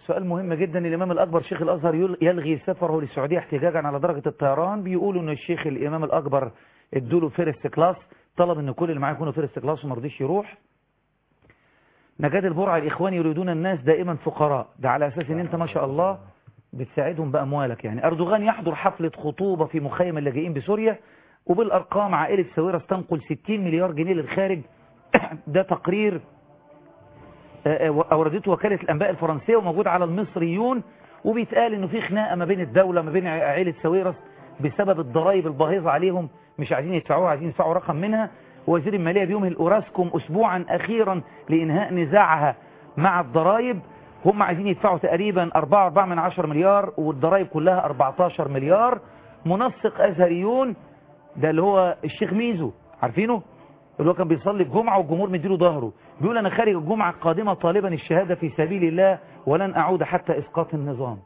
سؤال مهم جدا الإمام الأكبر شيخ الأزهر يل- يلغي سفره للسعودية احتجاجا على درجة الطيران بيقولوا إن الشيخ الإمام الأكبر ادوله فيرست كلاس طلب إن كل اللي معاه يكونوا فيرست كلاس وما رضيش يروح نجاة البرع الإخوان يريدون الناس دائما فقراء ده على أساس إن أنت ما شاء الله بتساعدهم بأموالك يعني أردوغان يحضر حفلة خطوبة في مخيم اللاجئين بسوريا وبالأرقام عائلة ساويرس تنقل 60 مليار جنيه للخارج ده تقرير آه، آه، أوردته وكالة الأنباء الفرنسية وموجود على المصريون وبيتقال إنه في خناقة ما بين الدولة ما بين ع- عائلة ساويرس بسبب الضرائب الباهظة عليهم مش عايزين يدفعوها عايزين يدفعوا رقم منها وزير المالية بيمهل أوراسكوم أسبوعا أخيرا لإنهاء نزاعها مع الضرائب هم عايزين يدفعوا تقريبا 4 من 10 مليار والضرائب كلها 14 مليار منسق أزهريون ده اللي هو الشيخ ميزو عارفينه اللي هو كان بيصلي الجمعة والجمهور مديله ظهره بيقول أنا خارج الجمعة القادمة طالبا الشهادة في سبيل الله ولن أعود حتى إسقاط النظام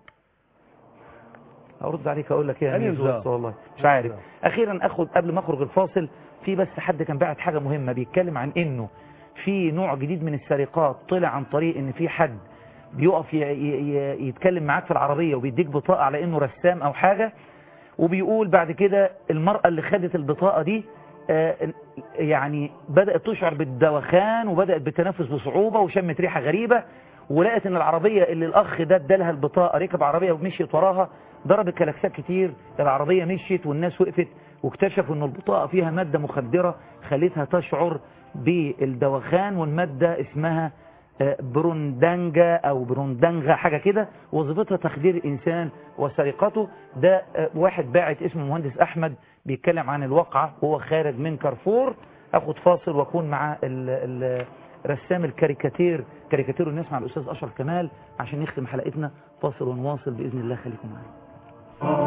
أرد عليك أقول لك إيه يا أي ميزو نظام؟ بس والله مش عارف أخيرا أخد قبل ما أخرج الفاصل في بس حد كان باعت حاجة مهمة بيتكلم عن إنه في نوع جديد من السرقات طلع عن طريق إن في حد بيقف ي- ي- ي- يتكلم معاك في العربية وبيديك بطاقة على إنه رسام أو حاجة وبيقول بعد كده المرأة اللي خدت البطاقة دي آه، يعني بدأت تشعر بالدوخان وبدأت بالتنفس بصعوبة وشمت ريحة غريبة ولقت ان العربية اللي الاخ ده ادالها البطاقة ركب عربية ومشيت وراها ضربت كلاكسات كتير العربية مشيت والناس وقفت واكتشفوا ان البطاقة فيها مادة مخدرة خلتها تشعر بالدوخان والمادة اسمها آه، بروندانجا او بروندانجا حاجة كده وظيفتها تخدير الانسان وسرقته ده آه، واحد باعت اسمه مهندس احمد بيتكلم عن الواقعة وهو خارج من كارفور اخد فاصل واكون مع ال ال رسام الكاريكاتير كاريكاتير الناس مع الاستاذ اشرف كمال عشان نختم حلقتنا فاصل ونواصل باذن الله خليكم معانا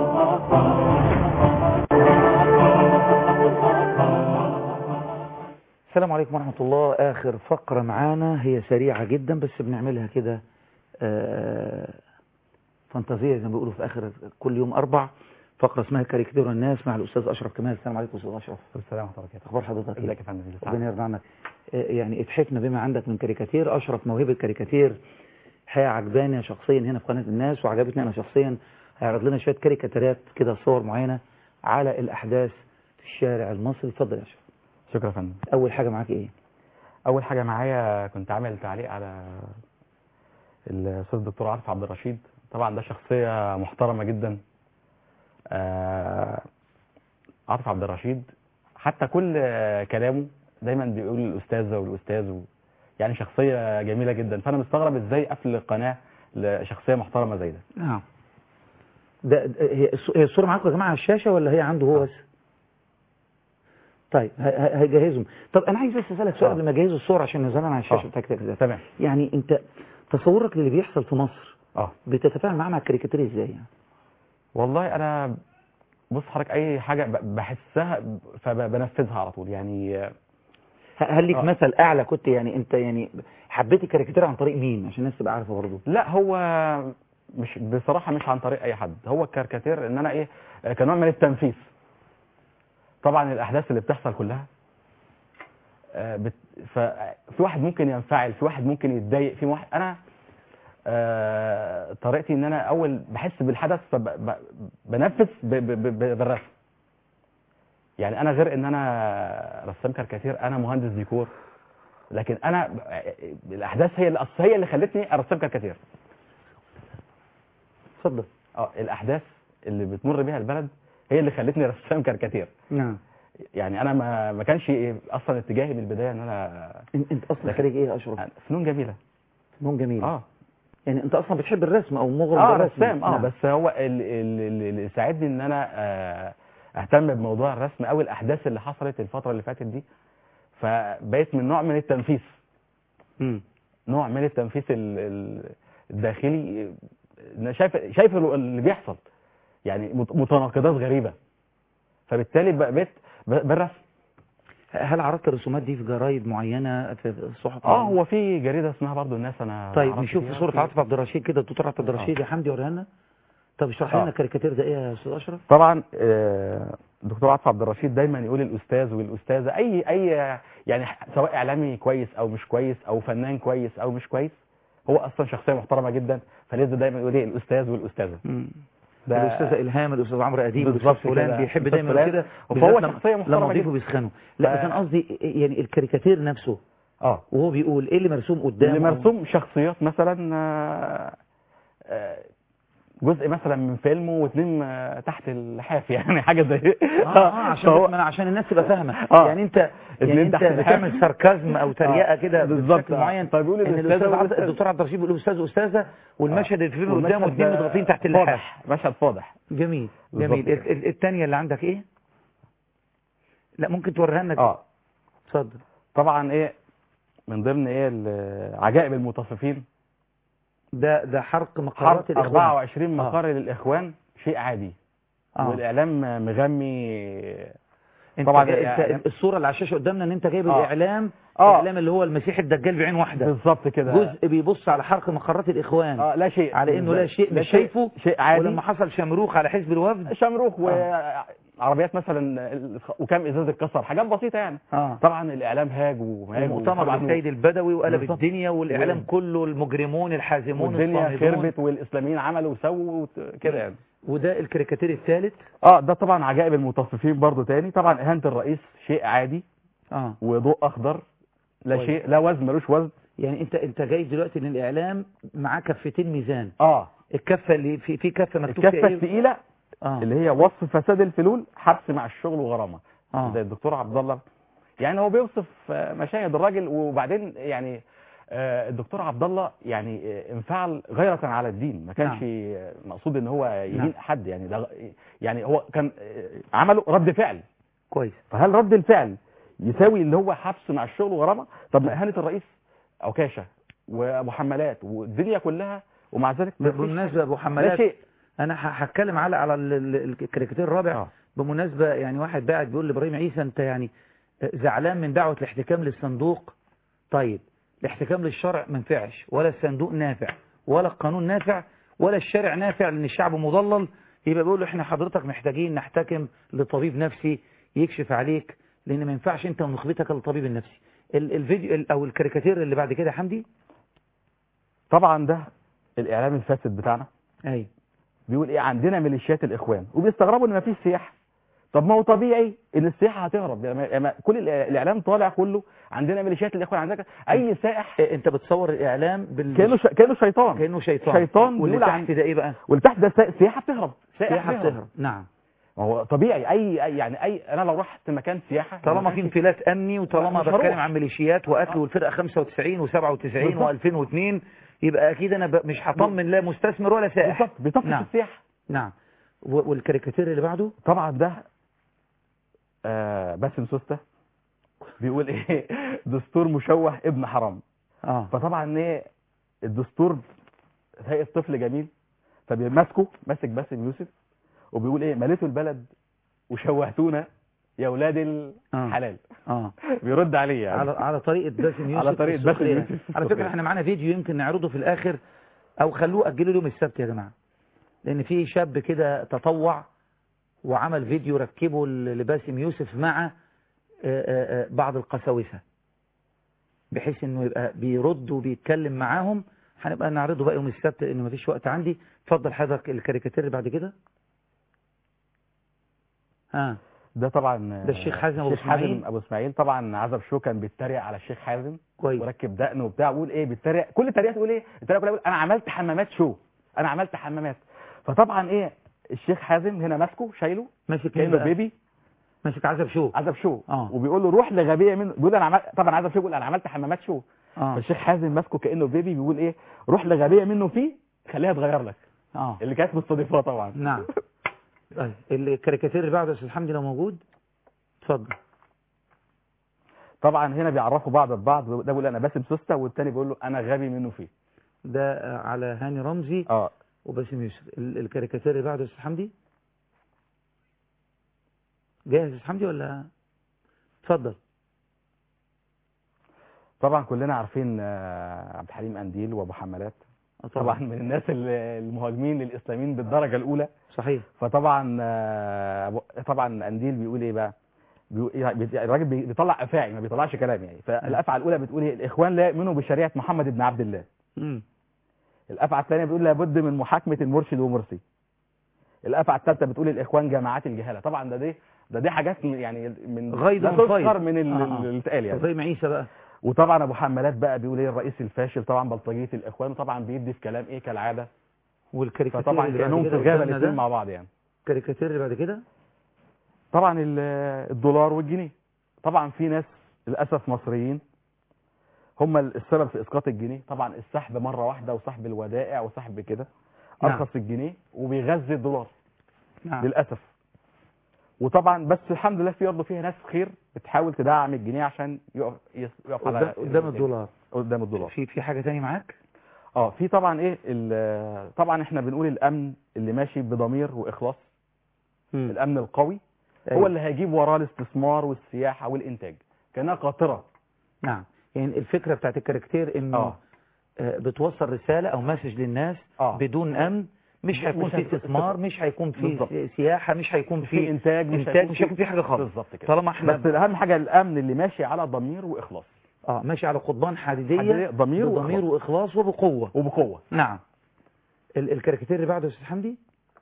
السلام عليكم ورحمة الله آخر فقرة معانا هي سريعة جدا بس بنعملها كده آه، فانتازية زي ما بيقولوا في آخر كل يوم أربع فقرة اسمها كاريكاتير الناس مع الأستاذ أشرف كمال السلام عليكم أستاذ أشرف السلام ورحمة الله وبركاته أخبار حضرتك ازيك يا فندم ربنا يرضى عنك آه، يعني اتحفنا بما عندك من كاريكاتير أشرف موهبة كاريكاتير الحقيقة عجباني شخصيا هنا في قناة الناس وعجبتني أنا شخصيا هيعرض لنا شوية كاريكاتيرات كده صور معينة على الأحداث في الشارع المصري اتفضل يا أشرف شكرا يا فندم أول حاجة معاك إيه؟ اول حاجه معايا كنت عامل تعليق على الاستاذ الدكتور عاطف عبد الرشيد طبعا ده شخصيه محترمه جدا آه، عاطف عبد الرشيد حتى كل آه، كلامه دايما بيقول الاستاذه والاستاذ و... يعني شخصيه جميله جدا فانا مستغرب ازاي قفل القناه لشخصيه محترمه زي ده نعم ده ده- هي الص- هي الصورة معاكم يا جماعة على الشاشة ولا هي عنده هو بس؟ طيب ه- ه- هيجهزهم طب أنا عايز بس أسألك سؤال قبل ما أجهزوا الصورة عشان نزلنا على الشاشة بتاعك كده تمام يعني أنت تصورك للي بيحصل في مصر اه بتتفاعل معاه مع الكاريكاتير إزاي يعني؟ والله انا بص حضرتك اي حاجه ب- بحسها فبنفذها على طول يعني ه- هل ليك آه. مثل أعلى كنت يعني أنت يعني حبيت الكاريكاتير عن طريق مين عشان الناس تبقى عارفة برضه؟ لا هو مش بصراحة مش عن طريق أي حد هو الكاريكاتير إن أنا إيه آه، كنوع من التنفيذ طبعا الأحداث اللي بتحصل كلها آه، بت... ففي واحد ممكن ينفعل في واحد ممكن يتضايق في واحد أنا آه، طريقتي إن أنا أول بحس بالحدث فبنفذ ب... ب... ب... ب... بالرسم يعني أنا غير إن أنا رسام كاريكاتير أنا مهندس ديكور لكن أنا ب- الأحداث هي اللي أصل هي اللي خلتني أرسم كاريكاتير اتفضل اه الاحداث اللي بتمر بيها البلد هي اللي خلتني رسام كاريكاتير نعم يعني انا ما ما كانش إيه اصلا اتجاهي من البدايه ان انا أنت أنت أصلا خريج إيه يا أشرف؟ فنون جميله فنون جميلة اه يعني أنت أصلا بتحب الرسم أو مغرم اه بالرسم رسام اه نعم. بس هو اللي, اللي, اللي ساعدني ان انا آه اهتم بموضوع الرسم او الاحداث اللي حصلت الفتره اللي فاتت دي فبقيت من نوع من التنفيذ مم. نوع من التنفيذ ال- ال- الداخلي انا شايف شايف اللي بيحصل يعني مت- متناقضات غريبه فبالتالي بق- بقيت ب- بالرسم هل عرضت الرسومات دي في جرايد معينة في الصحف اه هو في جريده اسمها برضو الناس انا طيب عرفت نشوف فيها. صورة عاطف عبد الرشيد كده الدكتور عاطف عبد الرشيد آه. يا حمدي وريها لنا طب اشرح آه. لنا الكاريكاتير ده ايه يا استاذ اشرف طبعا آه، دكتور عاطف عبد الرشيد دايما يقول الاستاذ والاستاذه اي اي يعني سواء اعلامي كويس او مش كويس او فنان كويس او مش كويس هو اصلا شخصيه محترمه جدا فلازم دايما يقول ايه الاستاذ والاستاذه ده الاستاذه الهام الاستاذ عمرو اديب بالظبط الاستاذ فلان كده. بيحب أستاذ دايما فلان. كده وهو بالذات لما- شخصية محترمة لما ضيفه جدا. بيسخنوا لا ف- بس انا قصدي يعني الكاريكاتير نفسه اه وهو بيقول ايه اللي مرسوم قدامه اللي مرسوم شخصيات مثلا آه، آه، جزء مثلا من فيلم واثنين آه، تحت اللحاف يعني حاجه زي اه اه عشان فهو- ما أنا عشان الناس تبقى فاهمه آه. يعني انت يعني اتنين انت تحت الحاف. بتعمل ساركازم او تريقه آه. كده بالظبط. بشكل معين فبيقول ان الأستاذة الاستاذ عبد والأستاذ. الدكتور عبد الرشيد بيقول استاذ واستاذه والمشهد اللي في الفيلم والمشهد قدامه اتنين ده متغطين تحت اللحاف فاضح مشهد فاضح جميل بالظبط جميل كده. ال- ال- الثانيه اللي عندك ايه لا ممكن توريها لنا اه اتفضل طبعا ايه من ضمن ايه ال- عجائب المطففين ده ده حرق مقرات حرق الاخوان 24 مقر للاخوان شيء عادي آه. والاعلام مغمي انت طبعا جاي الإعلام- انت الصوره اللي على الشاشه قدامنا ان انت جايب آه. الاعلام آه. الاعلام اللي هو المسيح الدجال بعين واحده بالظبط كده جزء بيبص على حرق مقرات الاخوان اه لا شيء على انه لا شيء لا مش شايفه شيء عادي ولما حصل شمروخ على حزب الوفد شمروخ وعربيات مثلا وكم ازاز اتكسر حاجات بسيطه يعني اه طبعا الاعلام هاج وهاج المؤتمر وطبعاً السيد البدوي وقلب بالظبط. الدنيا والاعلام وال- كله المجرمون الحازمون والدنيا الصامدون خربت والاسلاميين عملوا وسووا وت- كده يعني وده الكاريكاتير الثالث اه ده طبعا عجائب المطففين برضو تاني طبعا اهانه الرئيس شيء عادي اه وضوء اخضر لا كويس. شيء لا وزن ملوش وزن يعني انت انت جاي دلوقتي ان الاعلام معاه كفتين ميزان اه الكفه اللي في في كفه مكتوب الكفه فيها ايه الثقيله اه اللي هي وصف فساد الفلول حبس مع الشغل وغرامه اه زي الدكتور عبد الله يعني هو بيوصف آه، مشاهد الراجل وبعدين يعني آه، الدكتور عبد الله يعني آه، انفعل غيرة على الدين ما كانش آه، مقصود ان هو يهين نعم. حد يعني ده يعني هو كان آه، عمله رد فعل كويس فهل رد الفعل يساوي اللي هو حبس مع الشغل وغرامه طب ما اهانه الرئيس عكاشه ومحملات والدنيا كلها ومع ذلك ما فيش بالمناسبه ابو لا حمالات شيء انا ه- هتكلم على على ال- ال- الكاريكاتير الرابع آه. بمناسبه يعني واحد باعت بيقول لابراهيم عيسى انت يعني زعلان من دعوه الاحتكام للصندوق طيب الاحتكام للشرع ما نفعش ولا الصندوق نافع ولا القانون نافع ولا الشارع نافع لان الشعب مضلل يبقى بيقول له احنا حضرتك محتاجين نحتكم لطبيب نفسي يكشف عليك لان ما ينفعش انت ونخبتك للطبيب النفسي ال- الفيديو ال- او الكاريكاتير اللي بعد كده يا حمدي طبعا ده الاعلام الفاسد بتاعنا ايوه بيقول ايه عندنا ميليشيات الاخوان وبيستغربوا ان ما فيش سياحه طب ما هو طبيعي ان السياحه هتهرب يعني يعني كل الإع- الاعلام طالع كله عندنا ميليشيات الاخوان عندنا كذا. اي سائح إيه، انت بتصور الاعلام بال... كانه ش... كانه شيطان كانه شيطان شيطان واللي بيقول عن- تحت ده ايه بقى واللي تحت ده سا- سياحه بتهرب سائح سياحه بيهرب. بتهرب نعم ما هو طبيعي اي أي- يعني اي انا لو رحت مكان سياحه طالما في انفلات امني وطالما مش هروح. بتكلم عن ميليشيات وقتل والفرقه 95 و97 بالظبط. و2002 يبقى اكيد انا ب... مش هطمن لا مستثمر ولا سائح بالظبط بيطفش نعم. السياحه نعم و... والكاريكاتير اللي بعده طبعا ده آه باسم سوسته بيقول ايه دستور مشوه ابن حرام اه فطبعا ايه الدستور هيئه طفل جميل فبيمسكه ماسك باسم يوسف وبيقول ايه مليتوا البلد وشوهتونا يا ولاد الحلال اه بيرد عليه يعني على على طريقه باسم يوسف على طريقة باسم السخرية. يوسف على فكره السخرية. احنا معانا فيديو يمكن نعرضه في الاخر او خلوه اجلوا يوم السبت يا جماعه لان في شاب كده تطوع وعمل فيديو ركبه ل- لباسم يوسف مع آه، آه، آه، بعض القساوسه بحيث انه يبقى بيرد وبيتكلم معاهم هنبقى نعرضه بقى يوم السبت لان مفيش وقت عندي اتفضل حضرتك الكاريكاتير اللي بعد كده ها ده طبعا ده الشيخ حازم أبو الشيخ حازم إسماعيل. ابو اسماعيل طبعا عزب شو كان بيتريق على الشيخ حازم كويس وركب دقن وبتاع ويقول ايه بيتريق كل التريقه تقول ايه التريقه كلها بيقول انا عملت حمامات شو انا عملت حمامات فطبعا ايه الشيخ حازم هنا ماسكه شايله ماسك مين كانه بقى؟ بيبي ماسك عزب شو عزب شو اه وبيقول له روح لغبيه منه بيقول انا عمل... طبعا عزب شو بيقول انا عملت حمامات شو اه فالشيخ حازم ماسكه كانه بيبي بيقول ايه روح لغبيه منه فيه خليها تغير لك اه اللي كانت مستضيفاه طبعا نعم طيب الكاريكاتير اللي بعده يا استاذ حمدي لو موجود اتفضل طبعا هنا بيعرفوا بعض ببعض ده بيقول انا باسم سوسته والتاني بيقول له انا غبي منه فيه ده آه، على هاني رمزي اه وباسم يوسف ال- الكاريكاتير اللي بعده يا استاذ حمدي جاهز يا استاذ حمدي ولا اتفضل طبعا كلنا عارفين آه، عبد الحليم قنديل وابو حمالات آه، طبعا من الناس ال- المهاجمين للاسلاميين بالدرجه الاولى صحيح فطبعا آه، أبو- طبعا قنديل بيقول ايه بقى بيقول إيه بي- الراجل بي- بيطلع افاعي ما بيطلعش كلام يعني فالافعى الاولى بتقول ايه الاخوان لا يؤمنوا بشريعه محمد بن عبد الله مم. الافعى الثانيه بتقول لابد من محاكمه المرشد ومرسي الافعى الثالثه بتقول الاخوان جماعات الجهاله طبعا ده دي ده دي حاجات من- يعني من غيض لا من فيض. تذكر من ال- آه، آه. اللي اتقال يعني زي ما عيسى بقى وطبعا ابو حمالات بقى بيقول ايه الرئيس الفاشل طبعا بلطجيه الاخوان وطبعا بيدي في كلام ايه كالعاده والكاريكاتير فطبعا اللي بعد كانهم في كده الغابه قدامنا الاثنين ده مع بعض يعني الكاريكاتير اللي بعد كده طبعا ال- الدولار والجنيه طبعا في ناس للاسف مصريين هم السبب في اسقاط الجنيه طبعا السحب مره واحده وسحب الودائع وسحب كده نعم. ارخص الجنيه وبيغذي الدولار نعم. للاسف وطبعا بس الحمد لله في برضه فيها ناس خير بتحاول تدعم الجنيه عشان يقف يقف على قدام, قدام الدولار قدام الدولار في في حاجه تاني معاك اه في طبعا ايه ال- طبعا احنا بنقول الامن اللي ماشي بضمير واخلاص مم. الامن القوي أيوة. هو اللي هيجيب وراه الاستثمار والسياحه والانتاج كانها قاطره نعم يعني الفكره بتاعت الكاريكاتير انه آه. آه، بتوصل رساله او مسج للناس آه. بدون امن مش هيكون مش في هيكون- استثمار مش هيكون في بالظبط. سي- سياحه مش هيكون في في انتاج انتاج مش هيكون في حاجه خالص بالظبط كده طالما احنا بس الاهم حاجه الامن اللي ماشي على ضمير واخلاص اه ماشي على قضبان حديديه حديدية، ضمير بضمير واخلاص وبقوه وبقوه نعم ال- الكاريكاتير اللي بعده يا استاذ حمدي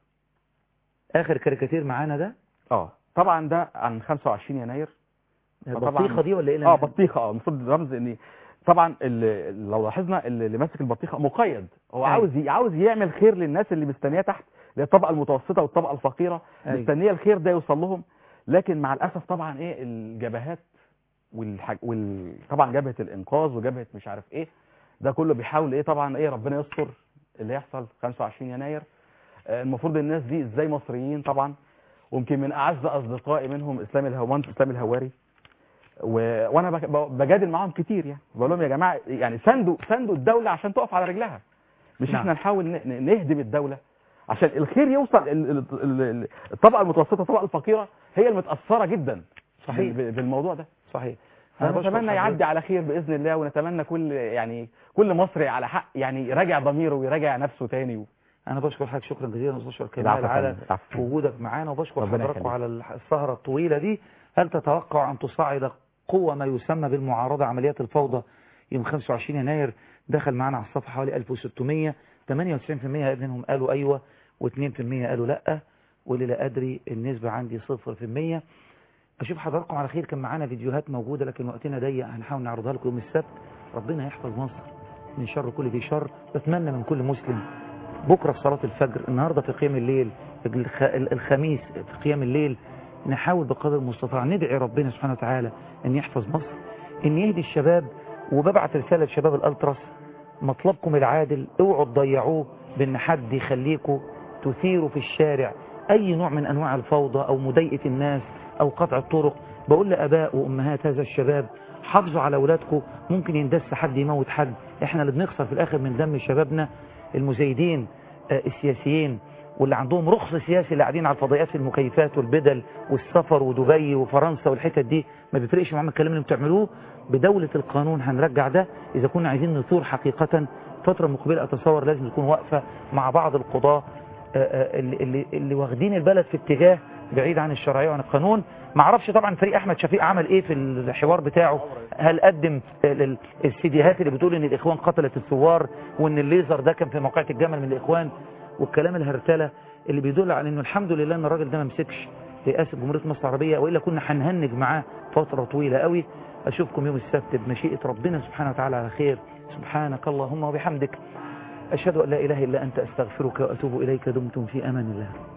اخر كاريكاتير معانا ده اه طبعا ده عن 25 يناير فطبعاً- البطيخه دي ولا ايه اللي اه أنا- بطيخه اه المفروض رمز ان طبعا اللي لو لاحظنا اللي اللي ماسك البطيخه مقيد هو أيوة. عاوز ي- عاوز يعمل خير للناس اللي مستنيه تحت اللي هي الطبقه المتوسطه والطبقه الفقيره أيوة. مستنيه الخير ده يوصل لهم لكن مع الاسف طبعا ايه الجبهات والحاج... وال... طبعا جبهه الانقاذ وجبهه مش عارف ايه ده كله بيحاول ايه طبعا ايه ربنا يستر اللي يحصل 25 يناير آه، المفروض الناس دي ازاي مصريين طبعا ويمكن من اعز اصدقائي منهم اسلام الهوان اسلام الهواري و... وانا بك... ب- بجادل معاهم كتير يعني بقول لهم يا جماعه يعني ساندوا ساندوا الدوله عشان تقف على رجلها مش نعم. احنا نحاول ن... ن- نهدم الدوله عشان الخير يوصل ال... ال... ال... ال- الطبقه المتوسطه الطبقه الفقيره هي المتاثره جدا صحيح. بال... بالموضوع ده صحيح أنا بشكر فنتمنى حضرتك. يعدي على خير باذن الله ونتمنى كل يعني كل مصري على حق يعني يراجع ضميره ويراجع نفسه تاني و... انا بشكر حضرتك شكرا جزيلا وبشكر كمال العفو يا على فندم، العفو. وجودك معانا وبشكر ربنا حضراتكم يخليك. على السهرة الطويلة دي هل تتوقع أن تصعد قوة ما يسمى بالمعارضة عمليات الفوضى يوم 25 يناير دخل معنا على الصفحة حوالي 1600 98% منهم قالوا أيوة و2% قالوا لأ واللي لا أدري النسبة عندي 0% أشوف حضراتكم على خير كان معانا فيديوهات موجودة لكن وقتنا ضيق هنحاول نعرضها لكم يوم السبت ربنا يحفظ مصر من شر كل ذي شر بتمنى من كل مسلم بكرة في صلاة الفجر النهاردة في قيام الليل الخ- الخميس في قيام الليل نحاول بقدر المستطاع ندعي ربنا سبحانه وتعالى ان يحفظ مصر ان يهدي الشباب وببعت رسالة لشباب الالتراس مطلبكم العادل اوعوا تضيعوه بان حد يخليكم تثيروا في الشارع اي نوع من انواع الفوضى او مضايقة الناس او قطع الطرق بقول لاباء وامهات هذا الشباب حافظوا على اولادكم ممكن يندس حد يموت حد احنا اللي بنخسر في الاخر من دم شبابنا المزايدين آه، السياسيين واللي عندهم رخص سياسي اللي قاعدين على الفضائيات في المكيفات والبدل والسفر ودبي وفرنسا والحتت دي ما بيفرقش معاهم الكلام اللي بتعملوه بدولة القانون هنرجع ده إذا كنا عايزين نثور حقيقة فترة مقبلة أتصور لازم تكون واقفة مع بعض القضاة آه، آه، اللي, اللي, اللي واخدين البلد في اتجاه بعيد عن الشرعية وعن القانون ما اعرفش طبعا فريق احمد شفيق عمل ايه في الحوار بتاعه هل قدم ال- ال- السيديهات اللي بتقول ان الاخوان قتلت الثوار وان الليزر ده كان في موقعة الجمل من الاخوان والكلام الهرتلة اللي بيدل على انه الحمد لله ان الراجل ده ما مسكش رئاسة جمهورية مصر العربية والا كنا هنهنج معاه فترة طويلة قوي اشوفكم يوم السبت بمشيئة ربنا سبحانه وتعالى على خير سبحانك اللهم وبحمدك اشهد ان لا اله الا انت استغفرك واتوب اليك دمتم في امان الله